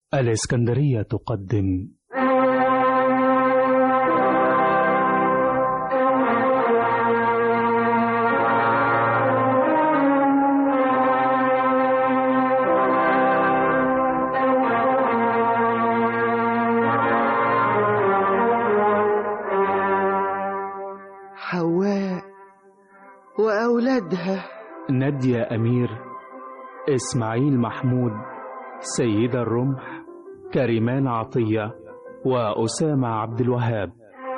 الإسكندرية تقدم حواء وأولادها نادية أمير إسماعيل محمود سيدة الرمح كريمان عطية وأسامة عبد الوهاب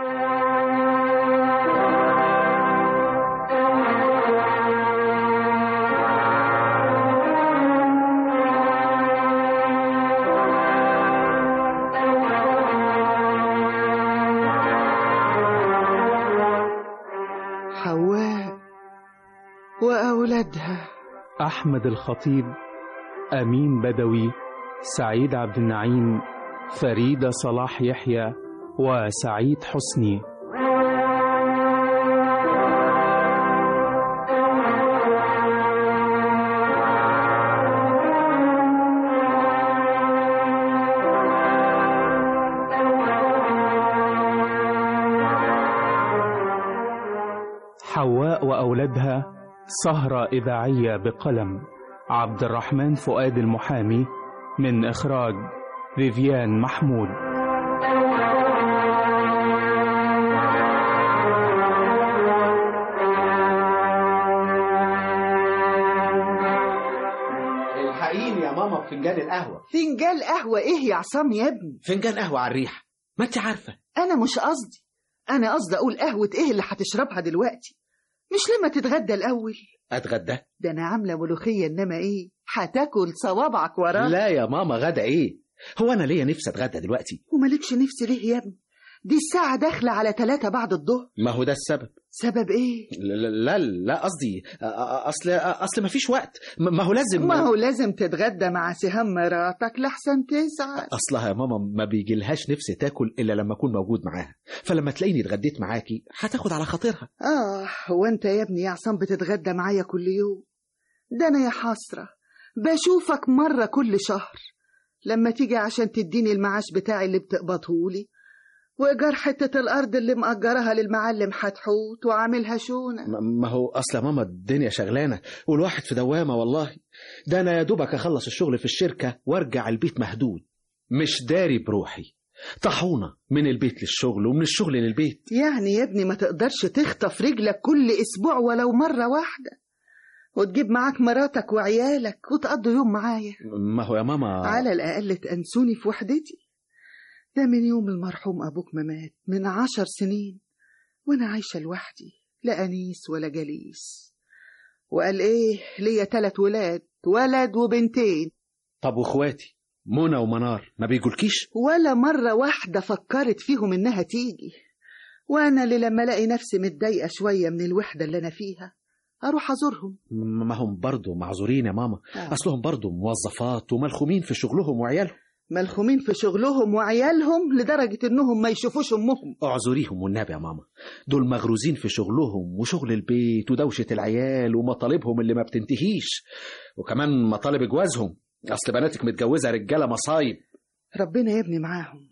حواء وأولادها أحمد الخطيب أمين بدوي سعيد عبد النعيم فريدة صلاح يحيى وسعيد حسني حواء وأولادها سهرة إذاعية بقلم عبد الرحمن فؤاد المحامي من إخراج فيفيان محمود الحقيني يا ماما بفنجان القهوة فنجان قهوة إيه يا عصام يا ابني فنجان قهوة على الريحة ما انت عارفة أنا مش قصدي أنا قصدي أقول قهوة إيه اللي هتشربها دلوقتي مش لما تتغدى الأول اتغدى ده أنا عاملة ملوخية إنما إيه هتاكل صوابعك وراها لا يا ماما غدا ايه هو انا ليا نفسي اتغدى دلوقتي ومالكش نفس ليه يا ابني دي الساعة داخلة على ثلاثة بعد الظهر ما هو ده السبب سبب إيه لا لا لا قصدي أ- أ- اصل اصل ما فيش وقت ما ما هو لازم ما هو لازم تتغدى مع سهام مراتك لحسن تزعل اصلها يا ماما ما بيجيلهاش نفسي تاكل الا لما اكون موجود معاها فلما تلاقيني اتغديت معاكي هتاخد على خاطرها آه هو أنت يا ابني يا عصام بتتغدى معايا كل يوم ده أنا يا حسرة بشوفك مرة كل شهر لما تيجي عشان تديني المعاش بتاعي اللي بتقبضهولي وإيجار حتة الأرض اللي مأجرها للمعلم حتحوت وعاملها شونة ما- ما هو اصل يا ماما الدنيا شغلانه والواحد في دوامه والله ده انا يا دوبك اخلص الشغل في الشركه وارجع البيت مهدود مش داري بروحي طحونه من البيت للشغل ومن الشغل للبيت يعني يا ابني ما تقدرش تخطف رجلك كل أسبوع ولو مرة واحدة وتجيب معاك مراتك وعيالك وتقضوا يوم معايا ما هو يا ماما على الأقل تأنسوني في وحدتي ده من يوم المرحوم أبوك ما مات من عشر سنين وأنا عايشة لوحدي لا أنيس ولا جليس وقال إيه ليا تلات ولاد ولد وبنتين طب واخواتي منى ومنار ما بيجولكيش ولا مرة واحدة فكرت فيهم إنها تيجي وأنا اللي لما ألاقي نفسي متضايقة شوية من الوحدة اللي أنا فيها أروح أزورهم م- ما هم برضه معذورين يا ماما آه. اصلهم برضه موظفات وملخومين في شغلهم وعيالهم ملخومين في شغلهم وعيالهم لدرجة إنهم ما يشوفوش أمهم اعذريهم والنبي يا ماما دول مغروزين في شغلهم وشغل البيت ودوشة العيال ومطالبهم اللي ما بتنتهيش وكمان مطالب جوازهم اصل بناتك متجوزة رجالة مصايب ربنا يا ابني معاهم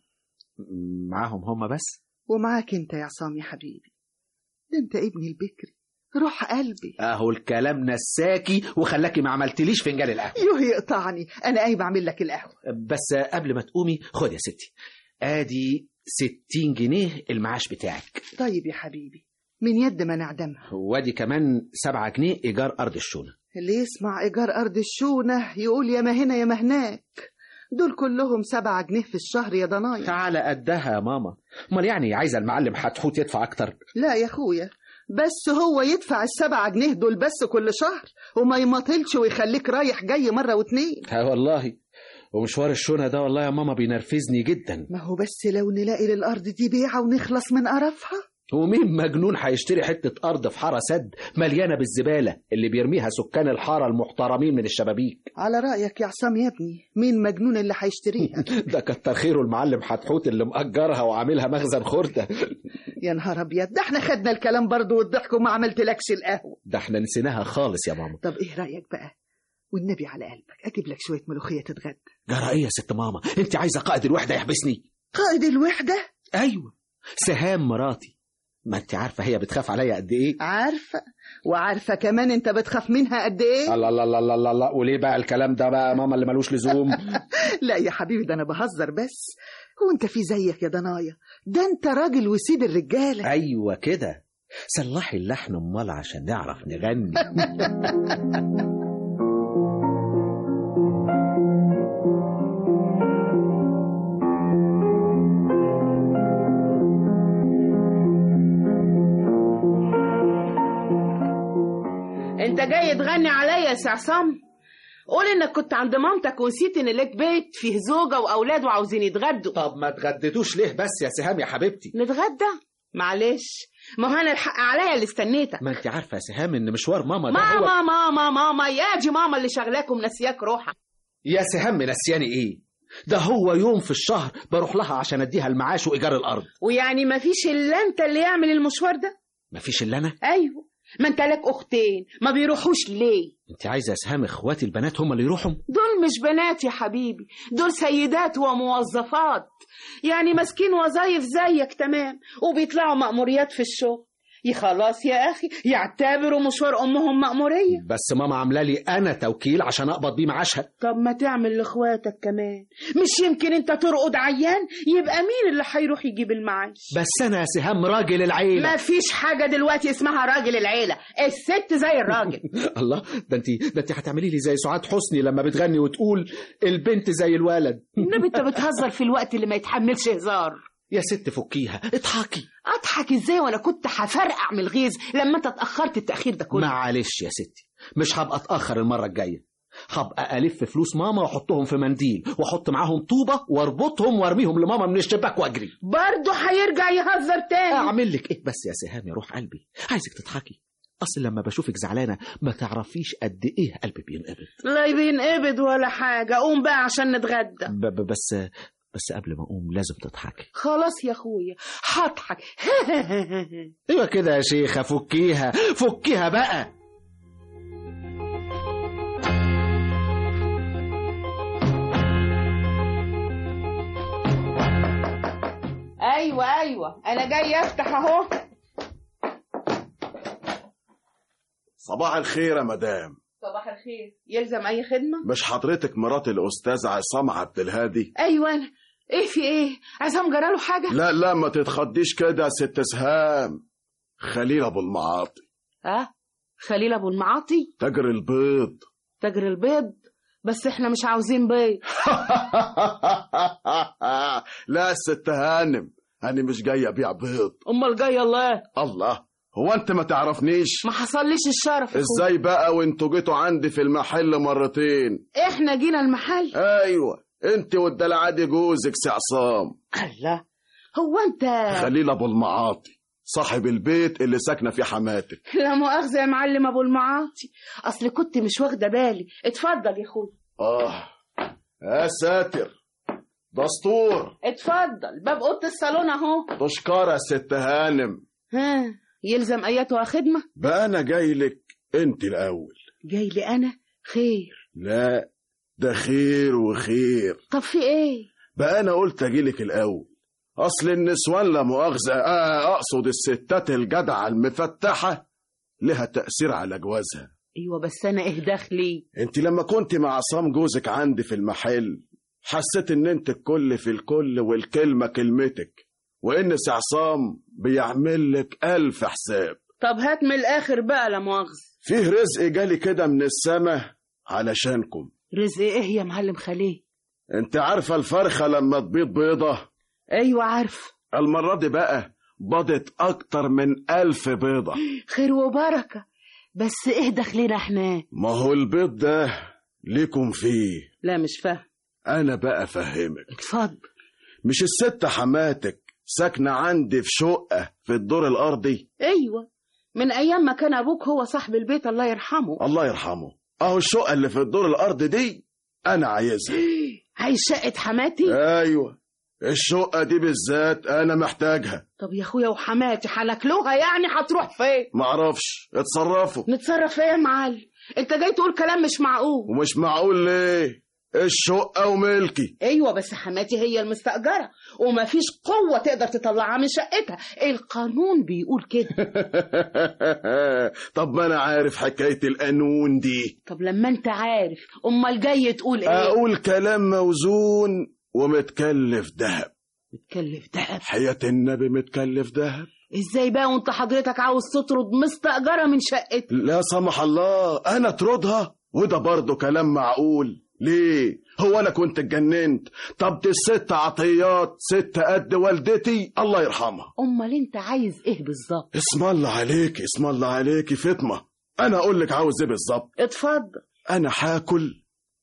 معاهم هم بس ومعاك انت يا عصام يا حبيبي ده انت ابني البكري روح قلبي اهو الكلام نساكي وخلاكي ما عملتليش فنجان القهوة يوه يقطعني انا قايم اعمل لك القهوه بس قبل ما تقومي خد يا ستي ادي ستين جنيه المعاش بتاعك طيب يا حبيبي من يد ما نعدمها وادي كمان سبعة جنيه ايجار ارض الشونة اللي يسمع ايجار ارض الشونه يقول يا ما هنا يا ما هناك دول كلهم سبعة جنيه في الشهر يا ضنايا تعالى قدها يا ماما امال يعني عايزه المعلم حتحوت يدفع اكتر لا يا اخويا بس هو يدفع السبعة جنيه دول بس كل شهر وما يماطلش ويخليك رايح جاي مرة واتنين ها والله ومشوار الشونة ده والله يا ماما بينرفزني جدا ما هو بس لو نلاقي للأرض دي بيعة ونخلص من قرفها ومين مجنون هيشتري حتة أرض في حارة سد مليانة بالزبالة اللي بيرميها سكان الحارة المحترمين من الشبابيك على رأيك يا عصام يا ابني مين مجنون اللي هيشتريها ده كتر خيره المعلم حتحوت اللي مأجرها وعاملها مخزن خردة يا نهار أبيض ده احنا خدنا الكلام برضو والضحك وما عملتلكش القهوة ده احنا نسيناها خالص يا ماما طب ايه رأيك بقى والنبي على قلبك اجيب لك شويه ملوخيه تتغدى جرى ايه يا ست ماما انت عايزه قائد الوحده يحبسني قائد الوحده ايوه سهام مراتي ما انت عارفه هي بتخاف عليا قد ايه عارفه وعارفه كمان انت بتخاف منها قد ايه الله الله الله الله الله, الله. وليه بقى الكلام ده بقى ماما اللي ملوش لزوم لا يا حبيبي ده انا بهزر بس هو انت في زيك يا ضنايا ده انت راجل وسيد الرجاله ايوه كده صلحي اللحن امال عشان نعرف نغني انت جاي تغني عليا يا سي عصام قول انك كنت عند مامتك ونسيت ان لك بيت فيه زوجه واولاد وعاوزين يتغدوا طب ما اتغديتوش ليه بس يا سهام يا حبيبتي نتغدى معلش ما هو انا الحق عليا اللي استنيتك ما انت عارفه يا سهام ان مشوار ماما ده هو ماما ماما ماما يا دي ماما اللي شغلاك ومنسياك روحك يا سهام نسياني ايه ده هو يوم في الشهر بروح لها عشان اديها المعاش وايجار الارض ويعني ما فيش الا انت اللي يعمل المشوار ده مفيش الا انا ايوه ما انت لك اختين ما بيروحوش ليه انت عايزه يا سهام اخواتي البنات هم اللي يروحوا دول مش بنات يا حبيبي دول سيدات وموظفات يعني ماسكين وظايف زيك تمام وبيطلعوا مأموريات في الشغل يا خلاص يا أخي يعتبروا مشوار أمهم مأمورية بس ماما عامله لي انا توكيل عشان اقبض بيه معاشها طب ما تعمل لإخواتك كمان مش يمكن أنت ترقد عيان يبقى مين اللي هيروح يجيب المعاش بس انا يا سهام راجل العيله ما فيش حاجة دلوقتي اسمها راجل العيلة الست زي الراجل الله ده انت ده انت هتعملي لي زي سعاد حسني لما بتغني وتقول البنت زي الولد النبي انت بتهزر في الوقت اللي ما يتحملش هزار يا ست فكيها اضحكي اضحك ازاي وانا كنت هفرقع من الغيظ لما انت اتاخرت التاخير ده كله معلش يا ستي مش هبقى اتاخر المره الجايه هبقى الف فلوس ماما واحطهم في منديل واحط معاهم طوبه واربطهم وارميهم لماما من الشباك واجري برضه هيرجع يهزر تاني اعمل لك ايه بس يا سهام يا روح قلبي عايزك تضحكي اصل لما بشوفك زعلانه ما تعرفيش قد ايه قلبي بينقبض لا بينقبض ولا حاجه قوم بقى عشان نتغدى ب- ب- بس بس قبل ما اقوم لازم تضحكي خلاص يا اخويا هضحك ايوه كده يا شيخه فكيها فكيها بقى ايوه ايوه انا جاي افتح اهو صباح الخير يا مدام صباح الخير يلزم اي خدمه مش حضرتك مرات الاستاذ عصام عبد الهادي ايوه انا ايه في ايه عصام جراله حاجه لا لا ما تتخضيش كده يا ست سهام خليل ابو المعاطي ها خليل ابو المعاطي تاجر البيض تاجر البيض بس احنا مش عاوزين بيض لا يا ست هانم انا مش جاي ابيع بيض امال جاي الله الله هو انت ما تعرفنيش ما حصليش الشرف يا أخويا. ازاي بقى وانتوا جيتوا عندي في المحل مرتين احنا جينا المحل ايوه انت والدلعادي جوزك سي عصام الله هو انت خليل ابو المعاطي صاحب البيت اللي ساكنه فيه حماتك لا مؤاخذة يا معلم ابو المعاطي اصل كنت مش واخدة بالي اتفضل يا اخويا اه يا ساتر دستور اتفضل باب اوضه الصالون اهو تشكر يا ست هانم ها يلزم اياتها خدمة بقى انا جاي لك انت الاول جاي لي انا خير لا ده خير وخير طب في ايه بقى انا قلت اجي لك الاول اصل النسوان لا مؤاخذه آه اقصد الستات الجدعه المفتحه لها تاثير على جوازها ايوه بس انا ايه دخلي انت لما كنت مع عصام جوزك عندي في المحل حسيت ان انت الكل في الكل والكلمه كلمتك وان سي عصام بيعمل لك الف حساب طب هات من الاخر بقى لا مؤاخذة فيه رزق جالي كده من السما علشانكم رزق ايه يا معلم خليه انت عارفه الفرخه لما تبيض بيضه ايوه عارف المره دي بقى بضت اكتر من الف بيضه خير وبركة بس ايه دخلنا احنا ما هو البيض ده ليكم فيه لا مش فاهم انا بقى افهمك اتفضل مش الست حماتك ساكنه عندي في شقه في الدور الارضي ايوه من ايام ما كان ابوك هو صاحب البيت الله يرحمه الله يرحمه اهو الشقه اللي في الدور الارضي دي انا عايزها عايز شقة حماتي ايوه الشقه دي بالذات انا محتاجها طب يا اخويا وحماتي هناكلوها يعني هتروح فين معرفش اتصرفوا نتصرف ايه يا معلم انت جاي تقول كلام مش معقول ومش معقول ليه الشقة وملكي ايوه بس حماتي هي المستأجرة ومفيش قوة تقدر تطلعها من شقتها القانون بيقول كده طب ما انا عارف حكاية القانون دي طب لما انت عارف امال جاي تقول ايه اقول كلام موزون ومتكلف دهب بتكلف دهب حياة النبي متكلف دهب ازاي بقى وانت حضرتك عاوز تطرد مستأجرة من شقتها لا سمح الله انا اطردها وده برضه كلام معقول ليه هو انا كنت اتجننت طب دي الست عطيات ست قد والدتي الله يرحمها امال انت عايز ايه بالظبط اسم الله عليك اسم الله عليكي فاطمه انا اقول لك عاوز ايه بالظبط اتفضل انا هاكل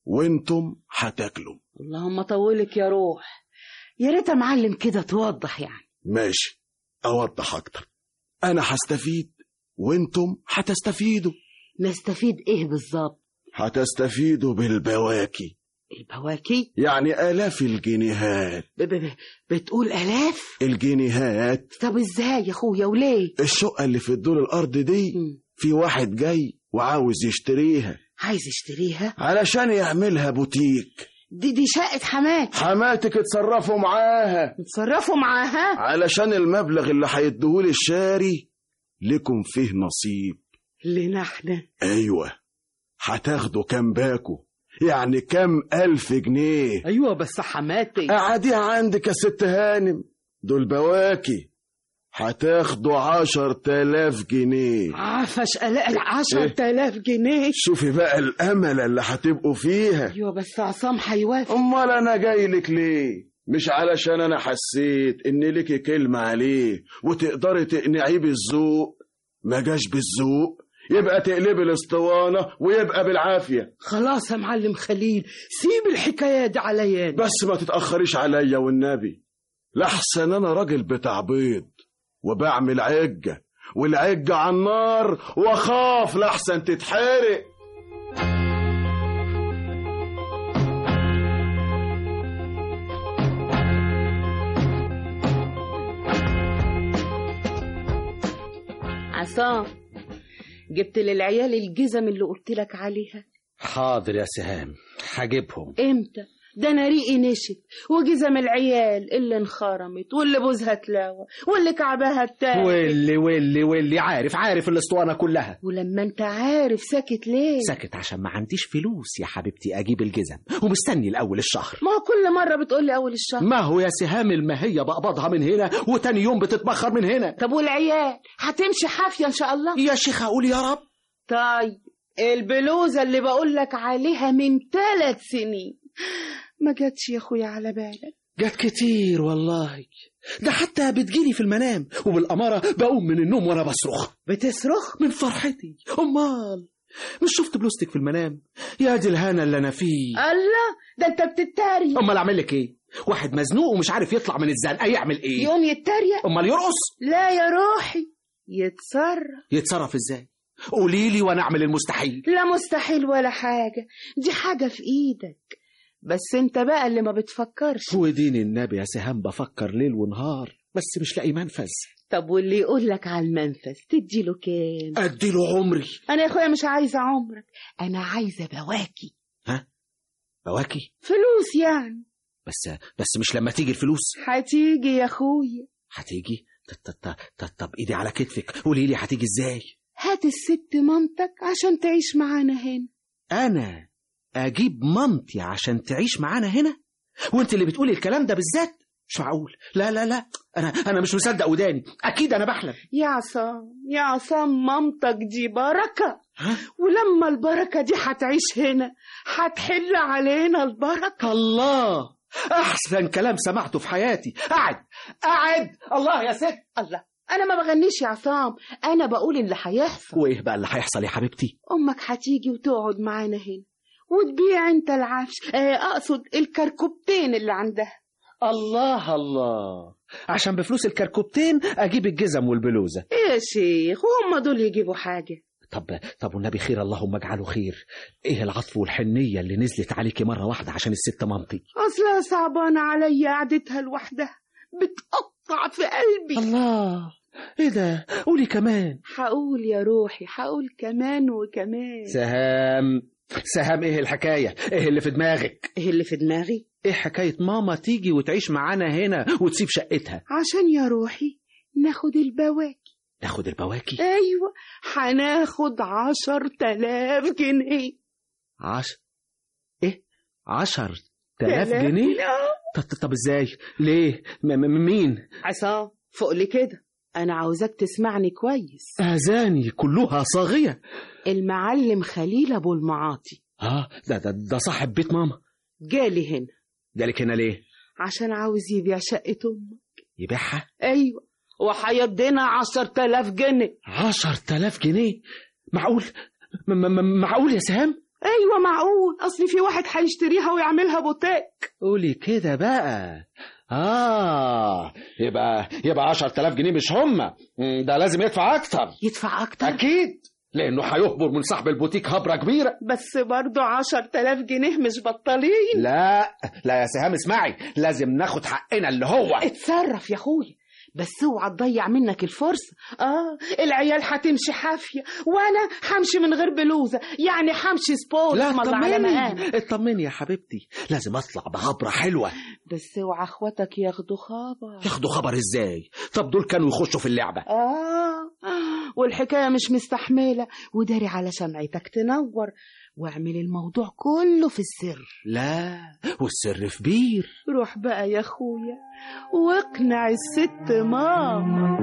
وانتم هتاكلوا اللهم طولك يا روح يا ريت يا معلم كده توضح يعني ماشي اوضح اكتر انا هستفيد وانتم هتستفيدوا نستفيد ايه بالظبط هتستفيدوا بالبواكي البواكي يعني آلاف الجنيهات ب ب ب بتقول الاف الجنيهات طب ازاي يا اخويا وليه الشقة اللي في الدور الأرض دي مم. في واحد جاي وعاوز يشتريها عايز يشتريها علشان يعملها بوتيك دي دي شقة حماتي حماتك اتصرفوا معاها اتصرفوا معاها علشان المبلغ اللي هيديهولي الشاري لكم فيه نصيب لنا احنا أيوة هتاخدوا كام باكو يعني كام ألف جنيه ايوه بس حماتي قعديها عندك يا ست هانم دول بواكي هتاخدوا عشر تلاف جنيه عفش الاقي عشر تلاف جنيه شوفي بقى الأمل اللي هتبقوا فيها ايوه بس عصام هيوافق امال انا جاي لك ليه مش علشان انا حسيت ان ليكي كلمة عليه وتقدري تقنعيه بالذوق ما جاش بالذوق يبقى تقلبي الاسطوانة ويبقى بالعافية خلاص يا معلم خليل سيب الحكايه دي عليا أنا. بس ما تتأخريش عليا والنبي لحسن انا راجل بتاع بيض وبعمل عجة والعجة على النار واخاف لحسن تتحرق عصام جبت للعيال الجزم اللي قلت لك عليها حاضر يا سهام هجيبهم امتى ده انا ريقي نشف وجزم العيال اللي انخرمت واللي بوزها اتلاوى واللي كعبها اتاكل واللي واللي واللي عارف عارف الاسطوانه كلها ولما انت عارف ساكت ليه ساكت عشان ما عنديش فلوس يا حبيبتي اجيب الجزم ومستني الاول الشهر ما هو كل مره بتقول لي اول الشهر ما هو يا سهام المهية بقبضها من هنا وتاني يوم بتتبخر من هنا طب والعيال هتمشي حافيه ان شاء الله يا شيخ اقول يا رب طيب البلوزه اللي بقول لك عليها من ثلاث سنين ما جاتش يا اخويا على بالك جت كتير والله ده حتى بتجيلي في المنام وبالأمارة بقوم من النوم وأنا بصرخ بتصرخ من فرحتي أمال مش شفت بلوستك في المنام يا دي الهنا اللي أنا فيه الله ده انت بتتريق أمال أعمل لك إيه واحد مزنوق ومش عارف يطلع من الزنقة يعمل إيه يوم يتريق أمال يرقص لا يا روحي يتصرف يتصرف إزاي قولي لي وأنا أعمل المستحيل لا مستحيل ولا حاجة دي حاجة في ايدك بس انت بقى اللي ما بتفكرش ودين النبي يا سهام بفكر ليل ونهار بس مش لاقي منفذ طب واللي يقول لك على المنفذ تديله كام أديله عمري انا يا اخويا مش عايزة عمرك انا عايزة بواكي بواكي فلوس يعني بس بس مش لما تيجي الفلوس هتيجي يا اخويا هتيجي ط- ط- ط- طب ايدي على كتفك قولي لي هتيجي ازاي هات الست مامتك عشان تعيش معانا هنا انا اجيب مامتي عشان تعيش معانا هنا وانت اللي بتقولي الكلام ده بالذات مش معقول لا لا لا انا انا مش مصدق وداني اكيد انا بحلم يا عصام يا عصام مامتك دي بركة ها ولما البركة دي هتعيش هنا هتحل علينا البركة الله احسن كلام سمعته في حياتي قعد قعد الله يا ست الله انا ما بغنيش يا عصام انا بقول اللي هيحصل وايه بقى اللي هيحصل يا حبيبتي امك هتيجي وتقعد معانا هنا وتبيع انت العفش آه، اقصد الكركوبتين اللي عندها الله الله عشان بفلوس الكركوبتين اجيب الجزم والبلوزه إيه يا شيخ وهم دول يجيبوا حاجة طب طب والنبي خير اللهم اجعله خير ايه العطف والحنيه اللي نزلت عليكي مره واحده عشان الست مامتي اصلها صعبانة عليا قعدتها لوحدها بتقطع في قلبي الله ايه ده قولي كمان هقول يا روحي هقول كمان وكمان سهام سهام ايه الحكايه ايه اللي في دماغك ايه اللي في دماغي ايه حكايه ماما تيجي وتعيش معانا هنا وتسيب شقتها عشان يا روحي ناخد البواكي ناخد البواكي ايوه هناخد عشر تلاف جنيه عش ايه عشر تلاف جنيه آه. طب, طب ازاي ليه م- م- مين عصام فوق لي كده انا عاوزاك تسمعني كويس اذاني كلها صاغيه المعلم خليل ابو المعاطي اه ده ده, ده صاحب بيت ماما جالي هنا جالك هنا ليه عشان عاوز يبيع شقة امك يبيعها ايوه وهيدينا عشر تلاف جنيه عشر تلاف جنيه معقول م- م- م- معقول يا سهام ايوه معقول اصل في واحد هيشتريها ويعملها بوتيك قولي كده بقى آه يبقى يبقى 10000 جنيه مش هما مم، ده لازم يدفع أكتر يدفع اكتر أكيد لأنه هيهبر من صاحب البوتيك هبرة كبيرة بس برضه عشر تلاف جنيه مش بطالين لا لا يا سهام اسمعي لازم ناخد حقنا اللي هو اتصرف يا اخويا بس اوعى تضيع منك الفرصة اه العيال هتمشي حافية وانا همشي من غير بلوزة يعني همشي سبورت لا مضى على مقام اطمني اطمني يا حبيبتي لازم اطلع بهبرة حلوة بس اوعى اخواتك ياخدوا خبر ياخدوا خبر ازاي طب دول كانوا يخشوا في اللعبة آه والحكاية مش مستحملة وداري على شمعتك تنور واعمل الموضوع كله في السر لا والسر في بير روح بقى يا اخويا واقنع الست ماما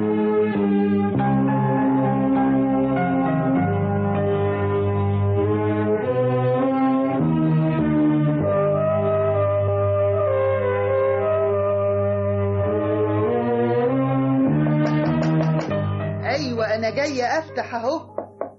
ايوه انا جايه افتح اهو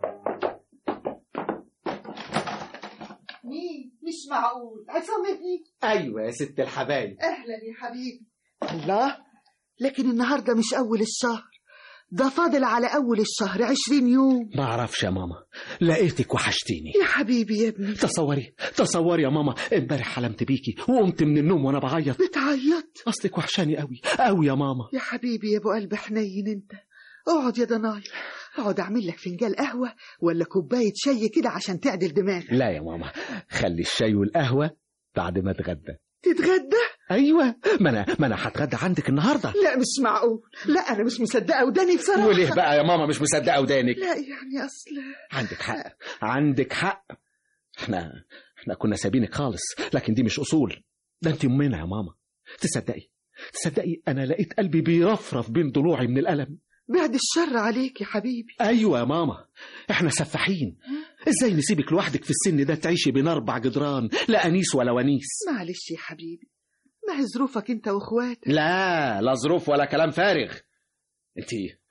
مين مش معقول عصام ابني ايوه يا ست الحبايب اهلا يا حبيبي الله لكن النهارده مش اول الشهر ده فاضل على اول الشهر عشرين يوم ما اعرفش يا ماما لقيتك وحشتيني يا حبيبي يا ابني تصوري تصوري يا ماما امبارح حلمت بيكي وقمت من النوم وانا بعيط بتعيط اصلك وحشاني قوي قوي يا ماما يا حبيبي يا ابو قلب حنين انت اقعد يا ضناي اقعد اعمل لك فنجان قهوه ولا كوبايه شاي كده عشان تعدل دماغك لا يا ماما خلي الشاي والقهوه بعد ما اتغدى تتغدى ايوه ما انا ما انا هتغدى عندك النهارده لا مش معقول لا انا مش مصدقه وداني بصراحه وليه بقى يا ماما مش مصدقه ودانك لا يعني اصل عندك حق عندك حق احنا احنا كنا سابينك خالص لكن دي مش اصول ده انت امنا يا ماما تصدقي تصدقي انا لقيت قلبي بيرفرف بين ضلوعي من الالم بعد الشر عليك يا حبيبي ايوه يا ماما احنا سفاحين ازاي نسيبك لوحدك في السن ده تعيشي بين اربع جدران لا انيس ولا ونيس معلش يا حبيبي ما هي ظروفك انت واخواتك لا لا ظروف ولا كلام فارغ انت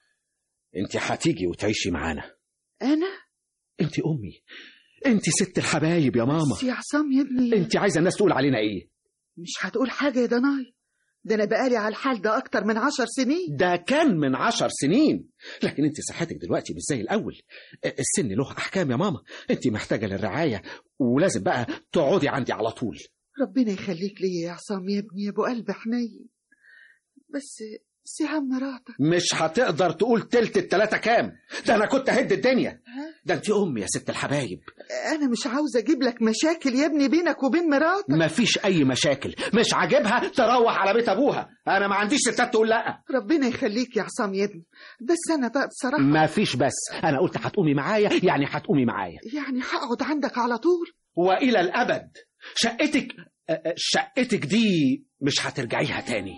انت هتيجي وتعيشي معانا انا انت امي انت ست الحبايب يا ماما بس يا عصام يا ابني انت عايزه الناس تقول علينا ايه مش هتقول حاجه يا ضناي ده انا بقالي على الحال ده اكتر من عشر سنين ده كان من عشر سنين لكن انت صحتك دلوقتي مش زي الاول السن له احكام يا ماما انت محتاجه للرعايه ولازم بقى تقعدي عندي على طول ربنا يخليك ليا يا عصام يا ابني يا ابو قلب حنين بس سهام مراتك مش هتقدر تقول تلت التلاتة كام ده انا كنت هد الدنيا ده انت امي يا ست الحبايب انا مش عاوزه اجيب لك مشاكل يا ابني بينك وبين مراتك مفيش اي مشاكل مش عاجبها تروح على بيت ابوها انا ما عنديش ستات تقول لا ربنا يخليك يا عصام يا ابني بس انا بقى بصراحه مفيش بس انا قلت هتقومي معايا يعني هتقومي معايا يعني هقعد عندك على طول والى الابد شقتك أ- أ- شقتك دي مش هترجعيها تاني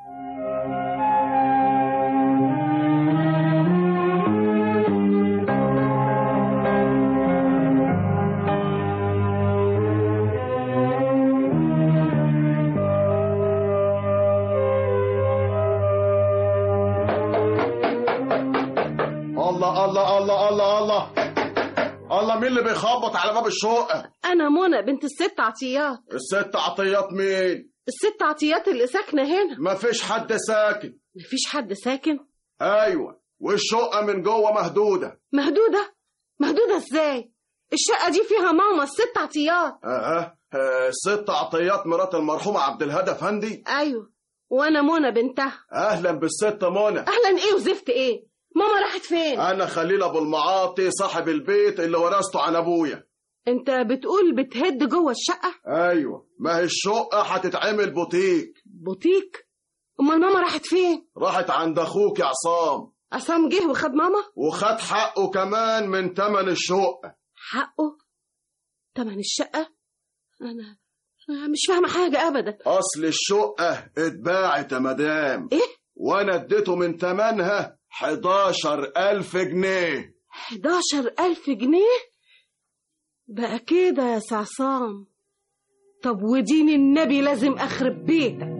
الله الله الله الله الله الله مين اللي بيخبط على باب الشقة انا منى بنت الست عطيات الست عطيات مين الست عطيات اللي ساكنه هنا مفيش حد ساكن مفيش حد ساكن ايوه والشقة من جوه مهدودة مهدوده مهدوده ازاي الشقه دي فيها ماما الست عطيات اه آه، الست عطيات مرات المرحوم عبد الهادي افندي ايوه وانا منى بنتها اهلا بالست منى اهلا ايه وزفت ايه ماما راحت فين انا خليل ابو المعاطي صاحب البيت اللي ورثته عن ابويا انت بتقول بتهد جوه الشقه ايوه ما هي الشقه هتتعمل بوتيك بوتيك امال ماما راحت فين راحت عند اخوك يا عصام عصام جه وخد ماما وخد حقه كمان من تمن الشقه حقه تمن الشقه انا أنا مش فاهمه حاجه ابدا اصل الشقه اتباعت يا مدام ايه وانا اديته من تمنها 11000 جنيه 11000 جنيه بقى كده يا سعصام طب ودين النبي لازم اخرب بيتك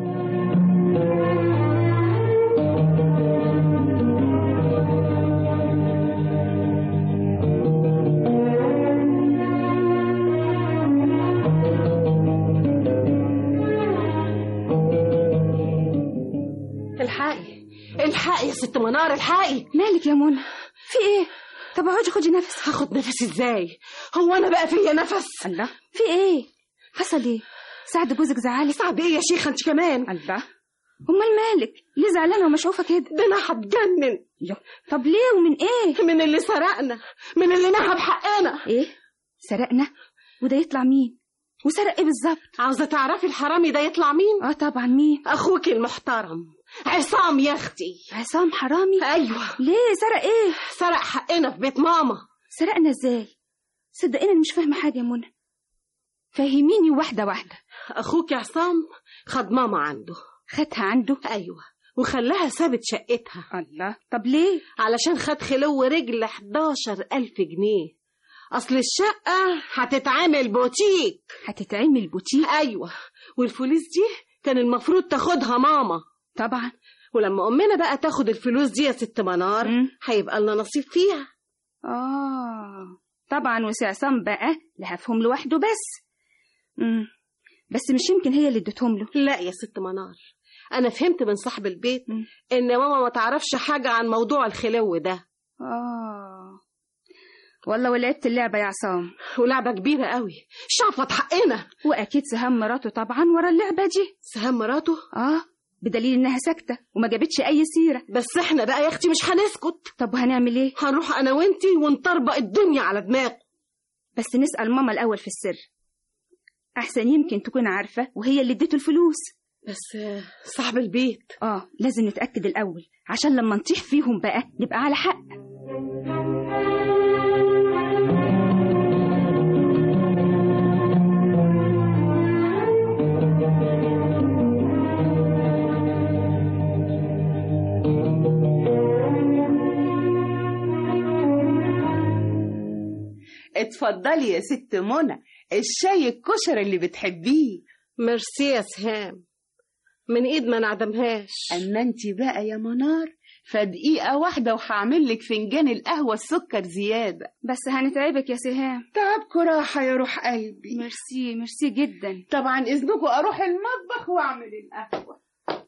الحقي الحقي يا ست منار الحقي مالك يا منى في ايه طب اقعدي خدي نفس هاخد نفس ازاي هو انا بقى فيا نفس الله في ايه حصل ايه سعد جوزك زعلك صعب ايه يا شيخه انت كمان الله امال مالك ليه زعلانه ومشعوفه كده ده انا هتجنن يا طب ليه ومن ايه من اللي سرقنا من اللي نهب حقنا ايه سرقنا وده يطلع مين وسرق ايه بالظبط عاوزه تعرفي الحرامي ده يطلع مين اه طبعا مين اخوك المحترم عصام يا اختي عصام حرامي ايوه ليه سرق ايه سرق حقنا في بيت ماما سرقنا ازاي صدقيني انا مش فاهمه حاجه يا منى فهميني واحده واحده اخوك عصام خد ماما عنده خدها عنده ايوه وخلاها سابت شقتها الله طب ليه علشان خد خلو رجل 11000 جنيه اصل الشقه هتتعمل بوتيك هتتعمل بوتيك ايوه والفلوس دي كان المفروض تاخدها ماما طبعا ولما امنا بقى تاخد الفلوس دي يا ست منار مم. هيبقى لنا نصيب فيها اه طبعا وسعصام بقى لهفهم لوحده بس مم. بس مش يمكن هي اللي اديتهم له لا يا ست منار انا فهمت من صاحب البيت مم. ان ماما ما تعرفش حاجه عن موضوع الخلو ده اه والله ولعبت اللعبة يا عصام ولعبه كبيره قوي شافت حقنا وأكيد سهام مراته طبعا ورا اللعبة دي سهام مراته اه بدليل إنها ساكتة وما جابتش أي سيرة بس احنا بقى يا اختي مش هنسكت طب وهنعمل إيه؟ هنروح انا وانتي ونطربق الدنيا على دماغه بس نسأل ماما الأول في السر أحسن يمكن تكون عارفة وهي اللي اديته الفلوس بس آه، صاحب البيت اه لازم نتأكد الأول عشان لما نطيح فيهم بقى نبقى على حق اتفضلي يا ست منى الشاي الكشري اللي بتحبيه ميرسي يا سهام من ايد ما نعدمهاش اما انت بقى يا منار فدقيقة واحدة وهعمل لك فنجان القهوة السكر زيادة بس هنتعبك يا سهام تعبكوا راحة يا روح قلبي ميرسي ميرسي جدا طبعا إذنكم أروح المطبخ وأعمل القهوة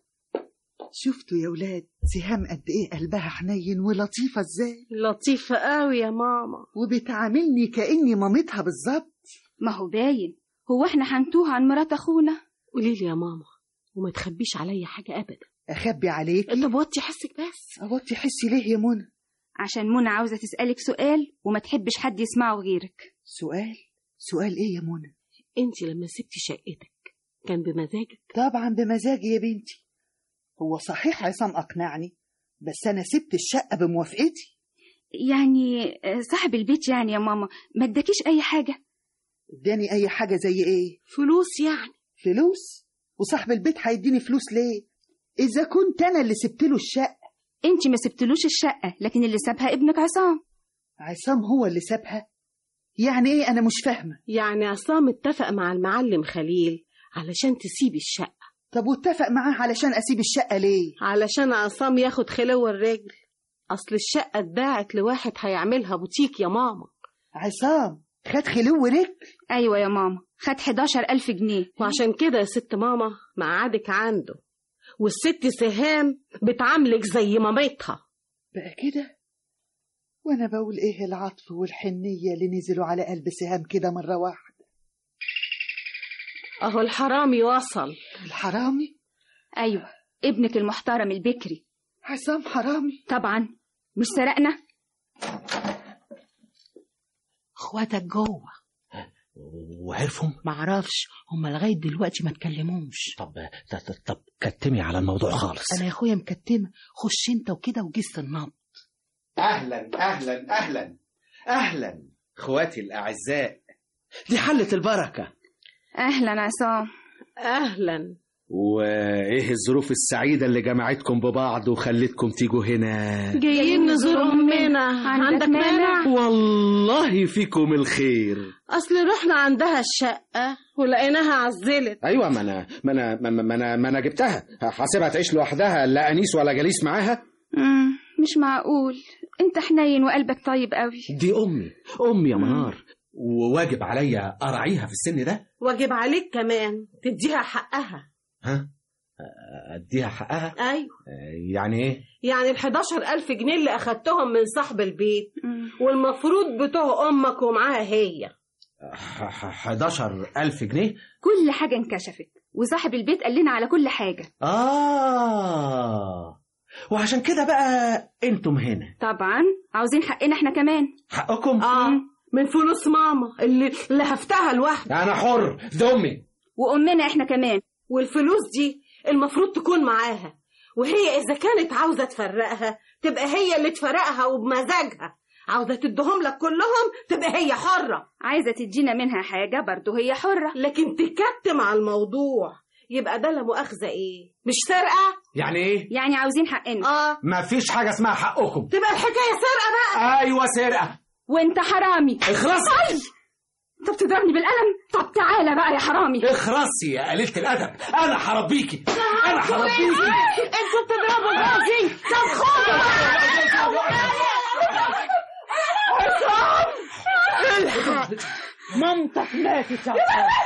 شفتوا يا ولاد سهام قد ايه قلبها حنين ولطيفة ازاي لطيفه قوي يا ماما وبتعاملني كأني مامتها بالظبط ما هو باين هو احنا هنتوه عن مرات أخونا قولي لي يا ماما وما تخبيش عليا حاجه ابدا اخبي عليك طب وطي حسك بس اوطي حسي ليه يا منى عشان منى عاوزة تسألك سؤال وما تحبش حد يسمعه غيرك سؤال سؤال ايه يا منى انت لما سبتي شقتك كان بمزاجك طبعا بمزاجي يا بنتي هو صحيح عصام اقنعني بس انا سبت الشقة بموافقتي يعني آه، صاحب البيت يعني يا ماما ما اداكيش أي حاجة اداني اي حاجة زي ايه فلوس يعني فلوس وصاحب البيت هيديني فلوس ليه اذا كنت انا اللي سبت له الشقة انت ما سبتلوش الشقة لكن اللي سابها ابنك عصام عصام هو اللي سابها يعني ايه انا مش فاهمة يعني عصام اتفق مع المعلم خليل علشان تسيبي الشقه طب واتفق معاه علشان اسيب الشقة ليه علشان عصام ياخد خلو الرجل اصل الشقه اتباعت لواحد هيعملها بوتيك يا ماما عصام خد خلو رجل أيوة يا ماما خد 11 ألف جنيه وعشان كده يا ست ماما مقعدك عنده والست سهام بتعاملك زي مامتها بقى كده وانا بقول ايه العطف والحنية اللي نزلوا على قلب سهام كده مرة واحدة اهو الحرامي وصل الحرامي أيوة ابنك المحترم البكري عصام حرامي طبعا مش سرقنا اخواتك جوه وعرفهم معرفش هما لغايه دلوقتي ما اتكلموش طب طب, طب كتمي على الموضوع خالص انا يا اخويا مكتمه خش انت وكده وجس النبض اهلا اهلا اهلا اهلا اخواتي الاعزاء دي حلة البركة أهلا عصام اهلا وايه الظروف السعيدة اللي جمعتكم ببعض وخلتكم تيجوا هنا جايين نزور امنا عندك مانع؟ والله فيكم الخير اصل رحنا عندها الشقة ولقيناها عزلت ايوه ما انا ما انا ما ما انا ما انا جبتها هحاسبها تعيش لوحدها لا انيس ولا جليس معاها مم. مش معقول انت حنين وقلبك طيب قوي دي امي امي يا منار وواجب عليا اراعيها في السن ده واجب عليك كمان تديها حقها ها اديها حقها ايوه يعني ايه يعني ال 11000 جنيه اللي اخدتهم من صاحب البيت مم. والمفروض بتوع امك ومعاها هي ح- ح- 11000 جنيه كل حاجة انكشفت وصاحب البيت قال لنا على كل حاجة اه وعشان كده بقى انتم هنا طبعا عاوزين حقنا احنا كمان حقكم اه من فلوس ماما اللي اللي هفتها لوحدي انا حر ده امي وأمنا احنا كمان والفلوس دي المفروض تكون معاها وهي اذا كانت عاوزه تفرقها تبقى هي اللي تفرقها وبمزاجها عاوزه تديهم لك كلهم تبقى هي حره عايزة تدينا منها حاجة برضه هي حرة لكن تكتم على الموضوع يبقى ده لا مؤاخذه ايه مش سرقه يعني ايه يعني عاوزين حقنا اه ما فيش حاجه اسمها حقكم تبقى الحكايه سرقه بقى ايوه سرقه وانت حرامي اخرسي انت بتضربني بالقلم طب تعالى بقى يا حرامي اخرسي يا قليله الادب انا هربيكي انا هربيكي انتوا بتضربوا جوزي طب خدوا مامتك ماتت يا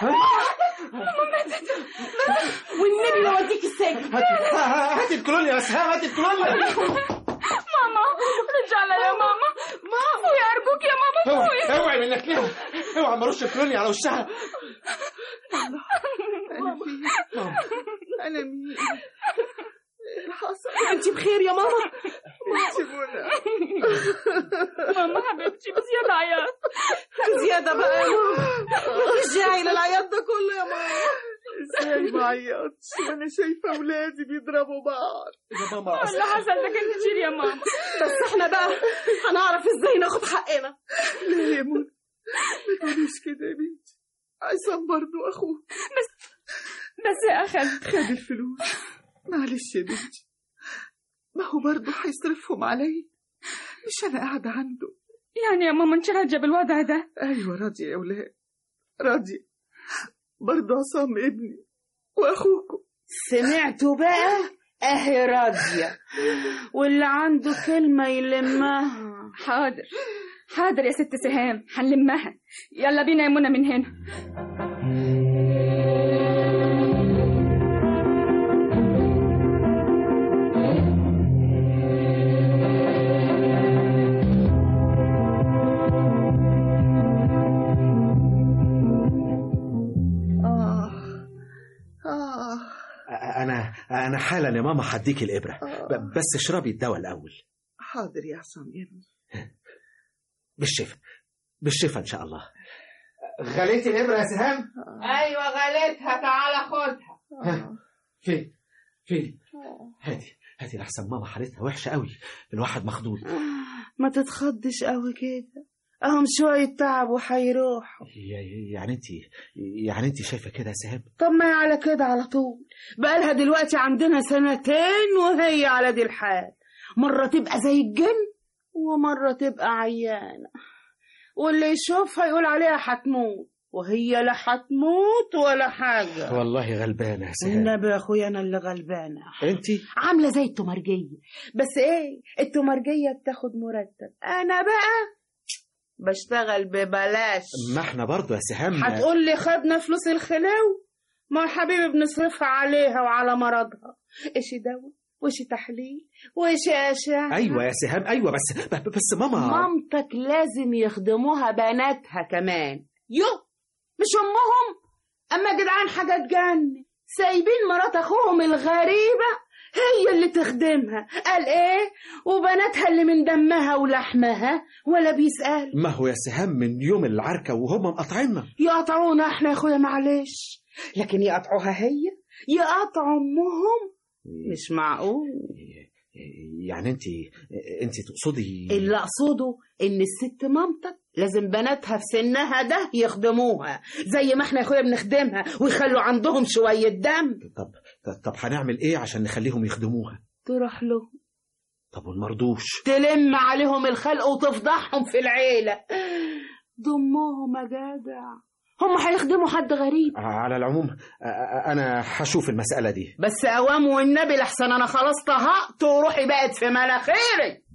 والنبي لو اديك السجن هاتي الكولونيا يا سهام هاتي الكولونيا ماما رجعنا يا ماما ماما يا ارجوك يا ماما اوعي اوعي منك ليه اوعي ما ارش الكولونيا على وشها أنا فين أنا مين إيه اللي حصل انت بخير يا ماما سيبونا ماما حبيبتي بزيادة عياط زياده بقى يا ماما مفيش داعي للعياط ده كله يا ماما ازاي ما عيطش وانا شايفه اولادي بيضربوا بعض يا ماما اللي حصل ده كان كتير يا ماما بس احنا بقى هنعرف ازاي ناخد حقنا لا يا منى ما تقوليش كده يا بنتي عصام برضو اخوه بس اخد خد الفلوس معلش يا بنتي ما هو برضه هيصرفهم عليا مش انا قاعده عنده يعني يا ماما انت راضيه بالوضع ده ايوه راضيه يا اولاد راضيه برضه عصام ابني واخوكم سمعتوا بقى اهي راضية واللي عنده كلمة يلمها حاضر حاضر يا ست سهام هنلمها يلا بينا يا منى من هنا اه اه انا انا حالا يا ماما هديك الابره آه. ب- بس اشربي الدواء الاول حاضر يا عصام يا ابني بالشفا بالشفا ان شاء الله غليتي الابره يا سهام ايوه غليتها تعالى خدها آه. فين فين هاتي هاتي لحسن ماما حالتها وحشه قوي الواحد مخضوض ما تتخضش قوي كده اهم شوية تعب وحيروح ي- يعني انت يعني انت شايفه كده يا سهام طب ما هي على كده على طول بقالها دلوقتي عندنا سنتين وهي على دي الحال مرة تبقى زي الجن ومرة تبقى عيانة واللي يشوفها يقول عليها هتموت وهي لا هتموت ولا حاجة والله غلبانه يا سهام النبي يا اخويا انا اللي غلبانة انت عاملة زي التمرجية بس ايه التمرجية بتاخد مرتب انا بقى بشتغل ببلاش ما احنا برضو يا سهام هتقول لي خدنا فلوس الخلاو ما يا حبيبي بنصرفها عليها وعلى مرضها ايش دواء وايش تحليل وايش اشعه ايوه يا سهام ايوه بس ب- بس ماما مامتك لازم يخدموها بناتها كمان يو مش امهم اما يا جدعان حاجه تجنن سايبين مرات اخوهم الغريبة هي اللي تخدمها قال ايه وبناتها اللي من دمها ولحمها ولا بيسأل ما هو يا سهام من يوم العركة وهم مقطعيننا يقطعونا احنا يا اخويا معلش لكن يقطعوها هي يقطعوا امهم مش معقول يعني انت انت تقصدي اللي اقصده ان الست مامتك لازم بناتها في سنها ده يخدموها زي ما احنا يا اخويا بنخدمها ويخلوا عندهم شوية دم طب طب هنعمل ايه عشان نخليهم يخدموها تروح له طب والمرضوش تلم عليهم الخلق وتفضحهم في العيلة ضمهم يا جدع هم هيخدموا حد غريب على العموم أ- أ- انا هشوف المسألة دي بس اوام والنبي لحسن انا خلاص طهقت وروحي بقت في مناخيري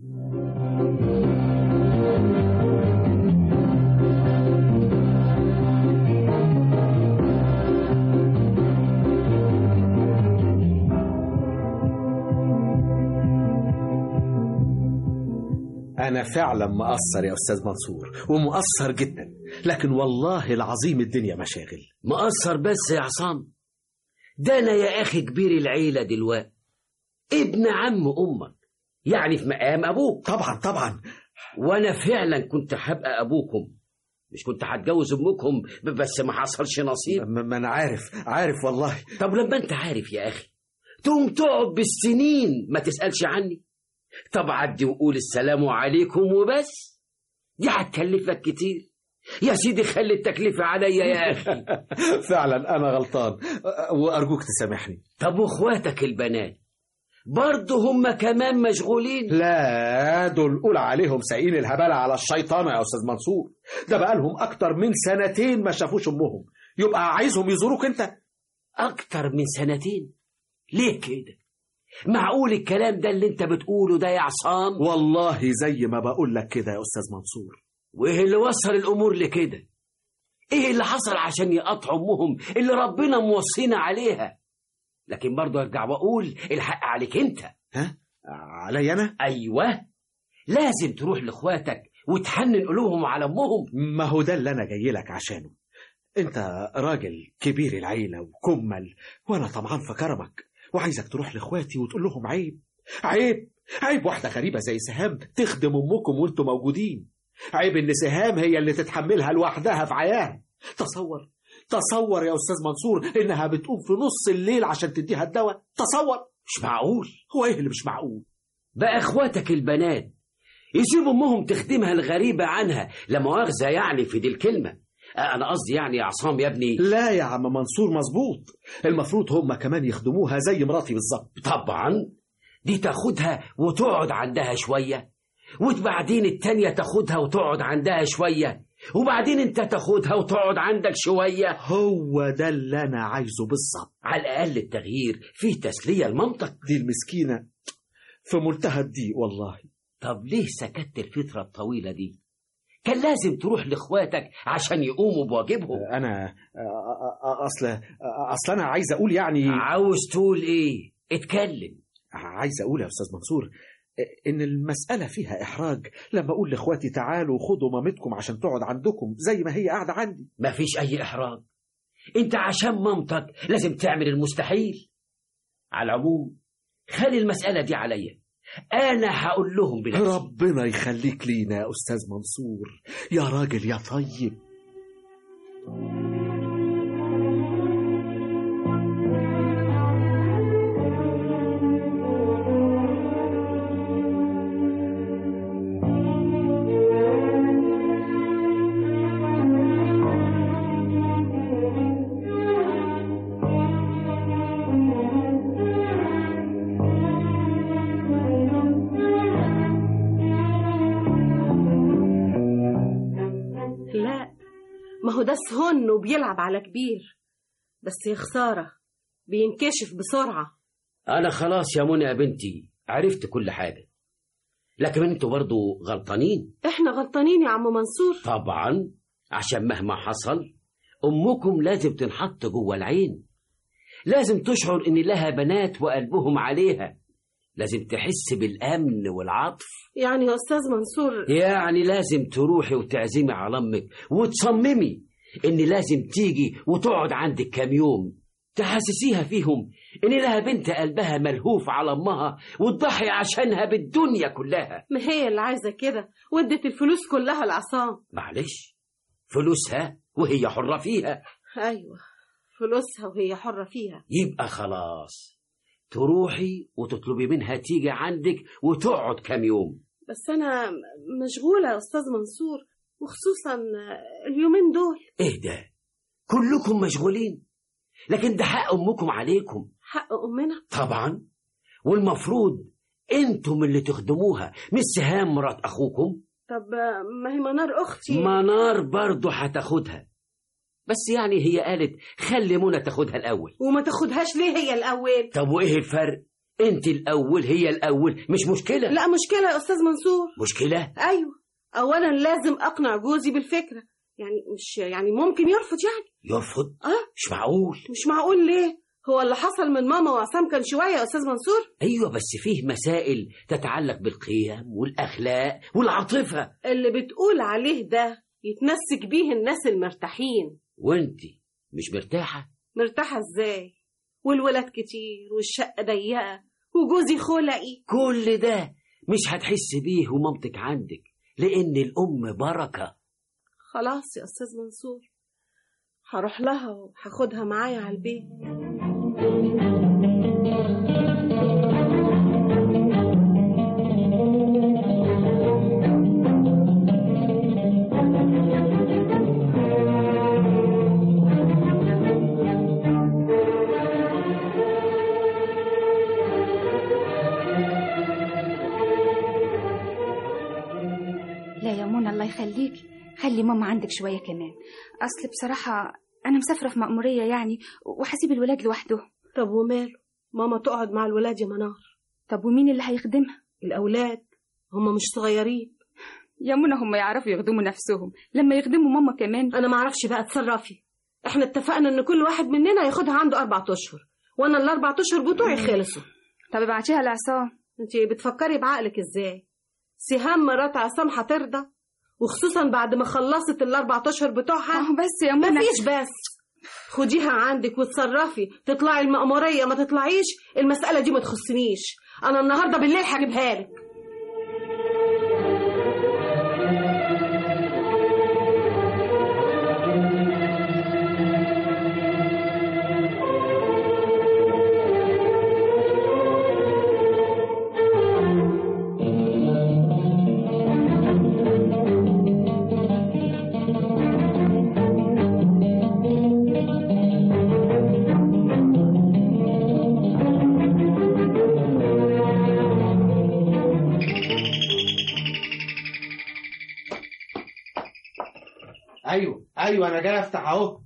انا فعلا مقصر يا استاذ منصور ومقصر جدا لكن والله العظيم الدنيا مشاغل مقصر بس يا عصام ده انا يا اخي كبير العيله دلوقتي ابن عم امك يعني في مقام ابوك طبعا طبعا وانا فعلا كنت هبقى ابوكم مش كنت هتجوز امكم بس ما حصلش نصيب ما ما انا عارف عارف والله طب لما انت عارف يا اخي تقوم تقعد بالسنين ما تسالش عني طب عدي وقول السلام عليكم وبس دي هتكلفك كتير يا سيدي خلي التكلفة عليا يا أخي فعلا انا غلطان وارجوك تسامحني طب واخواتك البنات برضه هم كمان مشغولين لا دول قول عليهم سايقين الهبالة على الشيطانة يا استاذ منصور ده بقالهم اكتر من سنتين ما شافوش امهم يبقى عايزهم يزوروك انت أكتر من سنتين ليه كده معقول الكلام ده اللي انت بتقوله ده يا عصام والله زي ما بقول لك كده يا استاذ منصور وايه اللي وصل الامور لكده ايه اللي حصل عشان يقطعوا امهم اللي ربنا موصينا عليها لكن برضه ارجع واقول الحق عليك انت ها علي انا ايوه لازم تروح لاخواتك وتحنن قلوبهم على امهم ما هو ده اللي انا جاي لك عشانه انت راجل كبير العيله وكمل وانا طمعان في كرمك وعايزك تروح لاخواتي وتقول لهم عيب عيب عيب واحده غريبه زي سهام تخدم امكم وانتم موجودين عيب ان سهام هي اللي تتحملها لوحدها في عياها تصور تصور يا استاذ منصور انها بتقوم في نص الليل عشان تديها الدواء تصور مش معقول هو ايه اللي مش معقول بقى اخواتك البنات يسيبوا امهم تخدمها الغريبه عنها لا مؤاخذه يعني في دي الكلمه انا قصدي يعني يا عصام يا ابني لا يا عم منصور مظبوط المفروض هم كمان يخدموها زي مراتي بالظبط طبعا دي تاخدها وتقعد عندها شويه وبعدين التانية تاخدها وتقعد عندها شوية وبعدين انت تاخدها وتقعد عندك شوية هو ده اللي انا عايزه بالظبط على الأقل التغيير فيه تسلية لمامتك دي المسكينه في منتهى الضيق والله طب ليه سكت الفترة الطويلة دي كان لازم تروح لاخواتك عشان يقوموا بواجبهم انا أ- أ- اصل اصل انا عايز اقول يعني عاوز تقول ايه اتكلم عايز اقول يا استاذ منصور ان المساله فيها احراج لما اقول لاخواتي تعالوا خدوا مامتكم عشان تقعد عندكم زي ما هي قاعده عندي مفيش اي احراج انت عشان مامتك لازم تعمل المستحيل على العموم خلي المسألة دي عليا انا هقول لهم بنفسي ربنا يخليك لينا يا استاذ منصور يا راجل يا طيب لا ما هو ده سهن وبيلعب على كبير بس يا خسارة بينكشف بسرعة انا خلاص يا منى يا بنتي عرفت كل حاجة لكن انتوا برضو غلطانين احنا غلطانين يا عم منصور طبعا عشان مهما حصل امكم لازم تنحط جوه العين لازم تشعر ان لها بنات وقلبهم عليها لازم تحس بالامن والعطف يعني يا أستاذ منصور يعني لازم تروحي وتعزمي على امك وتصممي ان لازم تيجي وتقعد عندك كام يوم تحسسيها فيهم إن لها بنت قلبها ملهوف على أمها وتضحي عشانها بالدنيا كلها ما هي اللي عايزة كده وادت الفلوس كلها لعصام معلش فلوسها وهي حرة فيها أيوة فلوسها وهي حرة فيها يبقى خلاص تروحي وتطلبي منها تيجي عندك وتقعد كام يوم بس أنا مشغولة يا أستاذ منصور وخصوصا اليومين دول ايه ده كلكم مشغولين لكن ده حق امكم عليكم حق أمنا طبعا والمفروض انتم اللي تخدموها مش سهام مرات اخوكم طب ما هي منار أختي منار برضه هتاخدها بس يعني هي قالت خلي منى تاخدها الاول وما تاخدهاش ليه هي الأول طب وايه الفرق انت الاول هي الاول مش مشكله لا مشكلة يا أستاذ منصور مشكله أيوة أولا لازم أقنع جوزي بالفكرة يعني مش يعني ممكن يرفض يعني يرفض أه مش معقول مش معقول ليه هو اللي حصل من ماما وعصام كان شوية يا أستاذ منصور ايوه بس فيه مسائل تتعلق بالقيم والاخلاق والعاطفه اللي بتقول عليه ده يتمسك بيه الناس المرتاحين وانت مش مرتاحه مرتاحة ازاي والولاد كتير والشقة ضيقة وجوزي خلقي كل ده مش هتحس بيه ومامتك عندك لان الام بركه خلاص يا أستاذ منصور هروح لها وهاخدها معايا على البيت لا يا منى الله يخليك خلي ماما عندك شوية كمان أصل بصراحة أنا مسافرة في مأمورية يعني وهسيب الولاد لوحدهم طب وماله ماما تقعد مع الولاد يا منار طب ومين اللي هيخدمها الأولاد هما مش صغيرين يا منى هم يعرفوا يخدموا نفسهم لما يخدموا ماما كمان أنا معرفش بقى اتصرفي احنا اتفقنا ان كل واحد مننا ياخدها عنده أربع أشهر وأنا الأربع أشهر بتوعي خلصوا طب ابعتيها لعصام انت بتفكري بعقلك ازاي سهام مرات عصام هترضى وخصوصا بعد ما خلصت الاربع اشهر بتوعها اهو بس يا منى مفيش بس خديها عندك وتصرفي تطلعي المأمورية ما تطلعيش المسألة دي ما تخصنيش أنا النهاردة بالليل هجيبها لك ايوه ايوه انا جاي افتح اهو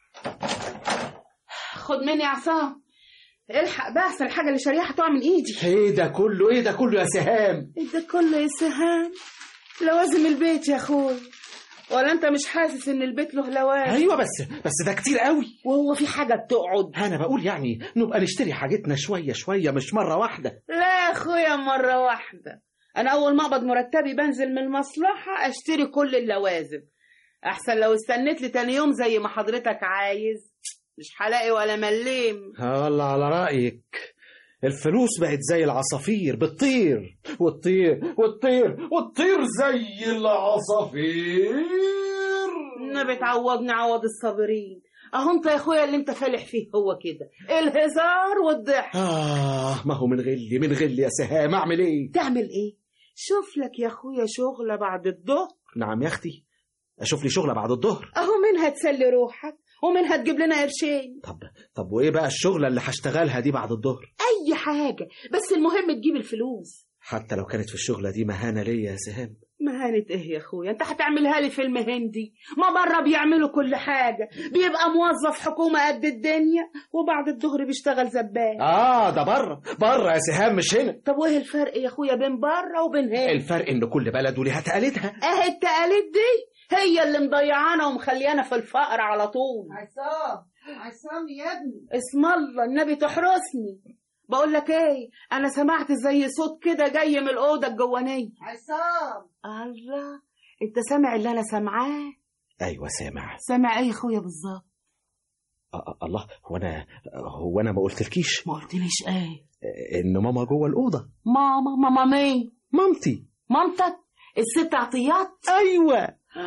خد مني يا عصام الحق بقى احسن الحاجه اللي شاريها هتقع من ايدي ايه ده كله ايه ده كله يا سهام ايه ده كله يا سهام لوازم البيت يا اخوي ولا انت مش حاسس ان البيت له لوازم ايوه بس بس ده كتير قوي وهو في حاجه بتقعد انا بقول يعني نبقى نشتري حاجتنا شويه شويه مش مره واحده لا يا اخويا مره واحده انا اول ما اقبض مرتبي بنزل من المصلحه اشتري كل اللوازم احسن لو استنيت لي تاني يوم زي ما حضرتك عايز مش هلاقي ولا مليم اه والله على رايك الفلوس بقت زي العصافير بتطير وتطير وتطير وتطير زي العصافير النبي تعوضني عوض الصابرين اهو انت يا اخويا اللي انت فالح فيه هو كده الهزار والضحك آه ما هو من غلي من غلي يا سهام أعمل إيه؟ تعمل ايه شوف لك يا اخويا شغله بعد الظهر نعم يا أختي أشوف لي شغلة بعد الظهر اهو منها تسلي روحك ومنها تجيب لنا قرشين طب طب وإيه بقى الشغلة اللي هشتغلها دي بعد الظهر؟ اي حاجه بس المهم تجيب الفلوس حتى لو كانت في الشغلة دي مهانة ليا يا سهام مهانة ايه يا اخويا انت هتعملها لي فيلم هندي ما بره بيعملوا كل حاجة بيبقى موظف حكومة قد الدنيا وبعد الظهر بيشتغل زبال آه ده بره بره يا سهام مش هنا طب وايه الفرق يا اخويا بين بره وبين هنا الفرق إن كل بلد وليها تقاليدها اهي التقاليد دي هي اللي مضيعانا ومخليانا في الفقر على طول عصام عصام يا ابني اسم الله النبي تحرسني بقول لك ايه انا سمعت زي صوت كده جاي من الاوضه الجوانيه عصام الله انت سامع اللي انا سامعاه أيوة سامع سامع ايه يا اخويا بالظبط آه، آه، الله هو انا هو انا ما قلتلكيش ما قلتليش ايه ان ماما جوه الاوضه ماما ماما مين مامتي مامتك الست عطيات ايوه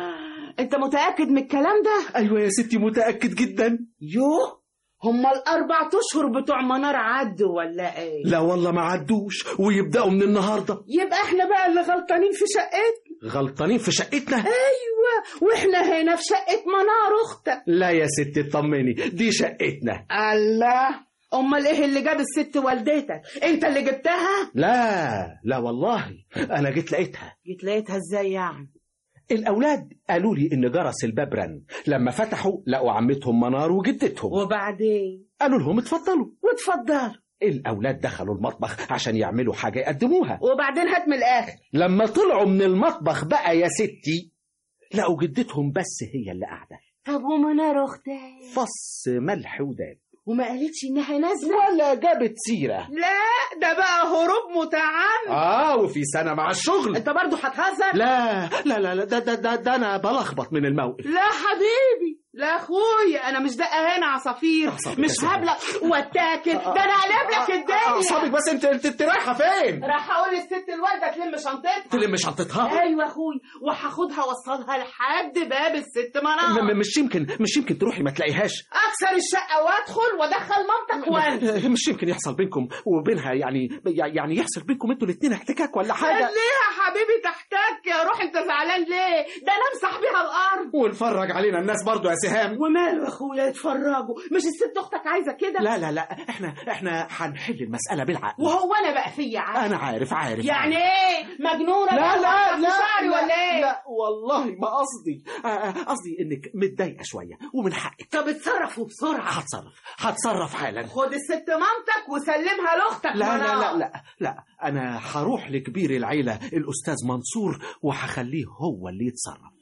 انت متاكد من الكلام ده ايوه يا ستي متاكد جدا يوه هما الاربع اشهر بتوع منار عدوا ولا ايه لا والله ما عدوش ويبداوا من النهارده يبقى احنا بقى اللي غلطانين في شقتنا غلطانين في شقتنا ايوه واحنا هنا في شقه منار اختك لا يا ستي اطمني دي شقتنا الله امال ايه اللي جاب الست والدتك انت اللي جبتها لا لا والله انا جيت لقيتها جيت لقيتها ازاي يعني الاولاد قالوا لي ان جرس الباب رن لما فتحوا لقوا عمتهم منار وجدتهم وبعدين قالوا لهم اتفضلوا واتفضل الاولاد دخلوا المطبخ عشان يعملوا حاجه يقدموها وبعدين هات من الاخر لما طلعوا من المطبخ بقى يا ستي لقوا جدتهم بس هي اللي قاعده طب ومنار اختك فص ملح وداب وما قالتش انها نازله ولا جابت سيره لا ده بقى هروب متعمد اه وفي سنه مع الشغل انت برضو هتهزر لا لا لا لا ده ده ده, ده انا بلخبط من الموقف لا حبيبي لا اخويا انا مش دقه هنا عصافير أعصابك مش يا سلام. هبلك واتاكل ده انا هقلب لك الدنيا اعصابك بس انت انت انت رايحه فين راح اقول للست الوالده تلم شنطتها تلم شنطتها ايوه اخوي وهاخدها اوصلها لحد باب الست منار م- مش يمكن مش يمكن تروحي ما تلاقيهاش اكسر الشقه وادخل وادخل مامتك وانا مش يمكن يحصل بينكم وبينها يعني يعني يحصل بينكم انتوا الاثنين احتكاك ولا حاجه خليها حبيبي تحتك يا روح انت زعلان ليه ده انا امسح بيها الارض ونفرج علينا الناس برضو يا سهام وماله يا اخويا يتفرجوا مش الست اختك عايزه كده لا لا لا احنا احنا هنحل المساله بالعقل وهو انا بقى فيا عقل انا عارف عارف يعني عارف. ايه مجنونه لا بقى لا وقعت في لا شعري لا, ولا ايه لا والله ما قصدي آه، آه، قصدي انك متضايقه شويه ومن حقك طب اتصرف وبسرعه هتصرف هتصرف حالا خد الست مامتك وسلمها لاختك لا لا منار. لا لا لا انا هروح لكبير العيله الاستاذ منصور وهخليه هو اللي يتصرف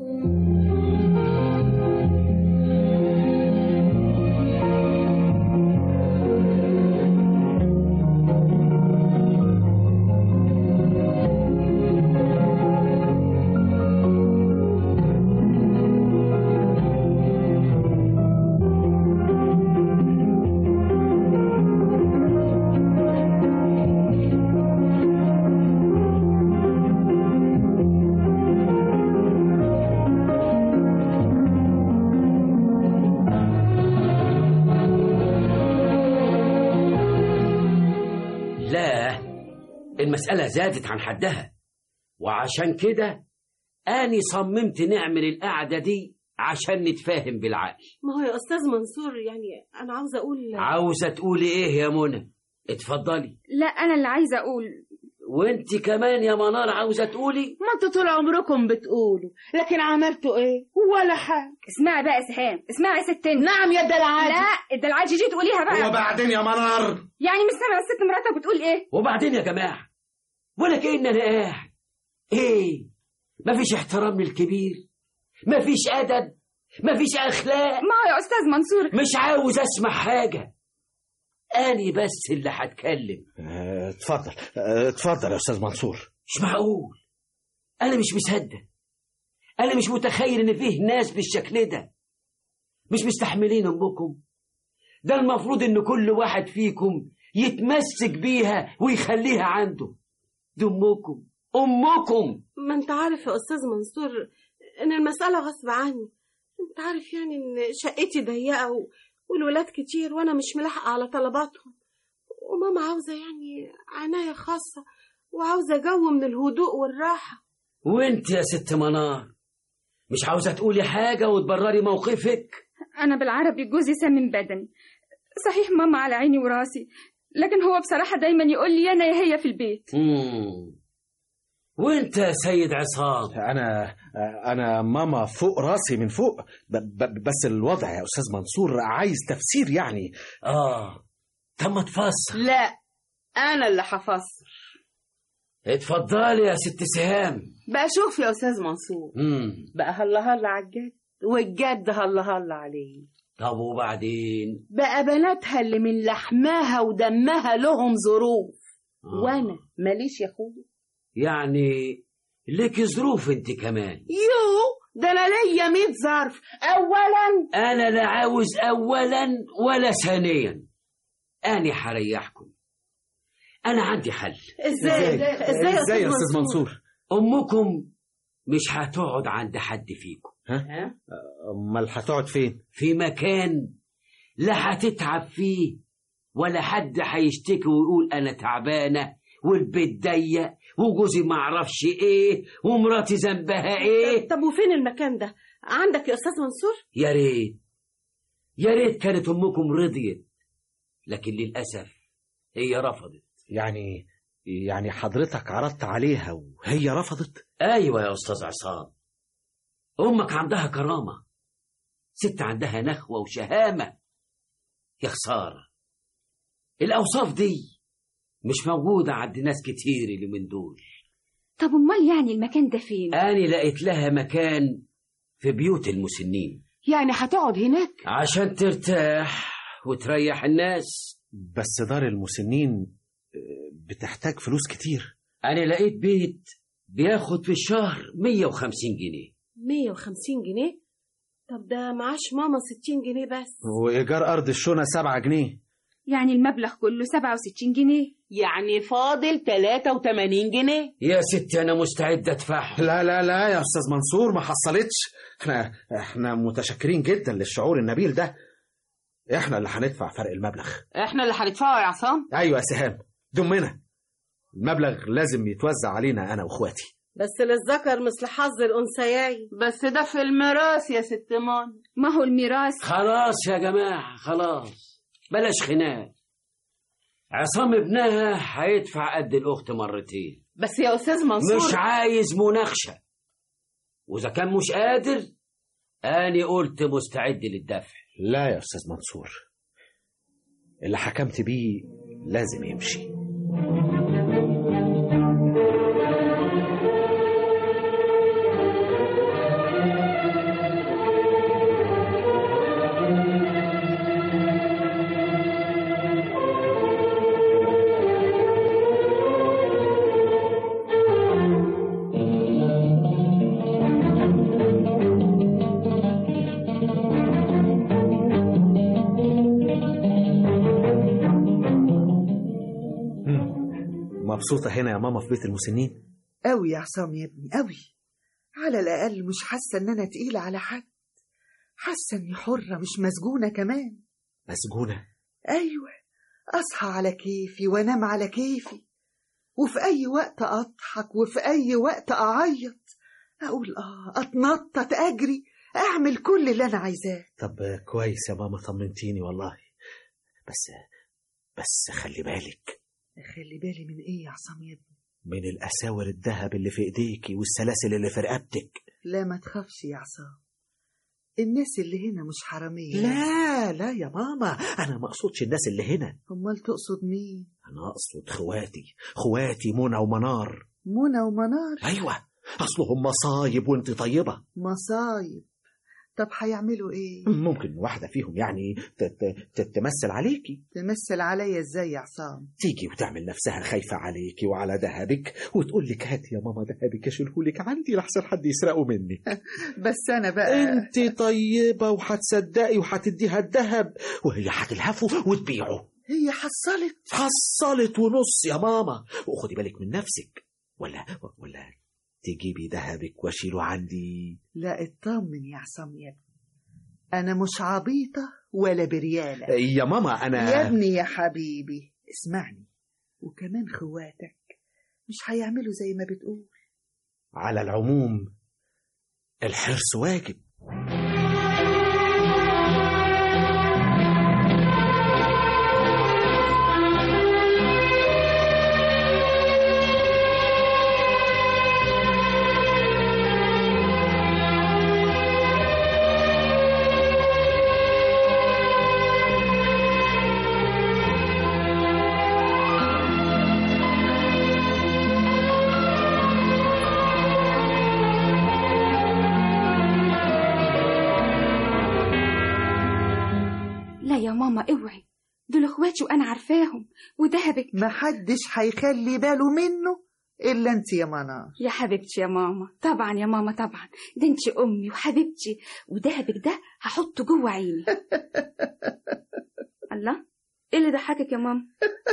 لا المسألة زادت عن حدها وعشان كده أنا صممت نعمل القعدة دي عشان نتفاهم بالعقل ما هو يا استاذ منصور يعني انا عاوزه اقول عاوزة تقولي إيه يا منى اتفضلي لا أنا اللي عايزة أقول وانت كمان يا منار عاوزة تقولي ما انتوا طول عمركم بتقولوا لكن عملتوا ايه ولا حاجه اسمعي بقى يا سهام اسمعي يا ست انت نعم يا دلعادي لا ده العاجي جي تقوليها بقى وبعدين يا منار يعني مش سامع الست مراتك بتقول ايه وبعدين يا جماعة ولا كأن أنا قاعد إيه مفيش احترام للكبير مفيش أدب مفيش أخلاق ما هو يا أستاذ منصور مش عاوز أسمع حاجة أني بس اللي هتكلم آه، اتفضل آه، اتفضل يا استاذ منصور مش معقول أنا مش مصدق أنا مش متخيل إن فيه ناس بالشكل ده مش مستحملين أمكم ده المفروض إن كل واحد فيكم يتمسك بيها ويخليها عنده دي أمكم أمكم ما انت عارف يا استاذ منصور ان المساله غصب عني انت عارف يعني ان شقتي ضيقه و... والولاد كتير وانا مش ملاحقه على طلباتهم وماما عاوزه يعني عنايه خاصه وعاوزه جو من الهدوء والراحه وانت يا ست منار مش عاوزة تقولي حاجة وتبرري موقفك أنا بالعربي جوزي سمن بدني صحيح ماما على عيني وراسي لكن هو بصراحة دايما يقول لي أنا يا هي في البيت مم. وانت يا سيد عصام انا انا ماما فوق راسي من فوق ب ب بس الوضع يا استاذ منصور عايز تفسير يعني اه طب ما تفسر لا انا اللي هفسر اتفضلي يا ست سهام بقى شوف يا استاذ منصور مم. بقى هلا هلا على الجد والجد هلا هلا عليه طب وبعدين بقى بناتها اللي من لحمها ودمها لهم ظروف آه. وانا ماليش يا اخويا يعني لك ظروف انت كمان يو ده انا ليا 100 ظرف اولا انا لا عاوز اولا ولا ثانيا انا هريحكم انا عندي حل ازاي ازاي يا ازاي يا استاذ منصور امكم مش هتقعد عند حد فيكم ها امال هتقعد فين في مكان لا هتتعب فيه ولا حد هيشتكي ويقول انا تعبانه والبيت ضيق وجوزي معرفش ايه ومراتي ذنبها ايه طب وفين المكان ده عندك يا استاذ منصور يا ريت يا ريت كانت امكم رضيت لكن للاسف هي رفضت يعني يعني حضرتك عرضت عليها وهي رفضت ايوه يا استاذ عصام امك عندها كرامه ست عندها نخوه وشهامه يا خساره الاوصاف دي مش موجوده عند ناس كتير اللي من دول طب امال يعني المكان ده فين انا لقيت لها مكان في بيوت المسنين يعني هتقعد هناك عشان ترتاح وتريح الناس بس دار المسنين آه، بتحتاج فلوس كتير انا لقيت بيت بياخد في الشهر 150 جنيه 150 جنيه طب ده معاش ماما 60 جنيه بس وايجار ارض الشونه 7 جنيه يعني المبلغ كله 67 جنيه يعني فاضل 83 جنيه يا ستي انا مستعد ادفعهم لا لا لا يا استاذ منصور ما حصلتش احنا احنا متشكرين جدا للشعور النبيل ده احنا اللي هندفع فرق المبلغ احنا اللي هندفعه يا عصام ايوه يا سهام دمنا المبلغ لازم يتوزع علينا انا واخواتي بس للذكر مثل حظ الانثيين بس ده في الميراث يا ست مان ما هو الميراث خلاص يا جماعه خلاص بلاش خناق عصام ابنها هيدفع قد الاخت مرتين بس يا استاذ منصور مش عايز مناقشه واذا كان مش قادر انا قلت مستعد للدفع لا يا استاذ منصور اللي حكمت بيه لازم يمشي مبسوطة هنا يا ماما في بيت المسنين أوي يا عصام يا ابني أوي على الأقل مش حاسة إن أنا تقيلة على حد حاسة إني حرة مش مسجونة كمان مسجونة أيوة أصحى على كيفي وأنام على كيفي وفي أي وقت أضحك وفي أي وقت أعيط أقول آه أتنطط أجري أعمل كل اللي أنا عايزاه طب كويس يا ماما طمنتيني والله بس بس خلي بالك خلي بالي من إيه يا عصام يا ابني من الأساور الذهب اللي في إيديكي والسلاسل اللي في رقبتك لا ما تخافش يا عصام الناس اللي هنا مش حرامية لا لا يا ماما أنا ما أقصدش الناس اللي هنا أمال تقصد مين أنا أقصد خواتي خواتي منى ومنار منى ومنار أيوة أصلهم مصايب وأنت طيبة مصايب طب هيعملوا ايه ممكن واحدة فيهم يعني ت- ت- ت- تمثل عليكي تمثل عليا ازاي يا عصام تيجي وتعمل نفسها خايفة عليكي وعلى ذهبك وتقول لك هات يا ماما ذهبك اشيلهولك عندي لحسن حد يسرقه منك بس انا بقى انت طيبة وهتصدقي وهتديها الذهب وهي هتلهفه وتبيعه هي حصلت حصلت ونص يا ماما وخدي بالك من نفسك ولا ولا تجيبي ذهبك واشيله عندي لا اطمن يا عصام يا ابني انا مش عبيطة ولا بريالة يا ماما انا يا ابني يا حبيبي اسمعني وكمان خواتك مش هيعملوا زي ما بتقول على العموم الحرص واجب لا يا ماما اوعي دول اخواتي وانا عارفاهم وذهبك محدش هيخلي باله منه إلا أنت يا منار يا حبيبتي يا ماما طبعا يا ماما طبعا ده انت امي وحبيبتي ودهبك ده هحطه جوه عيني الله ايه اللي ضحكك يا ماما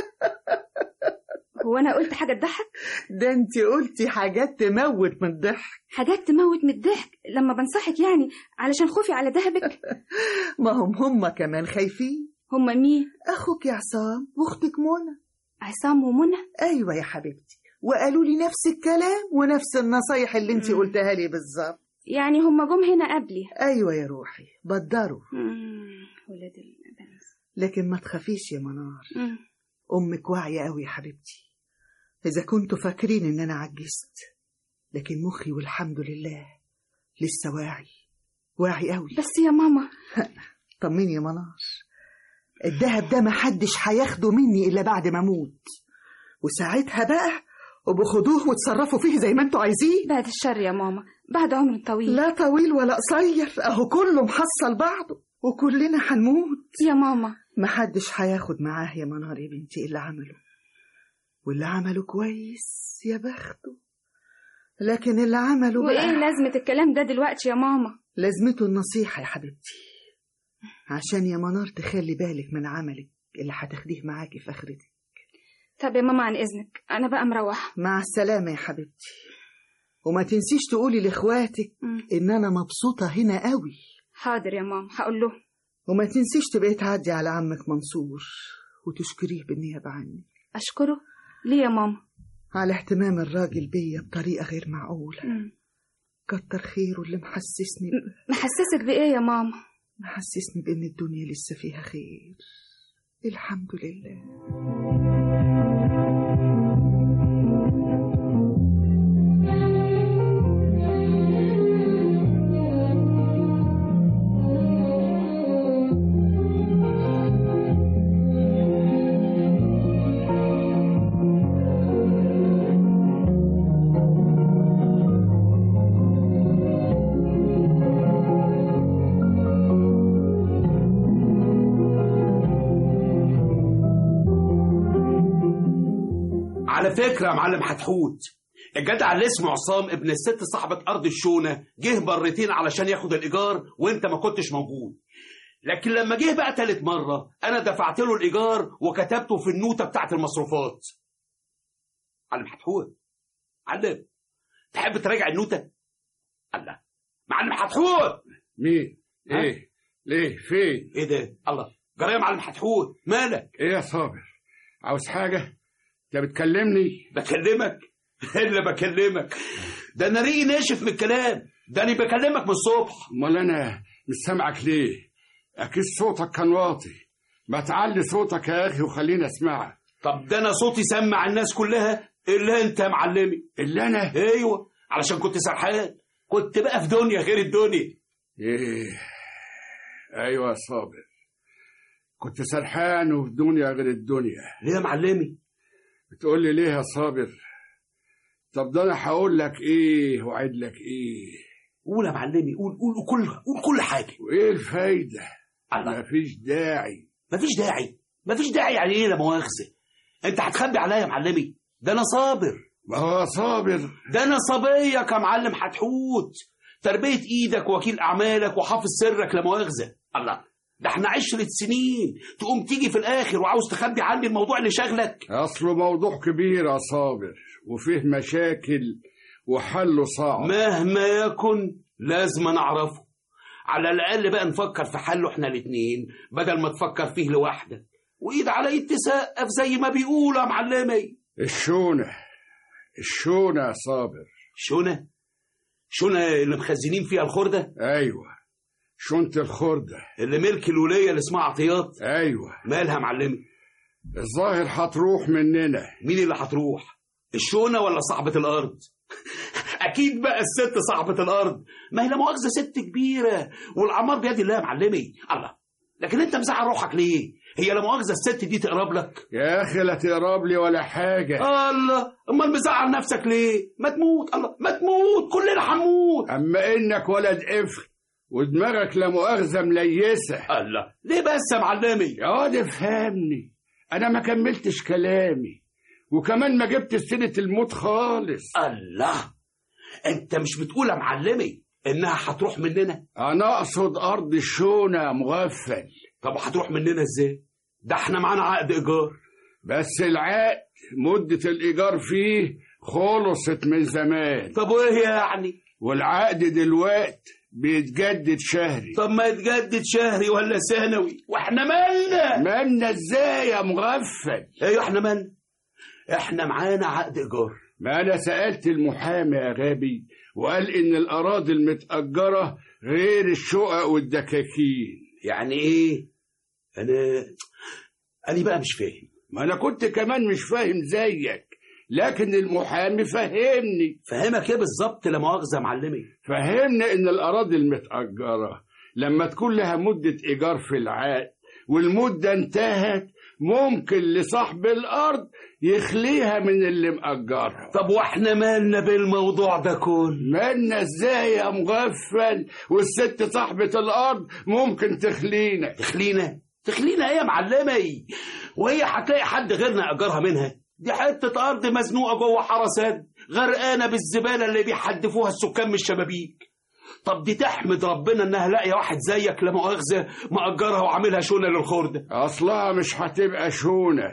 هو انا قلت حاجه تضحك ده أنت قلتي حاجات تموت من الضحك حاجات تموت من الضحك لما بنصحك يعني علشان خوفي على دهبك ما هم هم كمان خايفين هما مين أخوك يا عصام وأختك منى عصام ومنى أيوة يا حبيبتي وقالوا لي نفس الكلام ونفس النصايح اللي انت مم. قلتها لي بالظبط يعني هما جم هنا قبلي أيوة يا روحي بدروا مم، ولاد البنات لكن ما تخافيش يا منار مم. أمك واعية أوي يا حبيبتي إذا كنتوا فاكرين إن أنا عجزت لكن مخي والحمد لله لسه واعي واعي أوي بس يا ماما طمني يا منار الدهب ده محدش هياخده مني إلا بعد ما أموت وساعتها بقى وبخدوه وتصرفوا فيه زي ما انتوا عايزين بعد الشر يا ماما بعد عمر طويل لا طويل ولا قصير اهو كله محصل بعضه وكلنا هنموت يا ماما محدش هياخد معاه يا منار يا بنتي اللي عمله واللي عمله كويس يا بخته لكن اللي عمله وايه بقى لازمه الكلام ده دلوقتي يا ماما لازمته النصيحة يا حبيبتي عشان يا منار تخلي بالك من عملك اللي هتاخديه معاكي في آخرتك طب يا ماما عن اذنك انا بقى مروحه مع السلامة يا حبيبتي وما تنسيش تقولي لإخواتك مم. إن أنا مبسوطة هنا قوي حاضر يا ماما هقول له وما تنسيش تبقي تعدي على عمك منصور وتشكريه بالنيابة عني اشكره ليه يا ماما على اهتمام الراجل بيا بطريقة غير معقولة مم. كتر خيره اللي محسسني محسسك بايه يا ماما محسسني بإن الدنيا لسه فيها خير الحمد لله على فكرة يا معلم حتحوت الجدع اللي اسمه عصام ابن الست صاحبة أرض الشونة جه مرتين علشان ياخد الإيجار وأنت ما كنتش موجود لكن لما جه بقى تالت مرة أنا دفعت له الإيجار وكتبته في النوتة بتاعت المصروفات معلم حتحوت معلم تحب تراجع النوتة؟ الله معلم حتحوت مين؟ ها؟ ايه؟ ليه؟ فين؟ إيه ده؟ الله جرى يا معلم حتحوت مالك؟ ايه يا صابر؟ عاوز حاجة؟ انت بتكلمني؟ بكلمك الا بكلمك ده انا ريقي ناشف من الكلام ده انا بكلمك من الصبح امال انا مش سامعك ليه؟ اكيد صوتك كان واطي ما تعلي صوتك يا اخي وخليني اسمعك طب ده انا صوتي سمع الناس كلها الا انت يا معلمي اللي انا ايوه علشان كنت سرحان كنت بقى في دنيا غير الدنيا ايه ايوه يا صابر كنت سرحان وفي دنيا غير الدنيا ليه يا معلمي بتقول لي ليه يا صابر طب ده انا هقول لك ايه واعد لك ايه قول يا معلمي قول قول كل قول كل حاجه وايه الفايده الله مفيش داعي مفيش داعي مفيش داعي يعني ايه لا مؤاخذه انت هتخبي عليا يا معلمي ده انا صابر ما هو صابر ده انا صبيك يا معلم حتحوت تربية ايدك وكيل اعمالك وحافظ سرك لا مؤاخذة الله ده احنا عشرة سنين تقوم تيجي في الاخر وعاوز تخبي عني الموضوع اللي شغلك اصله موضوع كبير يا صابر وفيه مشاكل وحله صعب مهما يكن لازم نعرفه على الاقل بقى نفكر في حله احنا الاتنين بدل ما تفكر فيه لوحدك وايد على ايد تسقف زي ما بيقولوا يا معلمي الشونة الشونة يا صابر شونة شونة اللي مخزنين فيها الخردة ايوه شونة الخردة اللي ملك الولية اللي اسمها عطيات ايوه مالها يا معلمي الظاهر هتروح مننا مين اللي هتروح الشونة ولا صاحبة الأرض أكيد بقى الست صاحبة الأرض ما هي لا مؤاخذة ست كبيرة والعمار بيد الله يا معلمي الله لكن أنت مزعل روحك ليه هي لا مؤاخذة الست دي تقرب لك يا اخي لا تقرب لي ولا حاجة الله أمال مزعل نفسك ليه ما تموت الله ما تموت كلنا هنموت اما انك ولد قفل ودماغك لا مؤاخذة مليسة الله ليه بس يا معلمي يا واد افهمني انا ما كملتش كلامي وكمان ما جبت سيرة الموت خالص الله انت مش بتقول يا معلمي انها هتروح مننا انا اقصد ارض الشونة يا مغفل طب هتروح مننا ازاي ده احنا معانا عقد ايجار بس العقد مدة الإيجار فيه خلصت من زمان طب وايه يعني والعقد دلوقت بيتجدد شهري طب ما يتجدد شهري ولا سنوي واحنا مالنا مالنا ازاي يا مغفل ايوه احنا مالنا احنا معانا عقد ايجار ما انا سألت المحامي يا غبي وقال ان الاراضي المتأجرة غير الشقق والدكاكين يعني ايه انا انا بقى مش فاهم ما انا كنت كمان مش فاهم زيك لكن المحامي فهمني فهمك ايه بالظبط لا مؤاخذه يا معلمي فهمنا ان الاراضي المتأجرة لما تكون لها مدة ايجار في العقد والمدة انتهت ممكن لصاحب الارض يخليها من اللي مأجرها طب واحنا مالنا بالموضوع ده كله مالنا ازاي يا مغفل والست صاحبة الارض ممكن تخلينا تخلينا تخلينا ايه يا معلمي وهي هتلاقي حد غيرنا اجرها منها دي حته ارض مزنوقه جوه حرسات غرقانه بالزباله اللي بيحدفوها السكان من الشبابيك طب دي تحمد ربنا انها لاقيه واحد زيك لا مؤاخذه مأجرها وعاملها شونه للخرده اصلها مش هتبقى شونة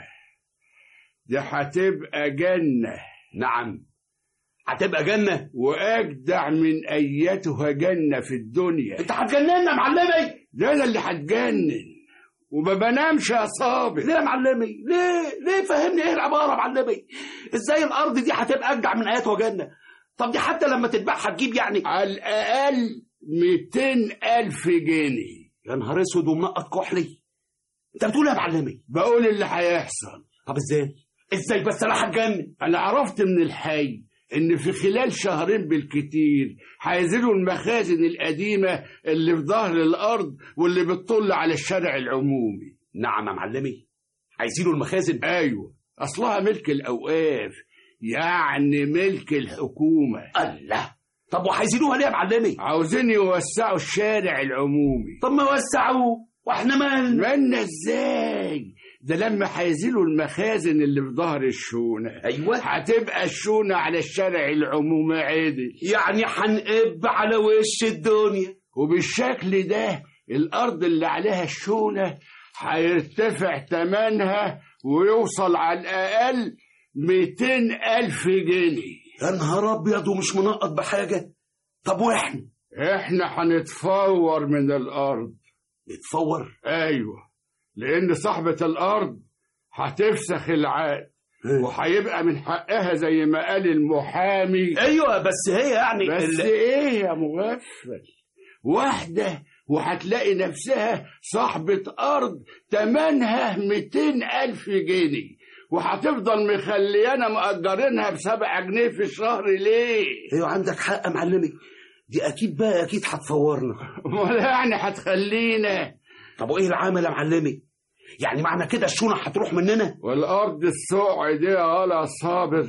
دي هتبقى جنة نعم هتبقى جنه واجدع من ايتها جنة في الدنيا انت هتجننا يا معلمي ده انا اللي هتجنن وما بنامش يا صابر ليه يا معلمي ليه ليه فهمني ايه العباره يا معلمي ازاي الارض دي هتبقى اجدع من ايات وجنه طب دي حتى لما تتباعها تجيب يعني على الاقل 200 الف جنيه يا نهار اسود ومنقط كحلي انت بتقول إيه يا معلمي بقول اللي هيحصل طب ازاي ازاي بس انا هتجنن انا عرفت من الحي ان في خلال شهرين بالكتير هينزلوا المخازن القديمه اللي في ظهر الارض واللي بتطل على الشارع العمومي نعم يا معلمي عايزينه المخازن ايوه اصلها ملك الاوقاف يعني ملك الحكومه الله طب وعايزينوها ليه يا معلمي عاوزين يوسعوا الشارع العمومي طب ما وسعوه واحنا مالنا مالنا ازاي ده لما هينزلوا المخازن اللي في ظهر الشونة ايوه هتبقى الشونة على الشارع العمومي عادل يعني هنقب على وش الدنيا وبالشكل ده الأرض اللي عليها الشونة هيرتفع تمنها ويوصل على الأقل 200 ألف جنيه يا نهار أبيض ومش منقط بحاجة طب وإحنا إحنا هنتفور من الأرض نتفور أيوه لأن صاحبة الأرض هتفسخ العقد وهيبقى من حقها زي ما قال المحامي ايوه بس هي يعني بس ال- ايه يا مغفل واحدة وهتلاقي نفسها صاحبة أرض تمنها 200 ألف جنيه وهتفضل مخليانا مأجرينها بسبعة جنيه في الشهر ليه؟ ايوه عندك حق يا معلمي دي اكيد بقى اكيد هتفورنا ولا يعني هتخلينا طب وايه العمل يا معلمي يعني معنى كده الشونه هتروح مننا والأرض السوع دي يا ولا صابر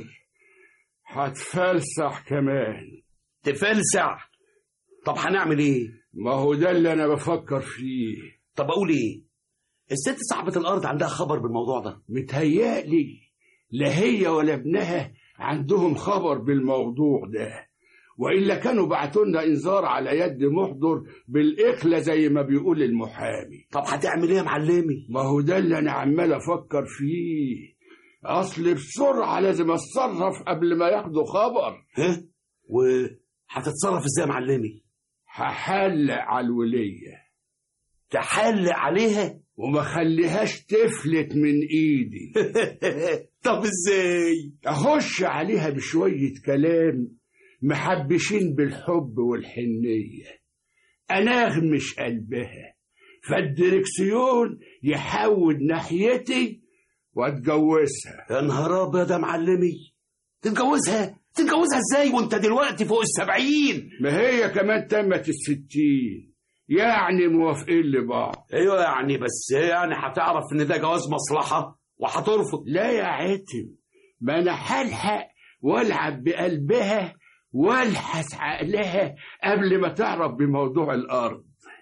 هتفلسح كمان تفلسع طب هنعمل ايه ما هو ده اللي أنا بفكر فيه طب اقول ايه الست صاحبة الارض عندها خبر بالموضوع ده متهيألي لا هي ولا ابنها عندهم خبر بالموضوع ده وإلا كانوا بعتوا لنا إنذار على يد محضر بالإخلة زي ما بيقول المحامي طب هتعمل ايه يا معلمي ما هو ده اللي أنا عمال أفكر فيه أصل بسرعة لازم أتصرف قبل ما ياخدوا خبر ها وهتتصرف ازاي يا معلمي هحلق على الولية تحلق عليها وما خليهاش تفلت من إيدي طب ازاي أخش عليها بشوية كلام محبشين بالحب والحنية أنغمش قلبها فالدركسيون يحود ناحيتي واتجوزها يا نهار ابيض يا معلمي تتجوزها تتجوزها ازاي وانت دلوقتي فوق السبعين ما هي كمان تمت الستين يعني موافقين لبعض ايوه يعني بس يعني هتعرف ان ده جواز مصلحة وهترفض لا يا عتم ما انا هلحق والعب بقلبها والحس عقلها قبل ما تعرف بموضوع الارض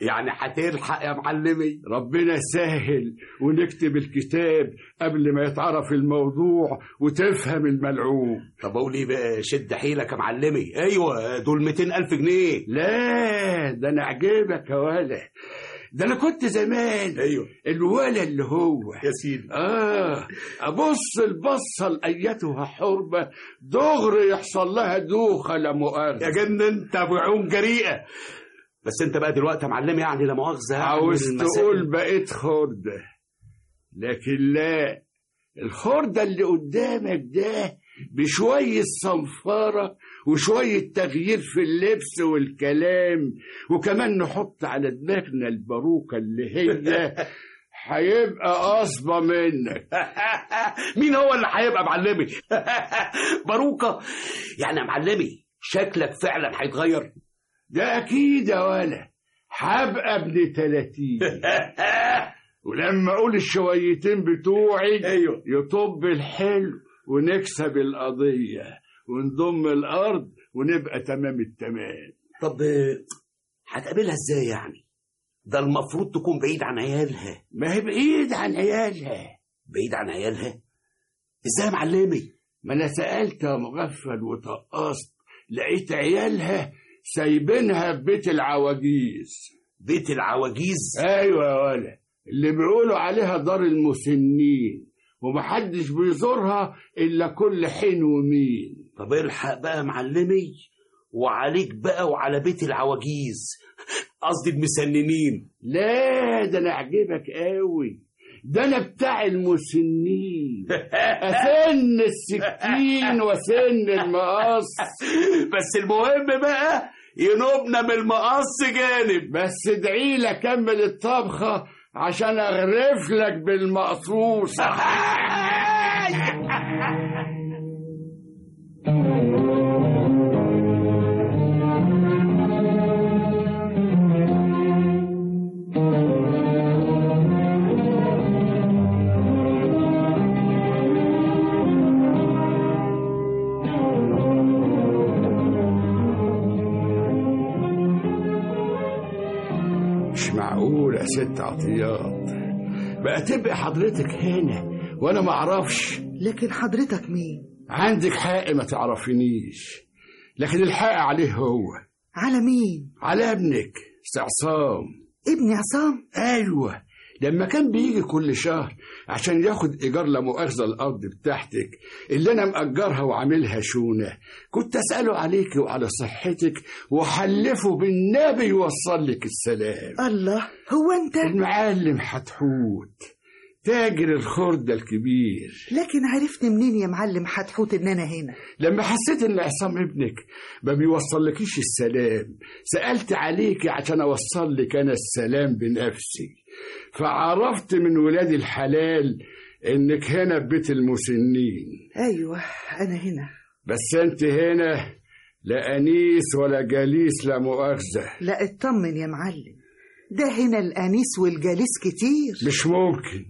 يعني هتلحق يا معلمي ربنا يسهل ونكتب الكتاب قبل ما يتعرف الموضوع وتفهم الملعوب طب اقول ايه بقى شد حيلك يا معلمي ايوه دول 200 الف جنيه لا ده انا عجبك يا ولا ده انا كنت زمان ايوه الولا اللي هو يا سيدي اه ابص البصه لايتها حربه دغري يحصل لها دوخه لا مؤاخذه يا جن انت ابو عيون جريئه بس انت بقى دلوقتي يا معلم يعني لا مؤاخذه يعني عاوز المسائل- تقول بقيت خردة لكن لا الخردة اللي قدامك ده بشوية صنفارة وشوية تغيير في اللبس والكلام وكمان نحط على دماغنا الباروكة اللي هي هيبقى قصبة منك مين هو اللي هيبقى معلمي باروكه يعني يا معلمي شكلك فعلا هيتغير ده أكيد يا ولا هبقى ابن تلاتين ولما أقول الشويتين بتوعي ايوه يطب الحلو ونكسب القضية ونضم الأرض ونبقى تمام التمام طب آه، هتقابلها ازاي يعني ده المفروض تكون بعيد عن عيالها ما هي بعيد عن عيالها بعيد عن عيالها ازاي يا معلمي ما أنا سألت يا مغفل وطقست لقيت عيالها سايبينها في بيت العواجيز بيت العواجيز أيوة يا ولا اللي بيقولوا عليها دار المسنين ومحدش بيزورها إلا كل حين ومين طب الحق بقى يا معلمي وعليك بقى وعلى بيت العواجيز قصدي المسننين لا ده انا اعجبك قوي ده انا بتاع المسنين اسن السكين وسن المقص بس المهم بقى ينوبنا من المقص جانب بس ادعي لي اكمل الطبخه عشان اغرف لك بالمقصوصه مش معقول يا ست عطيات بقى تبقى حضرتك هنا وانا ما اعرفش لكن حضرتك مين عندك حق ما تعرفينيش لكن الحق عليه هو على مين على ابنك استعصام ابني عصام ايوه لما كان بيجي كل شهر عشان ياخد ايجار لا مؤاخذه الارض بتاعتك اللي انا مأجرها وعاملها شونه كنت اساله عليك وعلى صحتك وحلفه بالنبي يوصل لك السلام الله هو انت المعلم حتحوت تاجر الخردة الكبير لكن عرفت منين يا معلم حتحوت ان انا هنا لما حسيت ان عصام ابنك ما بيوصلكيش السلام سألت عليك عشان اوصل لك انا السلام بنفسي فعرفت من ولاد الحلال انك هنا ببيت المسنين ايوه انا هنا بس انت هنا لا انيس ولا جليس لا مؤاخذة لا اطمن يا معلم ده هنا الانيس والجاليس كتير مش ممكن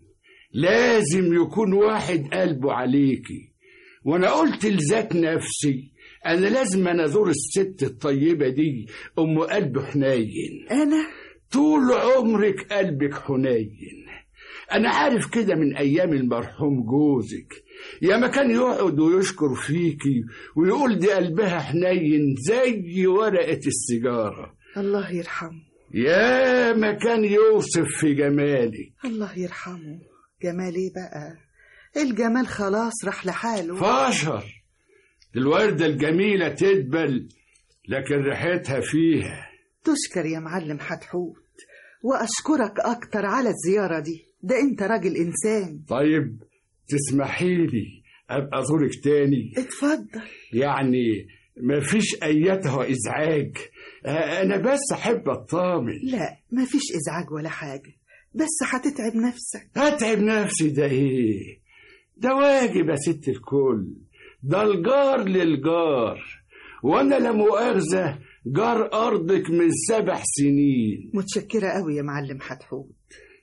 لازم يكون واحد قلبه عليكي وانا قلت لذات نفسي انا لازم انا ازور الست الطيبه دي ام قلب حنين انا طول عمرك قلبك حنين انا عارف كده من ايام المرحوم جوزك يا ما كان يقعد ويشكر فيكي ويقول دي قلبها حنين زي ورقه السيجاره الله يرحمه يا ما كان يوصف في جمالك الله يرحمه جمال ايه بقى الجمال خلاص راح لحاله فاشر الوردة الجميلة تدبل لكن ريحتها فيها تشكر يا معلم حتحوت واشكرك اكتر على الزيارة دي ده انت راجل انسان طيب تسمحي لي ابقى ازورك تاني اتفضل يعني مفيش ايتها ازعاج آه، انا بس احب اطمن لا مفيش ازعاج ولا حاجة بس هتتعب نفسك اتعب نفسي ده ايه ده واجب يا ست الكل ده الجار للجار وانا لا مؤاخذه جار ارضك من سبع سنين متشكرة قوي يا معلم حتحوت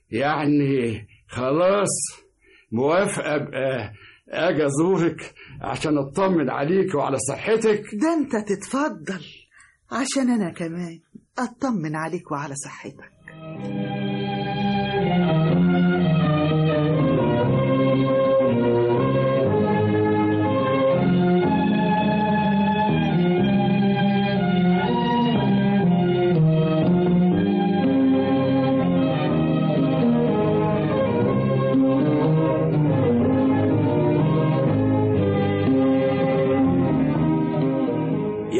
يعني خلاص موافقه ابقى اجي ازورك عشان اطمن عليك وعلى صحتك ده انت تتفضل عشان انا كمان اطمن عليك وعلى صحتك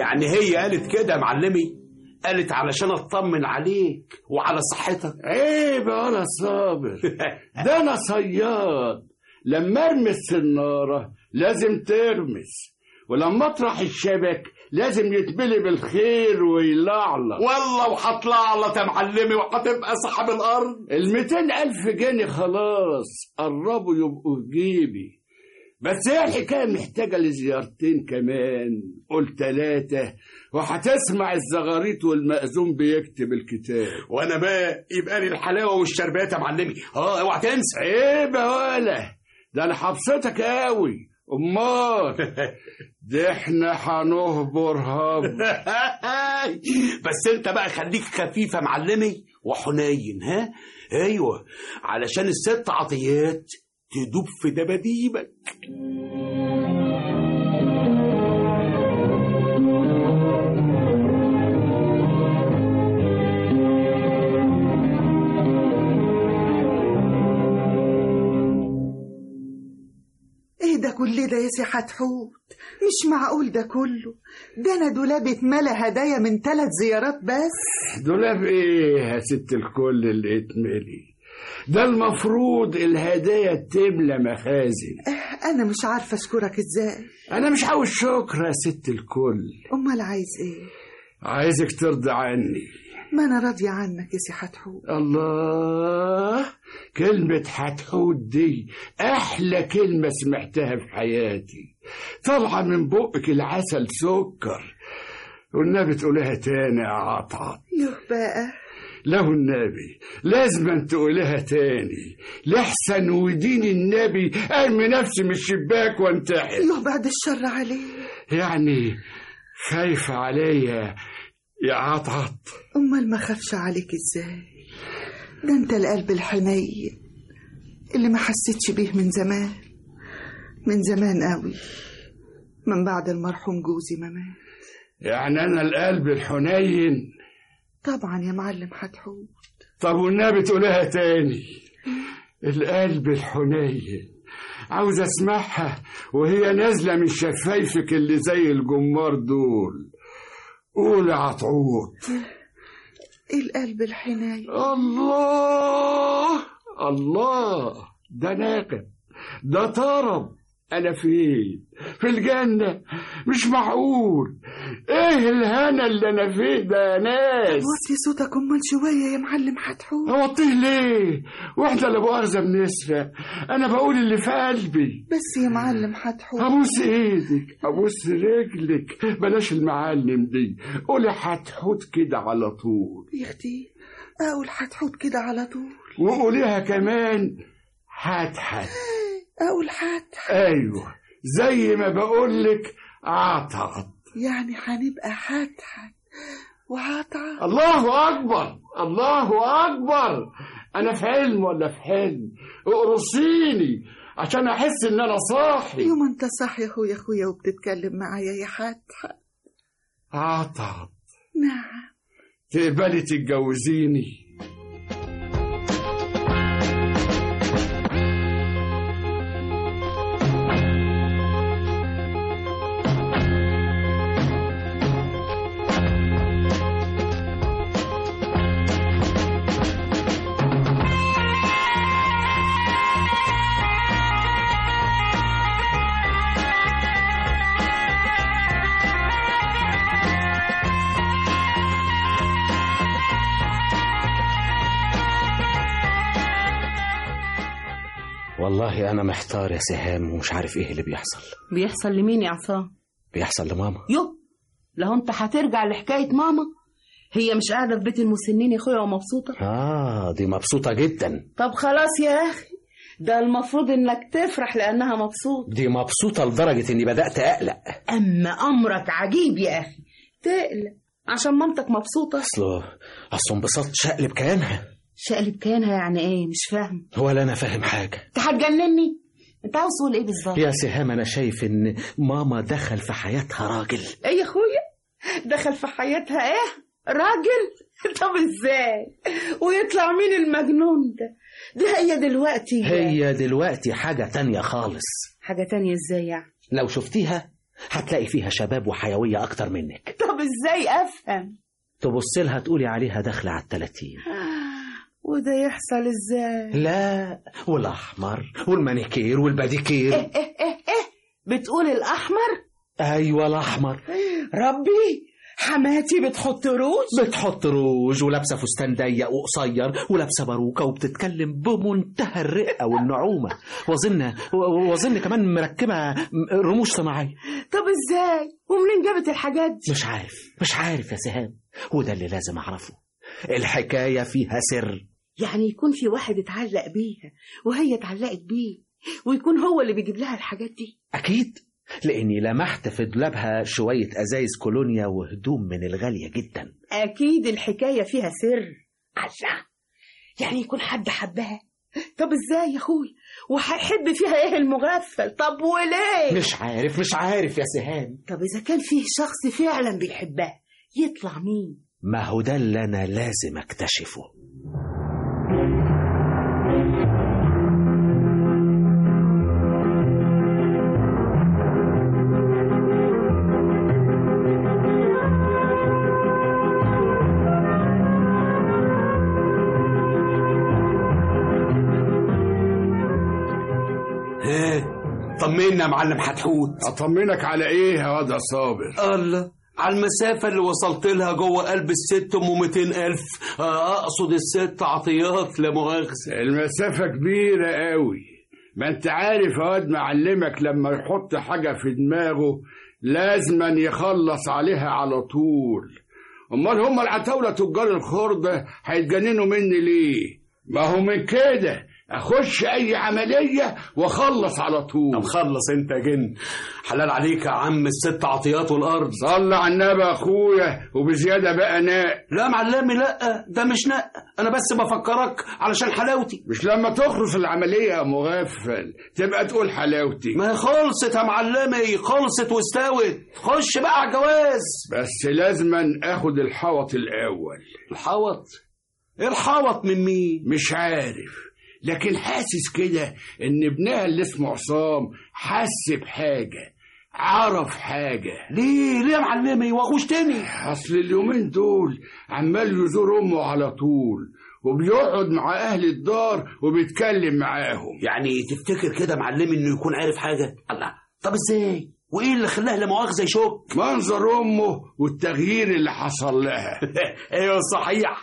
يعني هي قالت كده يا معلمي قالت علشان اطمن عليك وعلى صحتك عيب انا صابر ده انا صياد لما ارمي السناره لازم ترمس ولما اطرح الشبك لازم يتملي بالخير ويلعلق والله وهطلع يا معلمي وهتبقى صاحب الارض ال ألف جنيه خلاص قربوا يبقوا في جيبي بس هي الحكاية محتاجة لزيارتين كمان قول تلاتة وهتسمع الزغاريت والمأذون بيكتب الكتاب وانا بقى يبقى لي الحلاوه والشربات يا معلمي اه اوعى تنسى عيب يا ولا ده انا حبستك قوي امال ده احنا هنهبر هب بس انت بقى خليك خفيف يا معلمي وحنين ها ايوه علشان الست عطيات تدوب في دباديبك ايه ده كل ده يا سي حتحوت مش معقول ده كله ده انا دولابي اتملى هدايا من ثلاث زيارات بس دولاب ايه يا ست الكل اللي اتملي ده المفروض الهدايا تملى مخازن انا مش عارفه اشكرك ازاي انا مش عاوز شكر يا ست الكل امال عايز ايه عايزك ترضى عني ما انا راضيه عنك يا سي حتحوت الله كلمة حتحوت دي أحلى كلمة سمعتها في حياتي طالعة من بقك العسل سكر والنبي تقولها تاني يا عطعط يوه بقى له النبي لازم تقولها تاني لحسن ودين النبي ارمي نفسي من الشباك وانتحر يوه بعد الشر عليه يعني خايفة عليا يا عطعط امال ما خافش عليك ازاي ده انت القلب الحنين اللي ما حسيتش بيه من زمان من زمان قوي من بعد المرحوم جوزي ما مات يعني أنا القلب الحنين طبعا يا معلم حتحوت طب والنبي تقولها تاني القلب الحنين عاوز اسمعها وهي نازله من شفايفك اللي زي الجمار دول قول يا عطعوط القلب الحنين الله الله ده ناقد ده طرب انا فين في الجنه مش معقول ايه الهنا اللي انا فيه ده يا ناس وطي صوتك امال شويه يا معلم حتحوت اوطيه ليه واحنا اللي مؤاخذه بنسرق انا بقول اللي في قلبي بس يا معلم حتحوت ابوس ايدك ابوس رجلك بلاش المعلم دي قولي حتحوت كده على طول يا اختي اقول حتحوت كده على طول وقوليها كمان حتحت اقول حتحت ايوه زي ما بقولك عطعط يعني هنبقى حتحت وعطعط الله اكبر الله اكبر انا في علم ولا في حلم اقرصيني عشان احس ان انا صاحي يوم انت صاحي يا اخويا اخويا وبتتكلم معايا يا حتحت عطعط نعم تقبلي تتجوزيني والله أنا محتار يا سهام ومش عارف إيه اللي بيحصل بيحصل لمين يا عصام بيحصل لماما يو لو انت هترجع لحكاية ماما هي مش قاعدة في بيت المسنين يا اخويا ومبسوطة آه دي مبسوطة جدا طب خلاص يا اخي ده المفروض انك تفرح لانها مبسوطة دي مبسوطة لدرجة إني بدأت أقلق اما امرك عجيب يا اخي تقلق عشان مامتك مبسوطة أصله أصله انبساط شقلب كيانها شقلب كيانها يعني ايه مش فاهم ولا أنا فاهم حاجة انت هتجنني انت عاوز تقول ايه بالظبط يا سهام أنا شايف إن ماما دخل في حياتها راجل ايه يا اخويا دخل في حياتها ايه راجل طب ازاي ويطلع مين المجنون ده ده هي دلوقتي هي دلوقتي حاجة تانية خالص حاجة تانية ازاي يعني لو شفتيها هتلاقي فيها شباب وحيوية أكتر منك طب ازاي افهم تبص لها تقولي عليها داخلة على التلاتين وده يحصل ازاي لا والأحمر والمانيكير والباديكير ايه ايه ايه ايه بتقول الاحمر أيوة الأحمر ربي حماتي بتحط روج بتحط روج ولابسة فستان ضيق وقصير ولابسة باروكة وبتتكلم بمنتهى الرقة والنعومة وظن وظن كمان مركبة رموش صناعية طب ازاي ومنين جابت الحاجات دي مش عارف مش عارف يا سهام وده اللي لازم أعرفه الحكاية فيها سر يعني يكون في واحد اتعلق بيها وهي اتعلقت بيه ويكون هو اللي بيجيب لها الحاجات دي أكيد لأني لمحت في دولابها شوية أزايز كولونيا وهدوم من الغالية جدا اكيد الحكايه فيها سر الله يعني يكون حد حبها طب ازاي يا اخوي وهيحب فيها ايه المغفل طب وليه مش عارف مش عارف يا سهام طب اذا كان فيه شخص فعلا بيحبها يطلع مين ما هو ده اللي أنا لازم أكتشفه ايه طمنا يا معلم حتحوت اطمنك على ايه يا واد يا صابر الله على المسافة اللي وصلت لها جوه قلب الست ام 200 ألف آه، أقصد الست عطيات لا مؤاخذة المسافة كبيرة قوي ما انت عارف يا واد معلمك لما يحط حاجة في دماغه لازما يخلص عليها على طول امال هم العتاولة تجار الخردة هيتجننوا مني ليه ما هو من كده اخش اي عملية واخلص على طول طب خلص انت يا جن حلال عليك يا عم الست عطيات والأرض صلى على النبي يا اخويا وبزيادة بقى ناء لا معلمي لا ده مش نق أنا بس بفكرك علشان حلاوتي مش لما تخلص العملية يا مغفل تبقى تقول حلاوتي ما هي خلصت يا معلمي خلصت واستوت خش بقى على الجواز بس لازما اخد الحوط الاول الحوط ايه الحوط من مين مش عارف لكن حاسس كده ان ابنها اللي اسمه عصام حس بحاجة عرف حاجة ليه ليه يا معلمي واخوش تاني اصل اليومين دول عمال يزور امه على طول وبيقعد مع اهل الدار وبيتكلم معاهم يعني تفتكر كده معلمي انه يكون عارف حاجه الله طب ازاي وايه اللي خلاه لا مؤاخذه يشك منظر امه والتغيير اللي حصل لها ايوه صحيح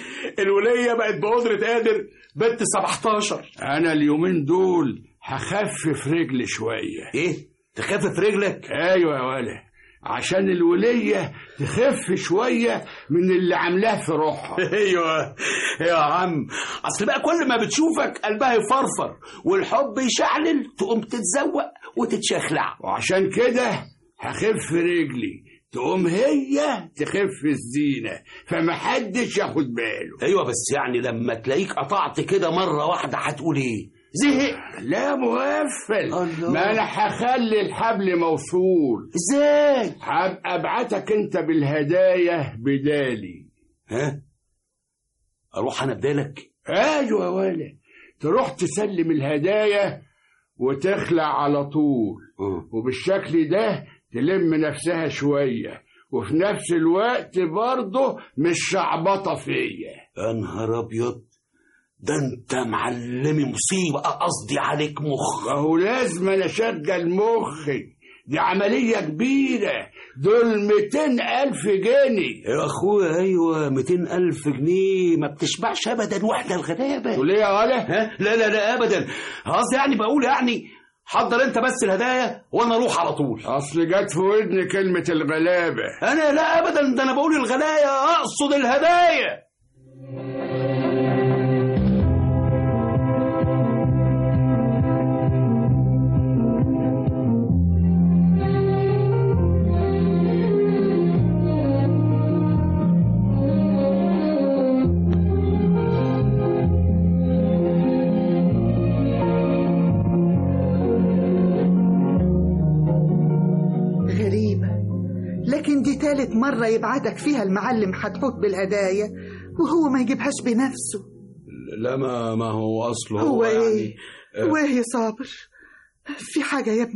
الوليه بقت بقدره قادر بنت 17 انا اليومين دول هخفف رجلي شوية ايه تخفف رجلك ايوه يا ولا عشان الولية تخف شوية من اللي عاملاه في روحها ايوه يا عم اصل بقى كل ما بتشوفك قلبها يفرفر والحب يشعلل تقوم تتزوق وتتشخلع وعشان كده هخف رجلي تقوم هي تخف الزينة فمحدش ياخد باله ايوه بس يعني لما تلاقيك قطعت كده مره واحده هتقول ايه زهق لا مغفل الله. ما انا هخلي الحبل موصول ازاي هبقى ابعتك انت بالهدايا بدالي ها اروح انا بدالك ايوه يا ولا تروح تسلم الهدايا وتخلع على طول وبالشكل ده تلم نفسها شوية وفي نفس الوقت برضه مش شعبطة فيا يا نهار ابيض ده انت معلمي مصيبه قصدي عليك مخ وهو لازم أنا أشغل مخي دي عملية كبيرة دول 200 ألف جنيه يا اخويا ايوه 200 الف جنيه ما بتشبعش ابدا واحده الغلابه تقول إيه يا ولا؟ ها لا لا لا ابدا قصدي يعني بقول يعني حضر انت بس الهدايا وانا اروح على طول أصل جت في ودني كلمة الغلابة انا لا ابدا ده انا بقول الغلايا اقصد الهدايا غريبة لكن دي تالت مرة يبعتك فيها المعلم حتحوت بالهدايا وهو ما يجيبهاش بنفسه لا ما ما هو اصله هو يعني ايه؟ وايه يا صابر؟ في حاجة يا ابني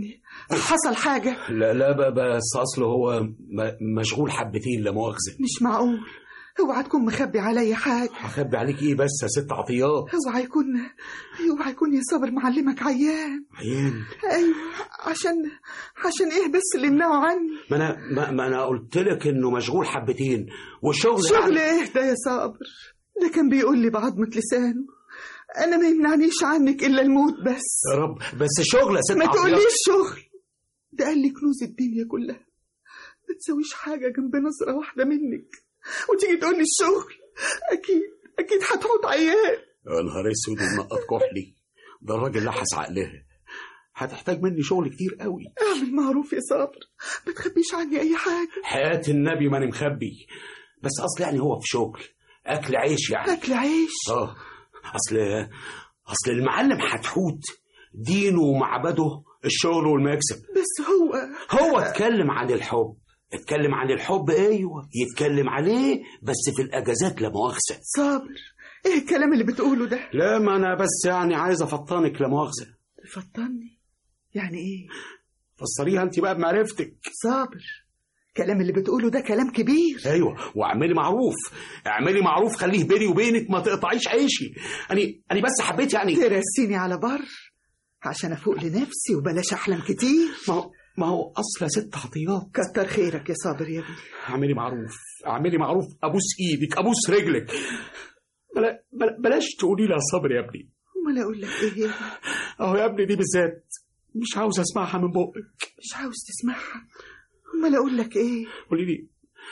حصل حاجة لا لا ب- بس اصله هو م- مشغول حبتين لا مؤاخذه مش معقول اوعى تكون مخبي عليا حاجة هخبي عليك ايه بس يا ست عطيات اوعى يكون اوعى يكون يا صابر معلمك عيان عيان ايوه عشان عشان ايه بس اللي يمنعه عني ما انا ما, ما انا قلت لك انه مشغول حبتين والشغل شغل يعني- ايه ده يا صابر ده كان بيقول لي بعضمة لسانه انا ما يمنعنيش عنك الا الموت بس يا رب بس شغل يا ست ما عطيات. تقوليش شغل ده قال لي كنوز الدنيا كلها ما تسويش حاجة جنب نظرة واحدة منك وتيجي تقول لي الشغل أكيد أكيد هتعود عيان يا نهار اسود ومنقط كحلي ده الراجل لحس عقلها هتحتاج مني شغل كتير قوي اعمل معروف يا صابر ما تخبيش عني أي حاجة حياة النبي ما أنا مخبي بس اصل يعني هو في شغل اكل عيش يعني أكل عيش اه اصل اصل المعلم حتحوت دينه ومعبده الشغل والمكسب بس هو هو اتكلم عن الحب اتكلم عن الحب ايوه يتكلم عليه بس في الاجازات لا مؤاخذه صابر إيه الكلام اللي بتقوله ده لا ما انا بس يعني عايز افطنك لا مؤاخذه فطني يعني إيه فسريها انت بقى بمعرفتك صابر الكلام اللي بتقوله ده كلام كبير ايوه واعملي معروف اعملي معروف خليه بيني وبينك ما تقطعيش عيشي انا انا بس حبيت يعني ترسيني على بر عشان أفوق لنفسي وبلاش أحلم كتير ما هو ما هو اصل يا ست عطيات كتر خيرك يا صابر يا ابني اعملي معروف اعملي معروف ابوس ايدك ابوس رجلك بلا بلا بلاش تقولي لي يا صبر يا ابني أمال أقول لك إيه يا ابني اهو يا ابني دي بالذات مش عاوز اسمعها من بقك مش عاوز تسمعها أمال أقول لك إيه قولي لي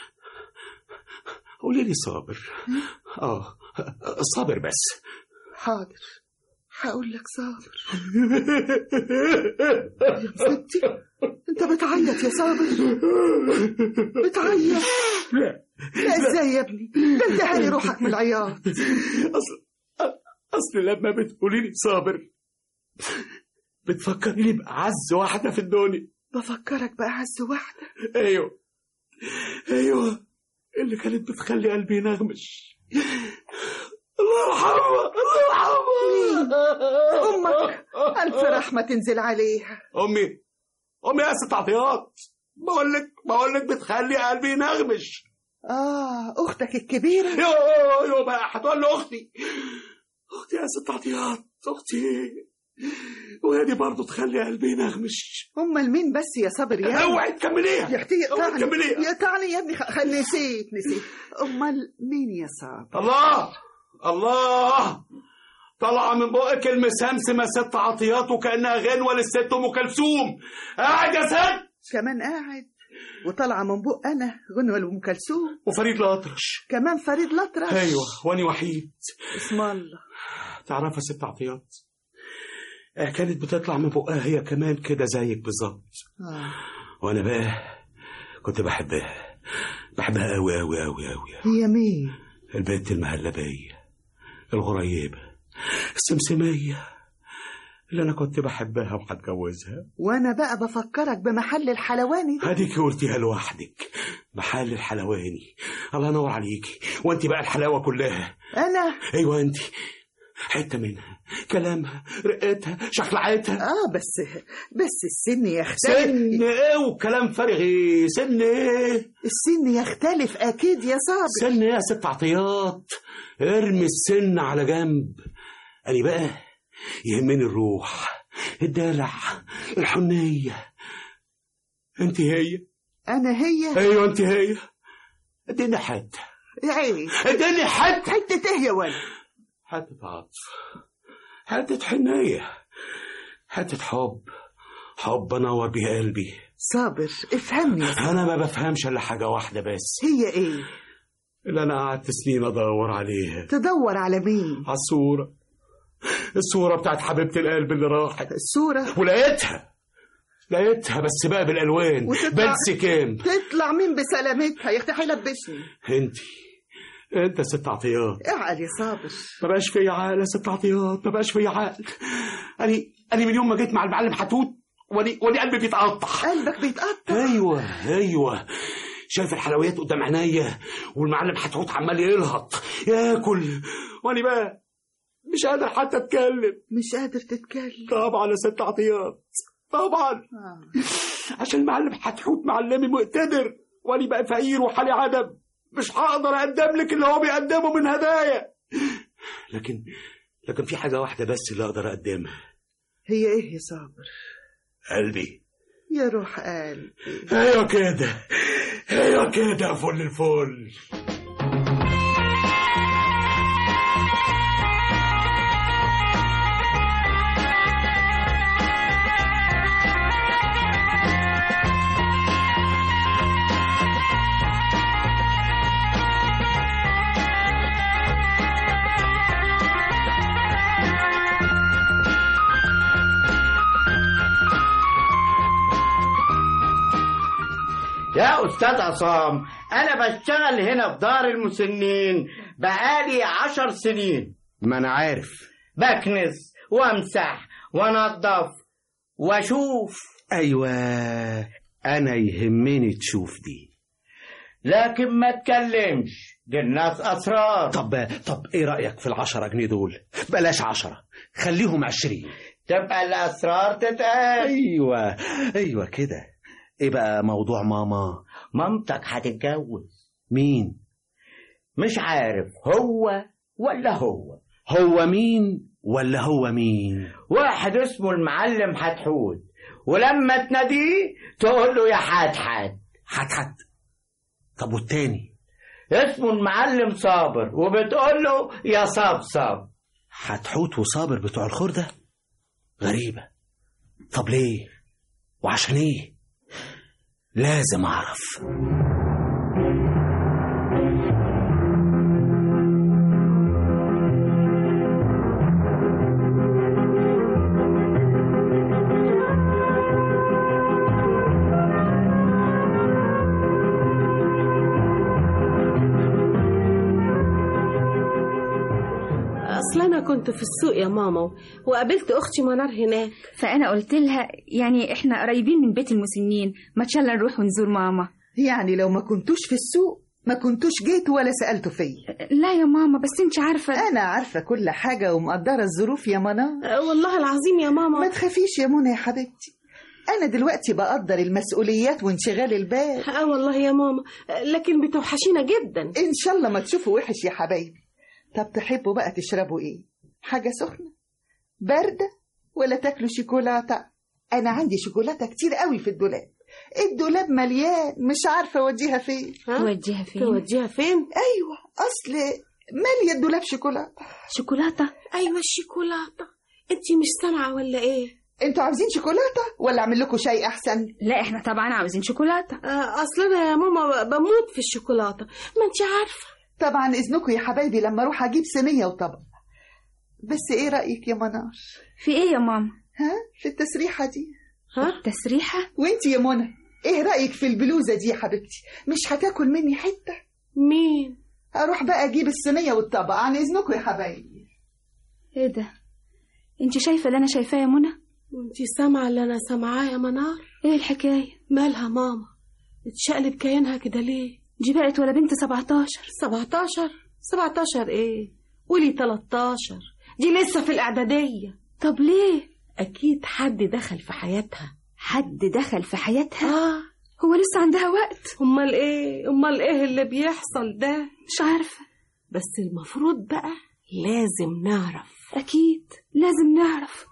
قولي لي صابر اه صابر بس حاضر هقول لك صابر يا ستي انت بتعيط يا صابر بتعيط لا لا ازاي يا ابني ده انت هاني روحك من العياط اصل اصل لما بتقولي لي صابر بتفكريني بأعز واحدة في الدنيا بفكرك بأعز واحدة ايوه ايوه اللي كانت بتخلي قلبي ينغمش الله يرحمها الله يرحمها أمك ألف رحمة تنزل عليها امي امي يا ست عطيات بقول لك بقول لك بتخلي قلبي ينغمش آه أختك الكبيرة يو يو بقى هتقول له اختي اختي يا ست عطيات اختي وهي دي برضه تخلي قلبي ينغمش أمال مين بس يا صابر يا ابني؟ اوعي تكمليها يا اختي اوعي يقطعني تكمليها يقطعني يا ابني خ... خ- نسيت نسيت أمال مين يا صابر الله الله طالعه من بقك المسمسمه ست عطيات وكانها غنوه للست ام كلثوم قاعد يا ست كمان قاعد وطالعة من بق أنا غنوة لأم كلثوم وفريد الأطرش كمان فريد الأطرش ايوه واني وحيد اسم الله تعرفها ست عطيات آه، كانت بتطلع من بقها هي كمان كده زيك بالظبط آه. وانا بقى كنت بحبها بحبها قوي قوي قوي قوي هي مين البنت المهلبيه الغريبه السمسميه اللي انا كنت بحبها وهتجوزها وأنا بقى بفكرك بمحل الحلواني ده هديك قلتيها لوحدك محل الحلواني الله ينور عليكي وانت بقى الحلاوه كلها أنا ايوه انت حته منها كلامها رقتها شخلعتها آه بس بس السن يختلف سن ايه وكلام فارغ ايه سن ايه السن يختلف أكيد يا صابر سن ايه يا ست عطيات ارمي السن على جنب أنا بقى يهمني الروح الدلع الحنية انت هي أنا هي ايوه انت هي اديني حتة ايه اديني حتة حتة ايه يا ولد حتة عطف حتة حنية حتة حب حب انور بيها قلبي صابر افهمني يا صابر. انا ما بفهمش الا حاجة واحدة بس هي ايه اللي انا قعدت سنين ادور عليها تدور على مين على الصورة الصورة بتاعت حبيبة القلب اللي راحت الصورة ولقيتها لقيتها بس بقى بالالوان وتطلع- بس كام تطلع مين بسلامتها يا اختي هيلبسني انت انت ست عطيات اعقل يا صابر ما بقاش فيا عقل يا ست عطيات ما بقاش فيا عقل انا انا من يوم ما جيت مع المعلم حتوت واني واني قلبي بيتقطع قلبك بيتقطع ايوه ايوه شايف الحلويات قدام عينيا والمعلم حتحوت عمال يلهط ياكل وانا بقى مش قادر حتى اتكلم مش قادر تتكلم طبعا يا ست عطيات طبعا عشان المعلم حتحوت معلمي مقتدر وانا بقى فقير وحالي عدم مش هقدر اقدم لك اللي هو بيقدمه من هدايا لكن لكن في حاجه واحده بس اللي اقدر اقدمها هي ايه يا صابر قلبي يا روح قلبي ايوه كده ايوه كده يا فل الفل يا أستاذ عصام أنا بشتغل هنا في دار المسنين بقالي عشر سنين ما أنا عارف بكنس وامسح وانضف واشوف أيوة أنا يهمني تشوف دي لكن ما تكلمش دي الناس أسرار طب طب إيه رأيك في العشرة جنيه دول بلاش عشرة خليهم عشرين تبقى الأسرار تتقال أيوة أيوة كده إيه بقى موضوع ماما مامتك هتتجوز مين مش عارف هو ولا هو هو مين ولا هو مين واحد اسمه المعلم حتحوت ولما تناديه تقول له يا حتحت حتحت طب والتاني اسمه المعلم صابر وبتقول له يا صبصب حتحوت وصابر بتوع الخردة غريبة طب ليه وعشان ايه لازم اعرف اصل انا كنت في السوق يا ماما وقابلت اختي منار هناك فأنا قلت لها يعني إحنا قريبين من بيت المسنين ما تشاء الله نروح ونزور ماما يعني لو ما كنتوش في السوق ما كنتوش جيت ولا سألتوا فيا لا يا ماما بس انت عارفة أنا عارفة كل حاجة ومقدرة الظروف يا منى أه والله العظيم يا ماما ما تخافيش يا منى يا حبيبتي أنا دلوقتي بقدر المسؤوليات وانشغال البال اه والله يا ماما أه لكن بتوحشينا جدا إن شاء الله ما تشوفوا وحش يا حبايبي طب تحبوا بقى تشربوا إيه حاجة سخنة باردة ولا تاكلوا شوكولاتة أنا عندي شوكولاتة كتير قوي في الدولاب الدولاب مليان مش عارفة أوديها فين توديها فين توديها فين أيوة أصل مالية الدولاب شوكولاتة شوكولاتة ايوه الشوكولاته انت مش سامعه ولا ايه انتوا عاوزين شوكولاتة ولا أعمل لكم شاي أحسن لا احنا طبعا عاوزين شوكولاتة آه، اصل انا يا ماما بموت في الشوكولاته ما انت عارفه طبعا إذنكم يا حبايبي لما أروح أجيب صينية وطبق بس إيه رأيك يا منار في ايه يا ماما ها في التسريحة دي ها تسريحة وانت يا منى ايه رأيك في البلوزة دي يا حبيبتي مش هتاكل مني حتة مين اروح بقى اجيب الصينية والطبق عن اذنكم يا حبايبي ايه ده انت شايفة اللي انا شايفاه يا منى وانت سامعه اللي انا سامعاه يا منار ايه الحكاية مالها ماما اتشقلب كيانها كده ليه دي بقت ولا بنت 17 17 17 ايه قولي 13 دي لسه في الاعداديه طب ليه اكيد حد دخل في حياتها حد دخل في حياتها اه هو لسه عندها وقت امال ايه امال ايه اللي بيحصل ده مش عارفة بس المفروض بقى لازم نعرف اكيد لازم نعرف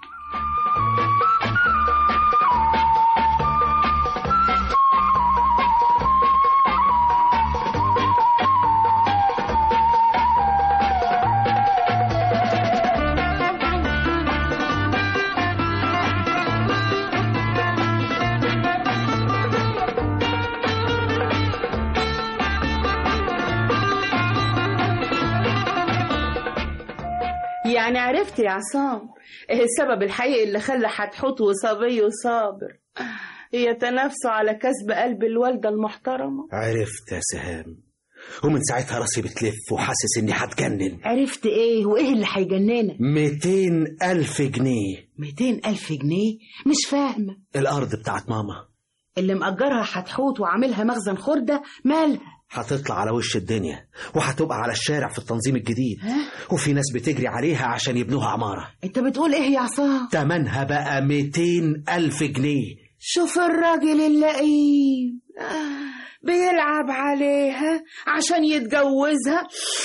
يعني عرفت يا عصام ايه السبب الحقيقي اللي خلى حتحوت وصبي وصابر يتنافسوا على كسب قلب الوالدة المحترمة عرفت يا سهام ومن ساعتها راسي بتلف وحاسس اني هتجنن عرفت ايه وايه اللي هيجننك 200 ألف جنيه 200 ألف جنيه مش فاهمة الأرض بتاعت ماما اللي مأجرها حتحوت وعاملها مخزن خردة مالها هتطلع على وش الدنيا وهتبقى على الشارع في التنظيم الجديد وفي ناس بتجري عليها عشان يبنوها عمارة انت بتقول ايه يا عصام تمنها بقى 200 ألف جنيه شوف الراجل اللئيم آه، بيلعب عليها عشان يتجوزها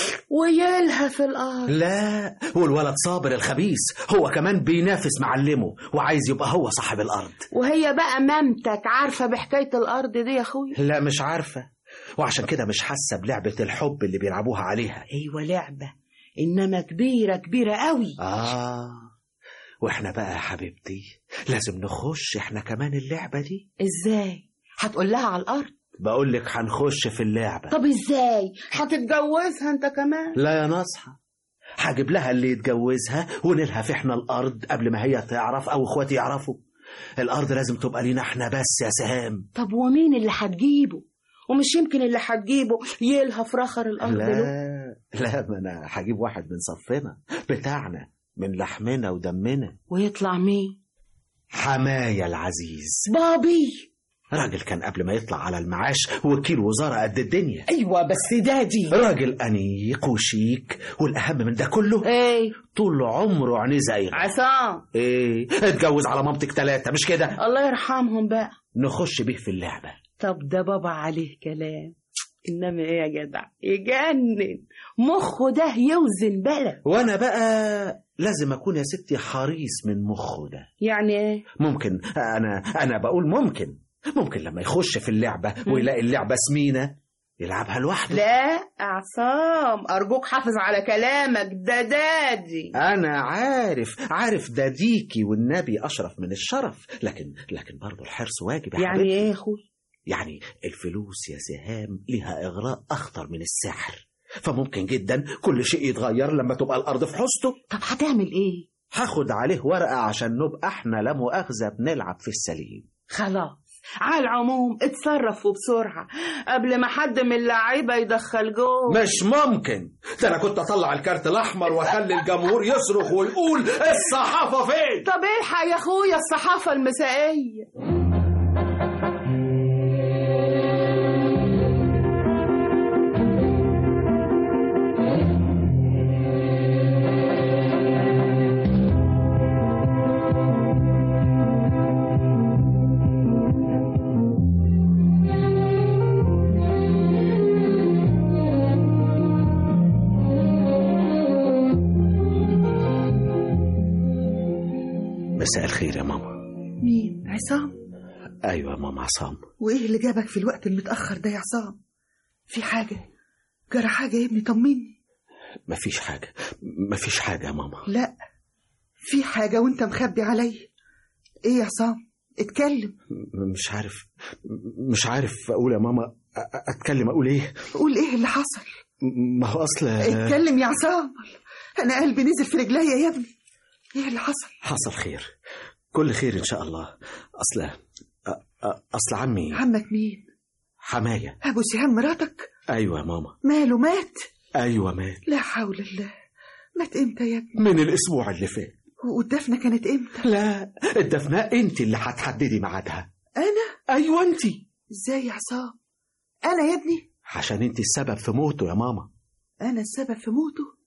ويلها في الارض لا والولد صابر الخبيث هو كمان بينافس معلمه وعايز يبقى هو صاحب الأرض وهي بقى مامتك عارفه بحكايه الارض دي يا اخويا لا مش عارفة وعشان كده مش حاسة بلعبة الحب اللي بيلعبوها عليها ايوه لعبه انما كبيره كبيره قوي آه واحنا بقى يا حبيبتي لازم نخش احنا كمان اللعبة دي ازاي هتقول لها على الارض بقول لك هنخش في اللعبة طب ازاي هتتجوزها انت كمان لا يا ناصحة هجيب لها اللي يتجوزها ونلهف احنا الأرض قبل ما هي تعرف أو إخواتي يعرفوا الأرض لازم تبقى لينا احنا بس يا سهام طب ومين اللي هتجيبه ومش يمكن اللي هتجيبه يلهف رخر الارض له لا لا ما أنا هجيب واحد من صفنا بتاعنا من لحمنا ودمنا ويطلع مين حماية العزيز بابي راجل كان قبل ما يطلع على المعاش وكيل وزارة قد الدنيا ايوه بس دادي راجل أنيق وشيك والأهم من ده كله ايه طول عمره عينيه زايغة عصام ايه اتجوز على مامتك ثلاثة مش كده الله يرحمهم بقى نخش بيه في اللعبة طب ده بابا عليه كلام انما ايه يا جدع يجنن مخه ده يوزن بلد وانا بقى لازم اكون يا ستي حريص من مخه ده يعني ايه ممكن انا انا بقول ممكن ممكن لما يخش في اللعبة ويلاقي اللعبة سمينة يلعبها لوحده لا عصام ارجوك حافظ على كلامك ده دادي انا عارف عارف ده ديكي والنبي اشرف من الشرف لكن لكن برضه الحرص واجب يا يعني حبيبتي. ايه يا اخوي يعني الفلوس يا سهام ليها إغراء أخطر من السحر فممكن جدا كل شيء يتغير لما تبقى الأرض في حوزته طب هتعمل ايه هاخد عليه ورقة عشان نبقى احنا لا مؤاخذة بنلعب في السليم خلاص على العموم اتصرف وبسرعة قبل ما حد من اللعيبة يدخل جول مش ممكن ده أنا كنت أطلع الكارت الأحمر وأخلي الجمهور يصرخ ويقول الصحافة فين طب الحق يا اخويا الصحافة المسائية مساء الخير يا ماما مين عصام أيوة يا ماما عصام وايه اللي جابك في الوقت المتأخر ده يا عصام في حاجة جرى حاجة يا ابني طمني مفيش حاجة مفيش حاجة يا ماما لا في حاجة وانت مخبي عليا ايه يا عصام اتكلم م- مش عارف م- مش عارف أقول يا ماما أ- أ- أتكلم أقول إيه قول ايه اللي حصل م- ما هو أصل اتكلم يا عصام انا قلبي نزل في رجليا يا ابني ايه اللي حصل حصل خير كل خير إن شاء الله أصل أ- أ- أصل عمي عمك مين حماية ابو سهام مراتك أيوة يا ماما ماله مات أيوة مات لا حول الله مات امتى يا ابني من الأسبوع اللي فات والدفنة كانت امتى لا الدفنة أنت اللي هتحددي ميعادها انا أيوة أنت ازاي يا عصام انا يا ابني عشان أنت السبب في موته يا ماما انا السبب في موته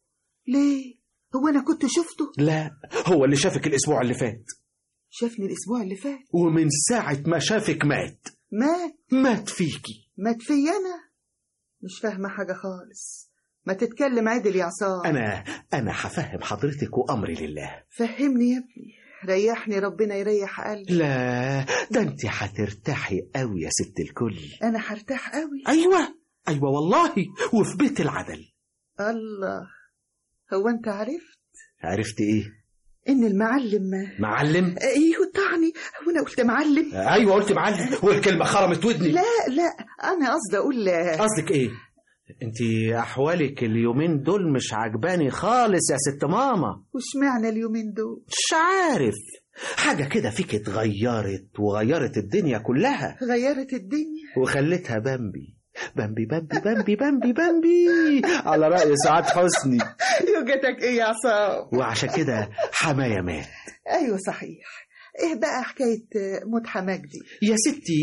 ليه هو انا كنت شفته لا هو اللي شافك الأسبوع اللي فات شافني الاسبوع اللي فات ومن ساعة ما شافك مات مات مات فيكي مات فيا انا مش فاهمه حاجه خالص ما تتكلم عدل يا عصام أنا أنا هفهم حضرتك وأمري لله فهمني يا ابني ريحني ربنا يريح قلبي لا ده أنت هترتاحي قوي يا ست الكل انا هرتاح قوي أيوة أيوة والله وفي بيت العدل الله هو انت عرفت عرفت إيه ان المعلم معلم ايه طعني هو انا قلت معلم أيوة قلت معلم والكلمة خرمت ودني لا لا انا قصدي اقول قصدك إيه أنت أحوالك اليومين دول مش عجباني خالص يا ست ماما وش معنى اليومين دول مش عارف حاجة كده فيك اتغيرت وغيرت الدنيا كلها غيرت الدنيا وخلتها بامبي بامبي بامبي بامبي بامبي بامبي على رأي سعاد حسني يوجتك ايه يا عصام وعشان كده حماية مات ايوه صحيح ايه بقى حكايه موت حماك دي يا ستي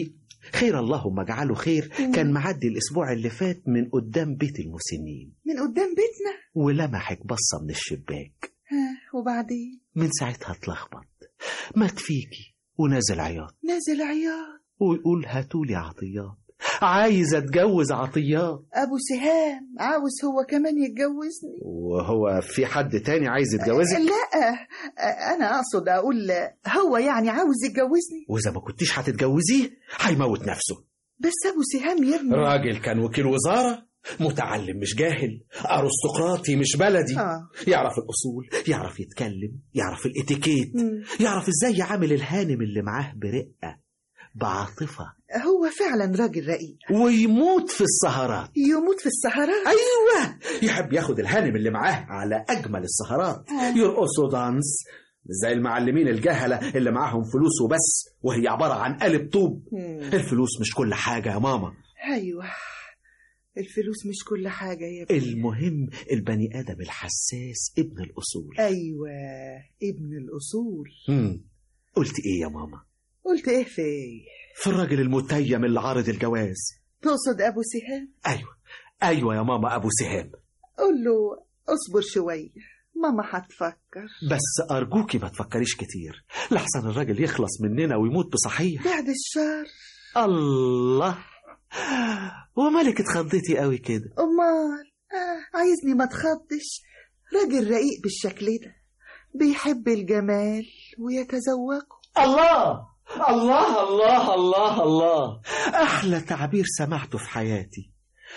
خير اللهم اجعله خير كان معدي الاسبوع اللي فات من قدام بيت المسنين من قدام بيتنا ولمحك بصه من الشباك ها وبعدين من ساعتها اتلخبط مات فيكي ونازل عياط نازل عياط ويقول هاتولي عطيات عايز اتجوز عطيات ابو سهام عاوز هو كمان يتجوزني وهو في حد تاني عايز يتجوزك لا انا اقصد اقول هو يعني عاوز يتجوزني واذا ما كنتيش هتتجوزيه هيموت نفسه بس ابو سهام يا ابني راجل كان وكيل وزاره متعلم مش جاهل ارستقراطي مش بلدي آه. يعرف الاصول يعرف يتكلم يعرف الاتيكيت مم. يعرف ازاي يعامل الهانم اللي معاه برقه بعاطفه هو فعلا راجل رقيق ويموت في السهرات يموت في السهرات ايوه يحب ياخد الهانم اللي معاه على اجمل السهرات آه. يرقصوا دانس زي المعلمين الجهلة اللي معاهم فلوس وبس وهي عبارة عن قالب طوب مم. الفلوس مش كل حاجة يا ماما ايوه الفلوس مش كل حاجة يا ابني المهم البني آدم الحساس ابن الأصول ايوه ابن الاصول مم. قلت إيه يا ماما قلت ايه في ايه في الراجل المتيم اللي عارض الجواز تقصد ابو سهام أيوة أيوة يا ماما أبو سهام قول له اصبر شوية ماما هتفكر بس أرجوكي ما تفكريش كتير لحسن الراجل يخلص مننا ويموت بصحيح بعد الشر الله ومالك اتخضيتي قوي كده امال آه عايزني ما اتخضش راجل رقيق بالشكل ده بيحب الجمال ويتذوقه الله الله الله الله الله أحلى تعبير سمعته في حياتي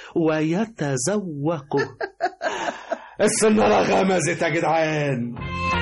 ويتذوقه السنارة غمزت يا جدعان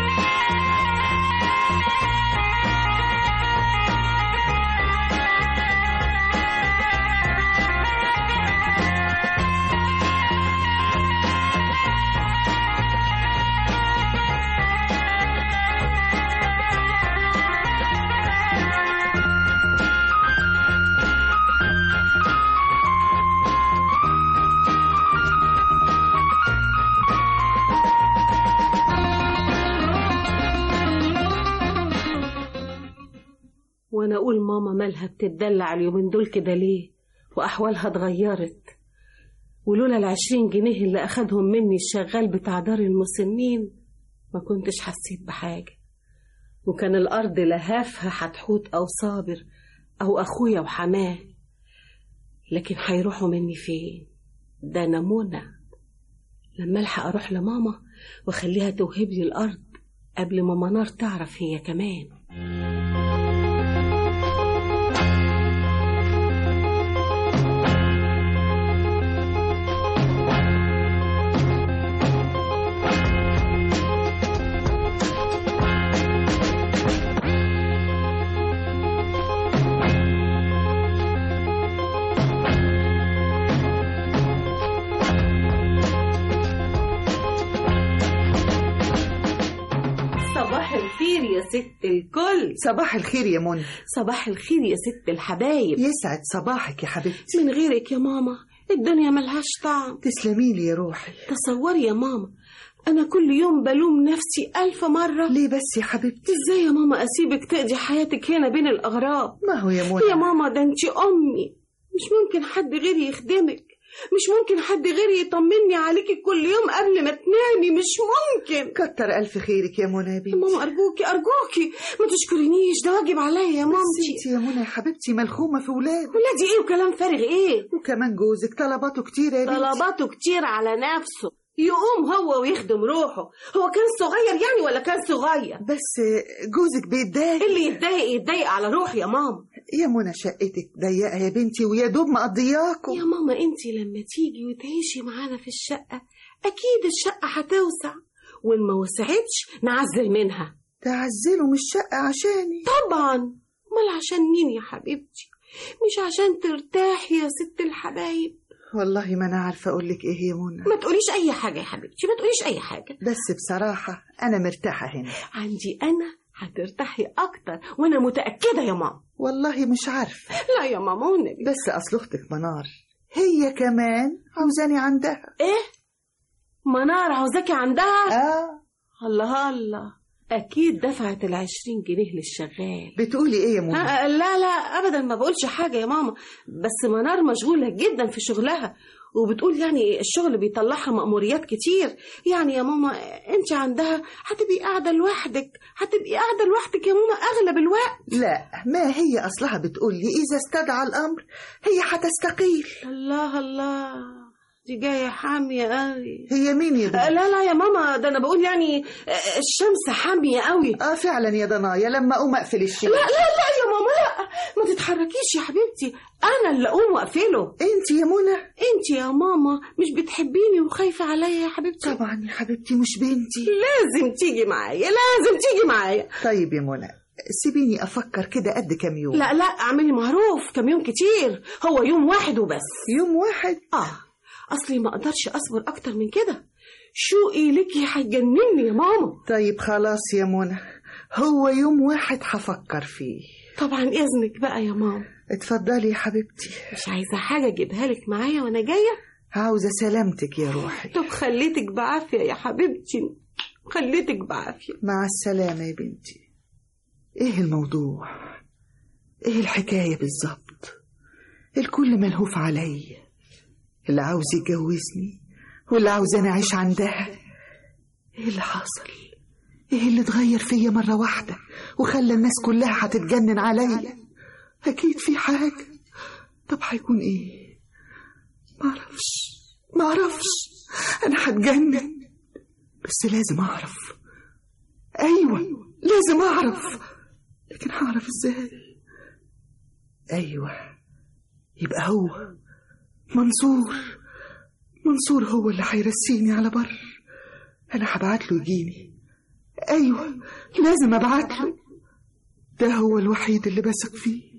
وانا اقول ماما مالها بتتدلع اليومين دول كده ليه واحوالها اتغيرت ولولا العشرين جنيه اللي اخدهم مني الشغال بتاع دار المسنين ما كنتش حسيت بحاجة وكان الارض لهافها حتحوت او صابر او اخويا وحماه لكن هيروحوا مني فين ده انا منى لما الحق اروح لماما واخليها توهب لي الارض قبل ما منار تعرف هي كمان صباح الخير يا ست الكل صباح الخير يا منى صباح الخير يا ست الحبايب يسعد صباحك يا حبيبتي من غيرك يا ماما الدنيا ملهاش طعم تسلمي لي يا روحي تصوري يا ماما أنا كل يوم بلوم نفسي ألف مرة ليه بس يا حبيبتي إزاي يا ماما أسيبك تقضي حياتك هنا بين الأغراب ما هو يا منى يا ماما ده أنت أمي مش ممكن حد غيري يخدمك مش ممكن حد غيري يطمني عليكي كل يوم قبل ما تنامي مش ممكن كتر ألف خيرك يا منى يا يا بنتي ماما أرجوكي أرجوكي ما تشكرينيش ده واجب عليا يا بس مامتي انت يا منى يا حبيبتي ملخومة في ولاد ولادي إيه وكلام فارغ إيه وكمان جوزك طلباته كتير يا بنتي طلباته كتير على نفسه يقوم هو ويخدم روحه هو كان صغير يعني ولا كان صغير بس جوزك بيتضايق اللي يتضايق يتضايق على روحي يا ماما يا منى شقتك ضيقة يا بنتي ويا دوب مقضياكم يا ماما انت لما تيجي وتعيشي معانا في الشقة اكيد الشقة هتوسع وان ما وسعتش نعزل منها تعزلوا من الشقة عشاني طبعا امال عشان مين يا حبيبتي مش عشان ترتاحي يا ست الحبايب والله ما أنا عارفة أقول لك إيه يا منى ما تقوليش اي حاجة يا حبيبتي ما تقوليش اي حاجة بس بصراحة أنا مرتاحة هنا عندي انا هترتاحي اكتر وانا متأكدة يا ماما والله مش عارفة لا يا ماما والنبي بس أصل أختك منار هي كمان عاوزاني عندها ايه منار عاوزاكي عندها آه الله الله أكيد دفعت العشرين جنيه للشغال بتقولي ايه يا منى آه، لا لا أبدا ما بقولش حاجة يا ماما بس منار مشغولة جدا في شغلها وبتقول يعني الشغل بيطلعها مأموريات كتير يعني يا ماما انت عندها هتبقي قاعدة لوحدك هتبقي قاعدة لوحدك يا ماما أغلب الوقت لا ما هي اصلها بتقولي اذا استدعى الامر هي هتستقيل الله الله دي جاية حامية قوي هي مين يا آه، ضنايا لا لا يا ماما ده أنا بقول يعني آه، الشمس حامية قوي اه فعلا يا ضنايا لما اقوم اقفل الشيء لا لا لا يا ماما لا ما تتحركيش يا حبيبتي انا اللي اقوم واقفله انت يا منى انت يا ماما مش بتحبيني وخايفه عليا يا حبيبتي طبعا يا حبيبتي مش بنتي لازم تيجي معايا لازم تيجي معايا طيب يا منى سيبيني افكر كده قد كام يوم لا لا اعملي معروف كم يوم كتير هو يوم واحد وبس يوم واحد اه اصلي ما اقدرش اصبر اكتر من كده شوقي ليكي هيجنني يا ماما طيب خلاص يا منى هو يوم واحد هفكر فيه طبعا اذنك بقى يا ماما اتفضلي يا حبيبتي مش عايزه حاجه اجيبها لك معايا وانا جايه عاوزة سلامتك يا روحي طب خليتك بعافيه يا حبيبتي خليتك بعافيه مع السلامة يا بنتي ايه الموضوع ايه الحكاية بالظبط الكل ملهوف عليا اللي عاوز يتجوزني واللي عاوز انا اعيش عندها ايه اللي حصل ايه اللي اتغير فيا مرة واحدة وخلى الناس كلها هتتجنن عليا اكيد في حاجة طب هيكون ايه معرفش معرفش انا هتجنن بس لازم اعرف ايوه لازم اعرف لكن هعرف ازاي ايوه يبقى هو منصور منصور هو اللي هيرسيني على بر انا هبعت له يجيني ايوه لازم ابعت له ده هو الوحيد اللي بثق فيه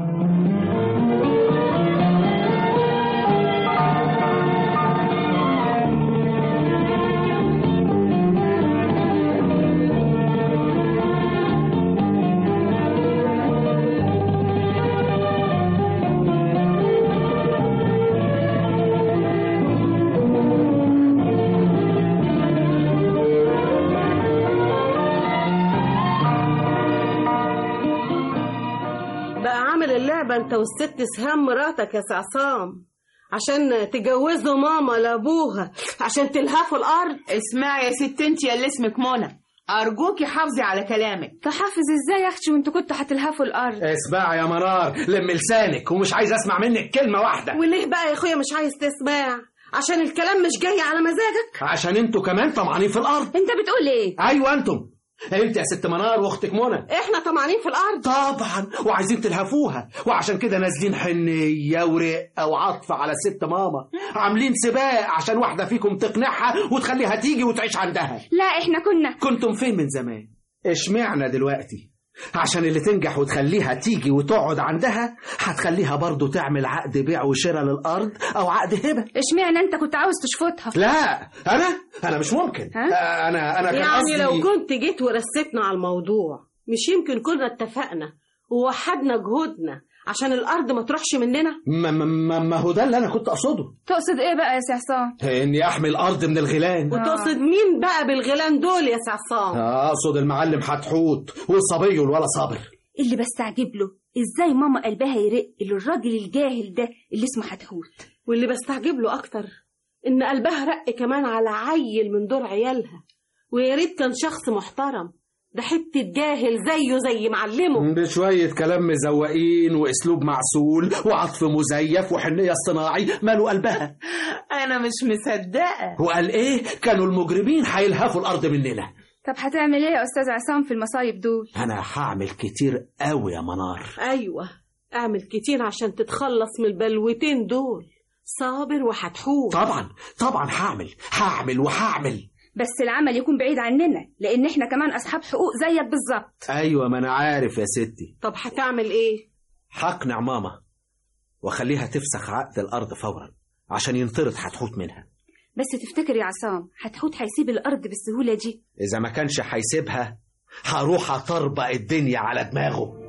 بقى عامل اللعبة انت والست سهام مراتك يا سعصام عشان تجوزوا ماما لابوها عشان تلهفوا الارض اسمعي يا ست انت يا اللي اسمك منى ارجوكي حافظي على كلامك تحافظ ازاي يا اختي وانتوا كنتوا هتلهفوا الارض اسمع يا منار لم لسانك ومش عايز اسمع منك كلمة واحدة وليه بقى يا اخويا مش عايز تسمع عشان الكلام مش جاي على مزاجك عشان انتوا كمان طمعانين في الارض انت بتقول ايه ايوه انتم انت يا ست منار واختك منى احنا طمعانين في الارض طبعا وعايزين تلهفوها وعشان كده نازلين حنية ورقة وعطف على ست ماما عاملين سباق عشان واحدة فيكم تقنعها وتخليها تيجي وتعيش عندها لا احنا كنا كنتم فين من زمان اشمعنا دلوقتي عشان اللي تنجح وتخليها تيجي وتقعد عندها هتخليها برضو تعمل عقد بيع وشراء للأرض أو عقد هبة اشمعنى انت كنت عاوز تشفطها لا أنا أنا مش ممكن ها؟ أنا أنا كان يعني قصدي لو كنت جيت ورستنا على الموضوع مش يمكن كنا اتفقنا ووحدنا جهودنا عشان الارض ما تروحش مننا ما, ما, ما, ما هو ده اللي أنا كنت أقصده تقصد ايه بقى يا سعصام إني أحمل أرض من الغيلان وتقصد مين بقى بالغيلان دول يا سعصام أقصد المعلم حتحوت والصبي ولا صابر اللي بستعجب له ازاي ماما قلبها يرق للراجل الجاهل ده اللي اسمه حتحوت واللي بستعجب له اكتر ان قلبها رق كمان على عيل من دور عيالها ويا ريت كان شخص محترم ده حته جاهل زيه زي معلمه بشوية كلام مزوقين وأسلوب معسول وعطف مزيف وحنية اصطناعي ماله قلبها انا مش مصدقه وقال إيه كانوا المجرمين هيلهفوا الأرض مننا طب هتعمل ايه يا استاذ عصام في المصايب دول أنا هعمل كتير قوي يا منار ايوه اعمل كتير عشان تتخلص من البلوتين دول صابر وحتحوت طبعا طبعا هعمل هعمل وهعمل بس العمل يكون بعيد عننا لان احنا كمان اصحاب حقوق زيك بالظبط أيوة ما أنا عارف يا ستي طب هتعمل ايه هقنع ماما وأخليها تفسخ عقد الأرض فورا عشان ينطرد حتحوت منها بس تفتكر يا عصام حتحوت هيسيب الارض بالسهوله دي إذا ما كانش هيسيبها هروح أطربق الدنيا على دماغه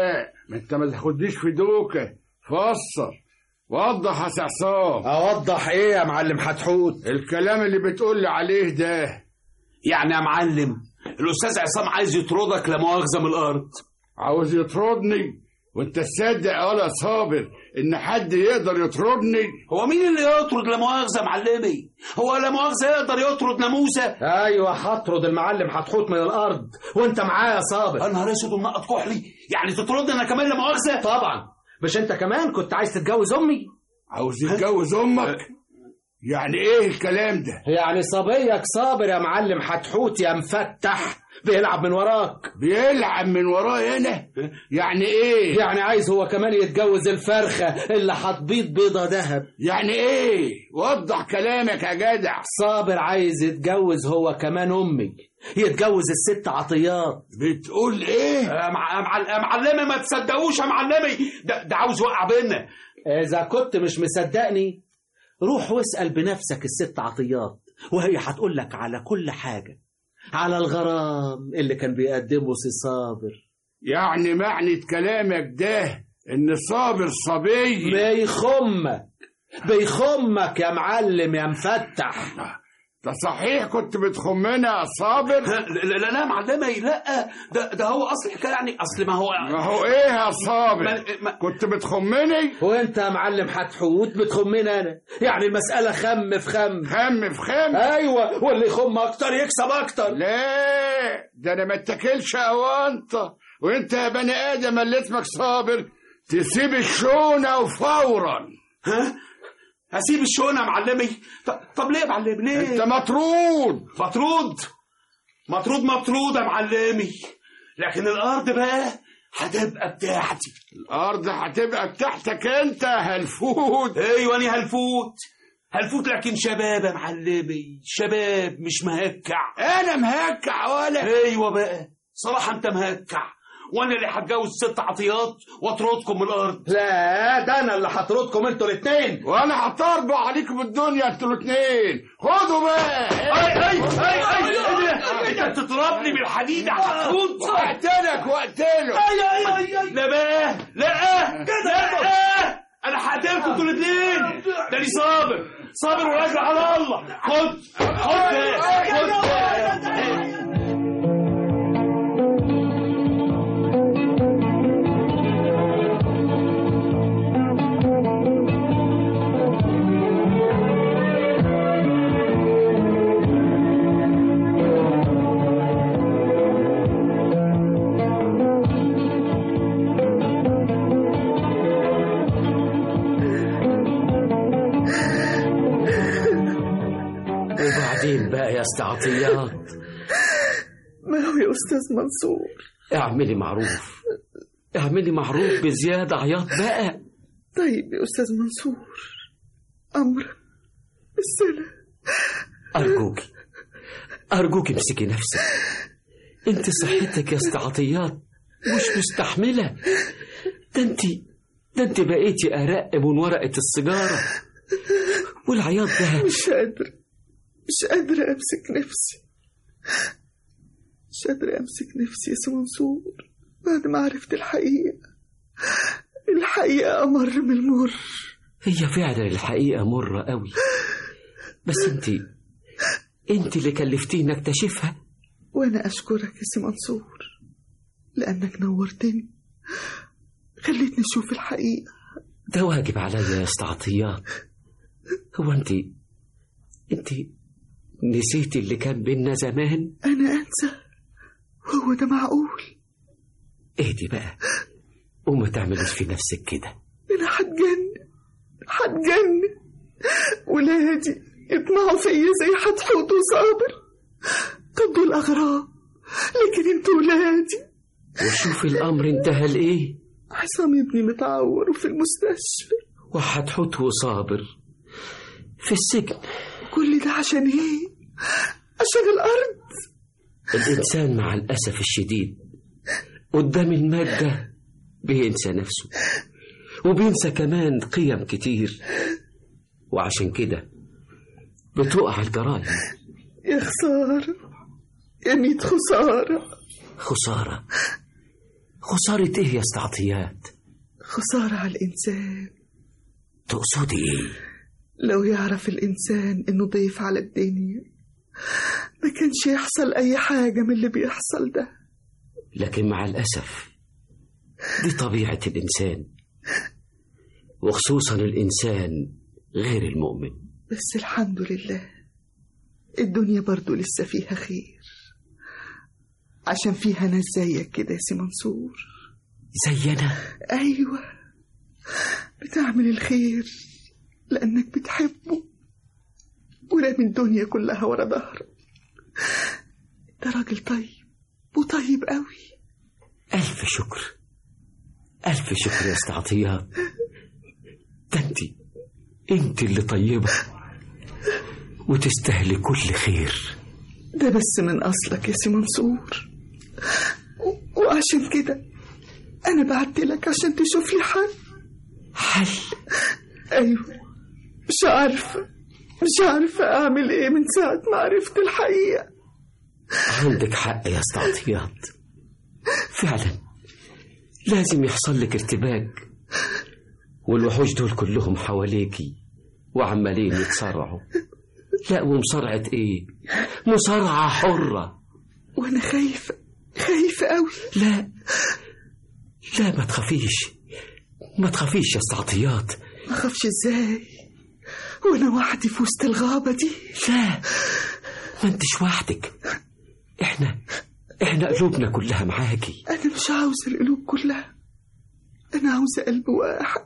لا ما انت ما تاخدنيش في دوكه فسر وضح يا عصام اوضح ايه يا معلم حتحوت الكلام اللي بتقول لي عليه ده يعني يا معلم الاستاذ عصام عايز يطردك لا مؤاخذه من الارض عاوز يطردني وانت تصدق ولا صابر ان حد يقدر يطردني هو مين اللي يطرد لا مؤاخذه معلمي هو لا مؤاخذه يقدر يطرد ناموسه ايوه هطرد المعلم حتحوت من الارض وانت معاه يا صابر يا نهار اسود ومنقط كحلي يعني تطردني انا كمان لا مؤاخذه طبعا مش انت كمان كنت عايز تتجوز امي عاوز يتجوز امك يعني ايه الكلام ده يعني صبيك صابر يا معلم حتحوت يا مفتح بيلعب من وراك بيلعب من ورايا انا يعني ايه يعني عايز هو كمان يتجوز الفرخة اللي هتبيض بيضة ذهب يعني ايه وضح كلامك يا جدع صابر عايز يتجوز هو كمان امي يتجوز الست عطيات بتقول ايه يا مع... مع... يا معلمي ما تصدقوش يا معلمي ده, ده عاوز يوقع بينا اذا كنت مش مصدقني روح واسأل بنفسك الست عطيات وهي هتقول لك على كل حاجة على الغرام اللي كان بيقدمه سي صابر يعني معنى كلامك ده ان صابر صبي بيخمك بيخمك يا معلم يا مفتح ده صحيح كنت بتخمنا يا صابر لا لا, لا معلمي لا ده ده هو اصل الحكايه يعني اصل ما هو ما هو ايه يا صابر ما... ما... كنت بتخمني وانت يا معلم حتحوت بتخمني انا يعني المساله خم في خم خم في خم ايوه واللي يخم اكتر يكسب اكتر لا ده انا ما اتكلش اوانطه وانت يا بني ادم اللي اسمك صابر تسيب الشونه وفورا ها هسيب الشونه يا معلمي طب, طب ليه يا معلم ليه انت مطرود مطرود مطرود مطرود يا معلمي لكن الارض بقى هتبقى بتاعتي الارض هتبقى بتاعتك انت هلفوت ايوه انا هلفوت هلفوت لكن شباب يا معلمي شباب مش مهكع انا مهكع ولا ايوه بقى صراحه انت مهكع وانا اللي هتجوز ست عطيات واطردكم من الارض لا ده انا اللي هطردكم انتوا الاثنين وانا هطربع عليكم الدنيا انتوا الاثنين خدوا بقى اي اي اي اي انت بتضربني بالحديد يا حتفوت وقتلك وقتله اي اي اي لا بقى لا لا انا هقتلكم انتوا الاثنين ده لي صابر صابر وراجل على الله خد خد خد وبعدين بقى يا استعطيات ما هو يا أستاذ منصور اعملي معروف اعملي معروف بزيادة عياط بقى طيب يا أستاذ منصور أمرا السلام أرجوك أرجوك امسكي نفسك انت صحتك يا استعطيات مش مستحملة ده انت ده انت بقيتي أرق من ورقة السيجارة والعياط ده مش قادرة مش قادرة أمسك نفسي مش قادرة أمسك نفسي يا سي منصور بعد ما عرفت الحقيقة الحقيقة أمر من المر هي فعلا الحقيقة مرة قوي بس انت انت اللي كلفتيني اكتشفها وأنا أشكرك يا سي منصور لأنك نورتني خليتني أشوف الحقيقة ده واجب عليا يا استعطيات هو انت انت نسيتي اللي كان بينا زمان أنا أنسى هو ده معقول اهدي بقى وما تعمليش في نفسك كده أنا هتجن هتجن ولادي يطمعوا فيا زي حتحوت وصابر طب دول أغراب لكن انتوا ولادي وشوف الأمر انتهى لإيه عصام ابني متعور وفي المستشفى وحتحوت وصابر في السجن كل ده عشان ايه عشان الأرض الإنسان مع الأسف الشديد قدام المادة بينسى نفسه وبينسى كمان قيم كتير وعشان كده بتقع الجرائم يا خسارة يا ميت خسارة خسارة خسارة ايه يا استعطيات خسارة على الإنسان تقصدي ايه لو يعرف الإنسان إنه ضيف على الدنيا ما كانش يحصل أي حاجة من اللي بيحصل ده لكن مع الأسف دي طبيعة الإنسان وخصوصا الإنسان غير المؤمن بس الحمد لله الدنيا برضو لسه فيها خير عشان فيها ناس زيك كده يا سي منصور زينا أيوة بتعمل الخير لأنك بتحبه ورامي الدنيا كلها ورا ظهرك انت راجل طيب وطيب قوي ألف شكر ألف شكر يا استعطيات ده انت انت اللي طيبة وتستاهلي كل خير ده بس من أصلك يا سي منصور و- وعشان كده أنا بعت لك عشان تشوف لي حل حل أيوة مش عارفة مش عارفة أعمل إيه من ساعة ما عرفت الحقيقة عندك حق يا استعطيات فعلا لازم يحصل لك ارتباك والوحوش دول كلهم حواليكي وعمالين يتصارعوا لا ومصارعة ايه مصارعة حرة وأنا خايفة خايفة قوي لا لا ما تخافيش ما تخافيش يا استعطيات ما أخافش إزاي وأنا وحدي في وسط الغابة دي لا ما انتش وحدك احنا احنا قلوبنا كلها معاكي أنا مش عاوزة القلوب كلها أنا عاوزة قلب واحد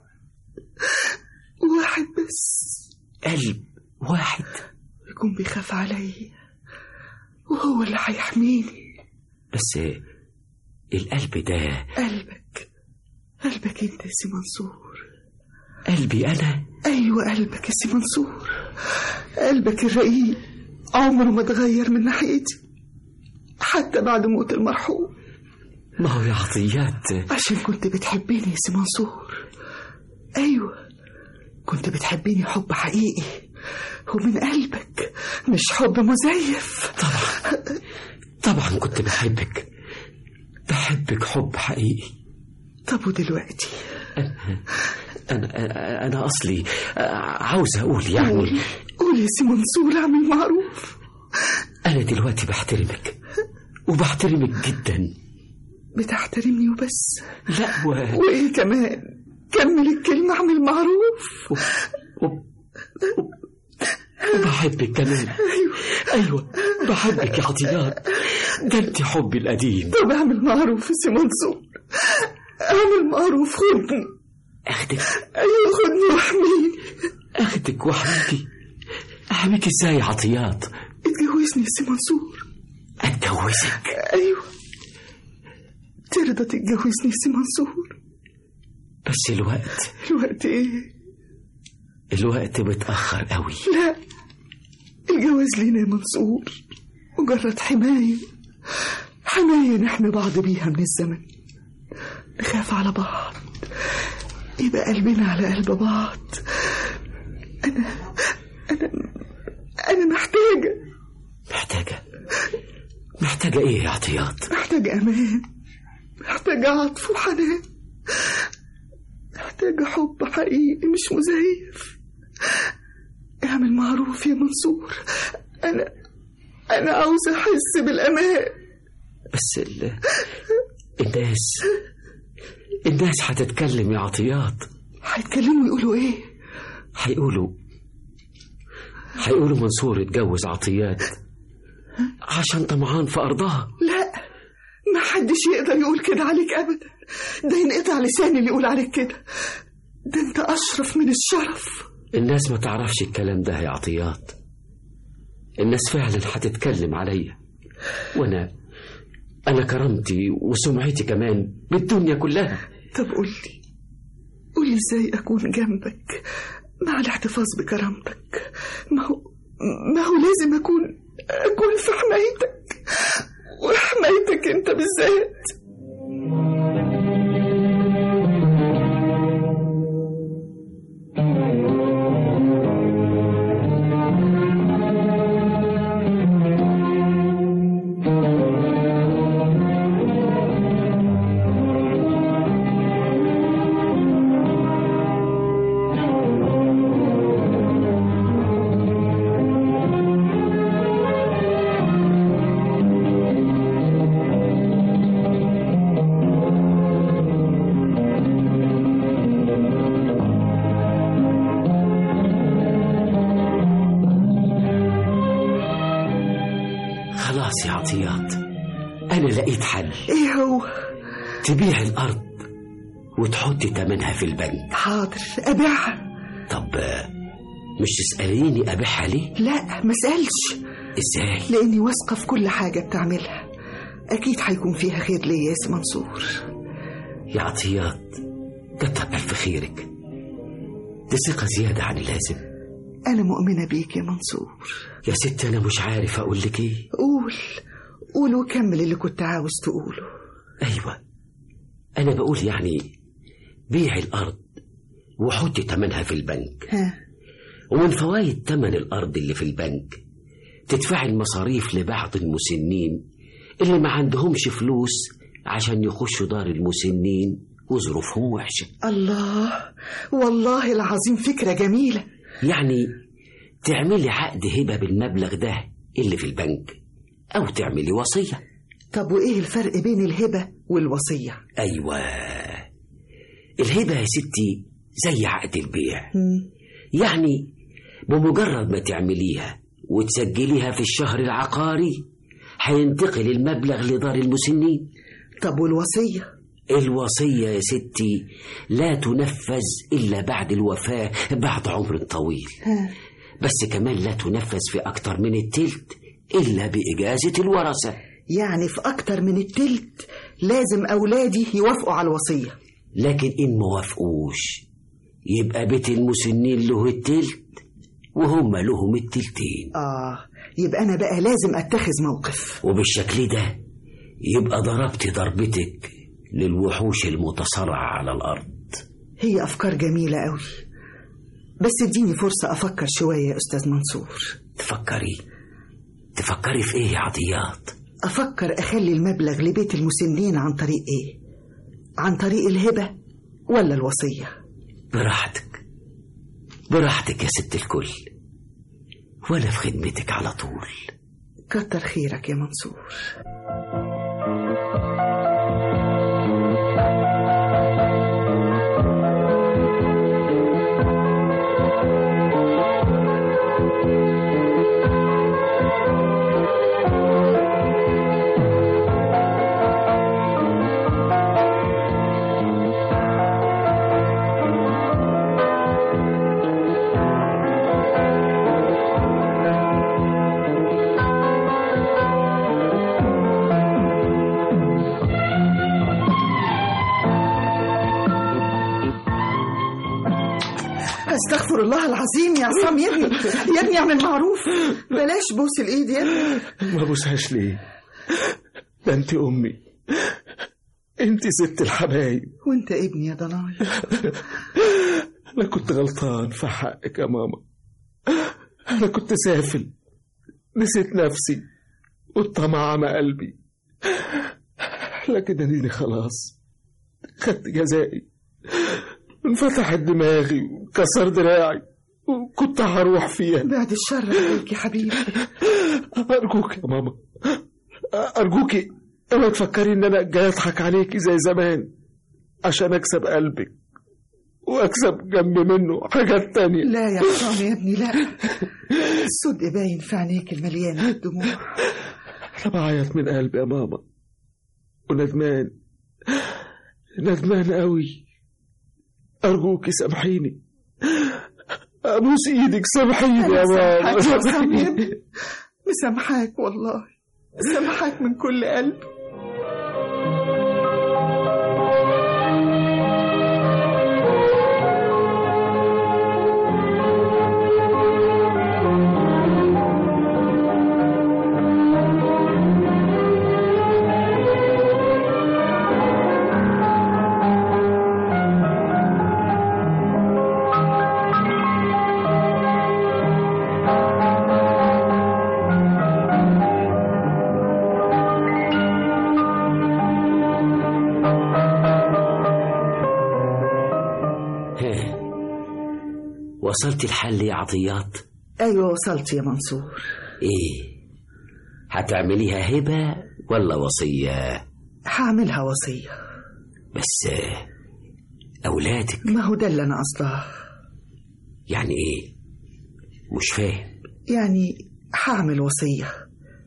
واحد بس قلب واحد يكون بيخاف عليا وهو اللي هيحميني بس القلب ده قلبك قلبك انت يا سي منصور قلبي انا ايوه قلبك يا سي منصور قلبك الرقيق عمره ما اتغير من ناحيتي حتى بعد موت المرحوم ما هو يا عطيات عشان كنت بتحبيني يا سي منصور ايوه كنت بتحبيني حب حقيقي ومن قلبك مش حب مزيف طبعا طبعا كنت بحبك بحبك حب حقيقي طب ودلوقتي انا انا, أنا اصلي عاوز اقول يعني قول يا سي منصور اعمل معروف انا دلوقتي بحترمك وبحترمك جدا بتحترمني وبس لا و... وايه كمان كمل الكلمة اعمل معروف و... و... و... وبحبك كمان ايوه ايوه بحبك يا عطيات ده انت حبي القديم طب اعمل معروف يا سي منصور اعمل معروف خدني اخدك ايوه خدني واحميني اخدك واحميكي احميك ازاي يا عطيات اتجوزني يا سي منصور اتجوزك ايوه ترضى تتجوزني يا سي منصور بس الوقت الوقت ايه الوقت متأخر قوي لا الجواز لينا يا منصور مجرد حماية حماية نحمي بعض بيها من الزمن نخاف على بعض يبقى قلبنا على قلب بعض أنا أنا أنا محتاجة محتاجة محتاجة ايه يا عطيات محتاجة أمان محتاجة عطف وحنان محتاجة حب حقيقي مش مزيف اعمل معروف يا منصور أنا أنا عاوزة أحس بالأمان بس ال... الناس الناس هتتكلم يا عطيات هيتكلموا يقولوا إيه؟ هيقولوا هيقولوا منصور اتجوز عطيات عشان طمعان في أرضها لا ما حدش يقدر يقول كده عليك أبدا ده ينقطع لساني اللي يقول عليك كده ده أنت أشرف من الشرف الناس ما تعرفش الكلام ده يا عطيات الناس فعلا هتتكلم عليا وانا انا كرامتي وسمعتي كمان بالدنيا كلها طب قول لي قول لي ازاي اكون جنبك مع الاحتفاظ بكرامتك ما هو ما هو لازم اكون اكون في حمايتك وحمايتك انت بالذات عطيات أنا لقيت حل ايه هو تبيع الأرض وتحط تمنها في البنك حاضر ابيعها طب آه، مش تسأليني أبيعها ليه؟ لا ما اسالش إزاي؟ لاني واثقه في كل حاجه بتعملها اكيد هيكون فيها خير ليا يا سي منصور يا عطيات كتر ألف خيرك دي ثقة زيادة عن اللازم انا مؤمنه بيك يا منصور يا ست أنا مش عارف أقول لك إيه قول قول وكمل اللي كنت عاوز تقوله أيوة أنا بقول يعني بيع الأرض وحطي تمنها في البنك ها ومن فوائد تمن الأرض اللي في البنك تدفع المصاريف لبعض المسنين اللي ما عندهمش فلوس عشان يخشوا دار المسنين وظروفهم وحشة الله والله العظيم فكره جميله يعني تعملي عقد هبة بالمبلغ ده اللي في البنك أو تعملي وصية طب وايه الفرق بين الهبه والوصيه أيوة الهبة يا ستي زي عقد البيع مم. يعني بمجرد ما تعمليها وتسجليها في الشهر العقاري هينتقل المبلغ لدار المسنين طب والوصيه الوصية يا ستي لا تنفذ إلا بعد الوفاة بعد عمر طويل ها بس كمان لا تنفذ في أكتر من التلت إلا بإجازة الورثة يعني في اكتر من التلت لازم اولادي يوافقوا على الوصيه لكن إن موافقوش يبقى بيت المسنين له التلت وهم لهم التلتين اه يبقى انا بقى لازم اتخذ موقف وبالشكل ده يبقى ضربت ضربتك للوحوش المتصارعة على الأرض هي افكار جميله قوي بس اديني فرصه افكر شويه يا استاذ منصور تفكري تفكري في إيه يا عطيات افكر اخلي المبلغ لبيت المسنين عن طريق ايه عن طريق الهبه ولا الوصيه براحتك براحتك يا ست الكل وأنا في خدمتك على طول كتر خيرك يا منصور استغفر الله العظيم يا عصام يا ابني يا ابني اعمل معروف بلاش بوس الايد يا ابني ما بوسهاش ليه ده انت امي انت ست الحبايب وانت ابني يا ضناي انا كنت غلطان في حقك يا ماما انا كنت سافل نسيت نفسي والطمع عمى قلبي لكن اديني خلاص خدت جزائي انفتحت دماغي وكسر دراعي وكنت هروح فيها بعد الشر عليك يا حبيبي أرجوك يا ماما أرجوكي اوعي تفكري إن أنا جاي أضحك عليكي زي زمان عشان أكسب قلبك وأكسب جنب منه حاجات تانية لا يا عصام يا ابني لا الصدق باين في عينيك المليانة بالدموع أنا بعيط من قلبي يا ماما وندمان ندمان قوي أرجوكي سامحيني أبوس إيدك سامحيني يا مسامحاك ماما يا عصام يا ابني مسامحاك والله مسامحاك من كل قلب ها. وصلت الحل يا عطيات أيوة وصلت يا منصور ايه هتعمليها هبة ولا وصية هعملها وصية بس آه، أولادك ما هو ده اللي أنا قصدها يعني ايه مش فاهم يعني هعمل وصية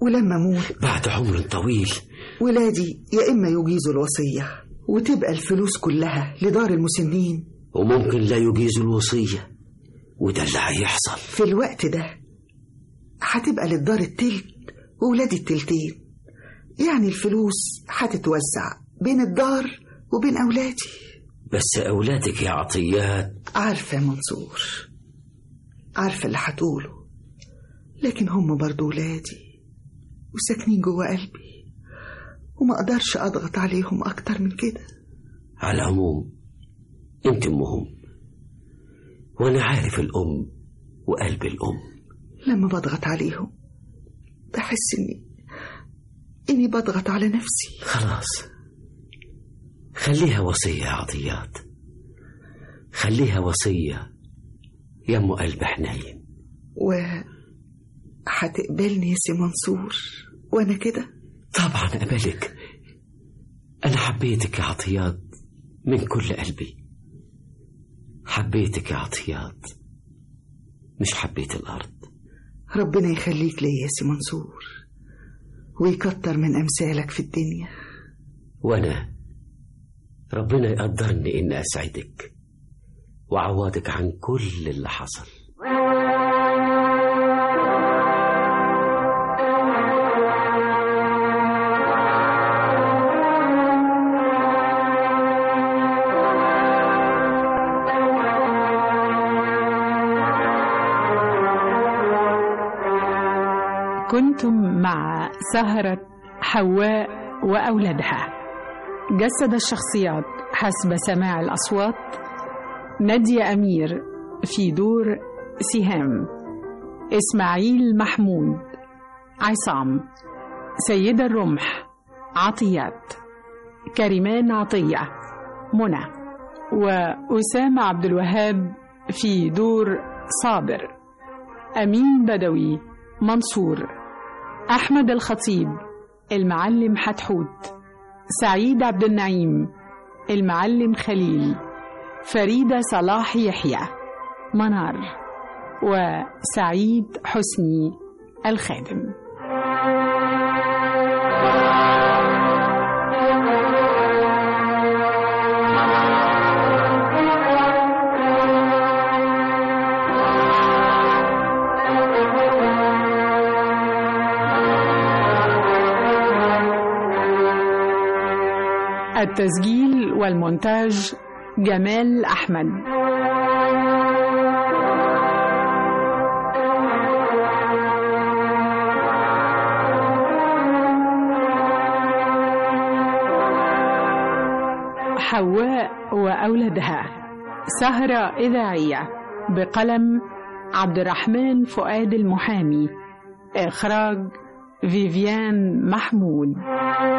ولما أموت بعد عمر طويل ولادي يا إما يجيزوا الوصية وتبقى الفلوس كلها لدار المسنين وممكن لا يجيزوا الوصية وده اللي هيحصل في الوقت ده هتبقى للدار التلت وولادي التلتين يعني الفلوس هتتوزع بين الدار وبين أولادي بس أولادك يا عطيات عارفة يا منصور عارفة اللي هتقوله لكن هم برضو ولادي وساكنين جوا قلبي وما اقدرش اضغط عليهم اكتر من كده على العموم انت امهم وانا عارف الام وقلب الام لما بضغط عليهم بحس اني اني بضغط على نفسي خلاص خليها وصية يا عطيات خليها وصية يا ام قلب حنين و هتقبلني يا سي منصور وانا كده طبعا أقبلك أنا حبيتك يا عطيات من كل قلبي حبيتك يا عطيات مش حبيت الأرض ربنا يخليك ليا يا سي منصور ويكتر من أمثالك في الدنيا وأنا ربنا يقدرني إني أسعدك وأعوضك عن كل اللي حصل كنتم مع سهرة حواء وأولادها جسد الشخصيات حسب سماع الأصوات نادية أمير في دور سهام إسماعيل محمود عصام سيدة الرمح عطيات كريمان عطية منى وأسامة عبد الوهاب في دور صابر أمين بدوي منصور أحمد الخطيب المعلم حتحوت سعيد عبد النعيم المعلم خليل فريدة صلاح يحيى منار وسعيد حسني الخادم التسجيل والمونتاج جمال أحمد حواء وأولادها سهرة إذاعية بقلم عبد الرحمن فؤاد المحامي إخراج فيفيان محمود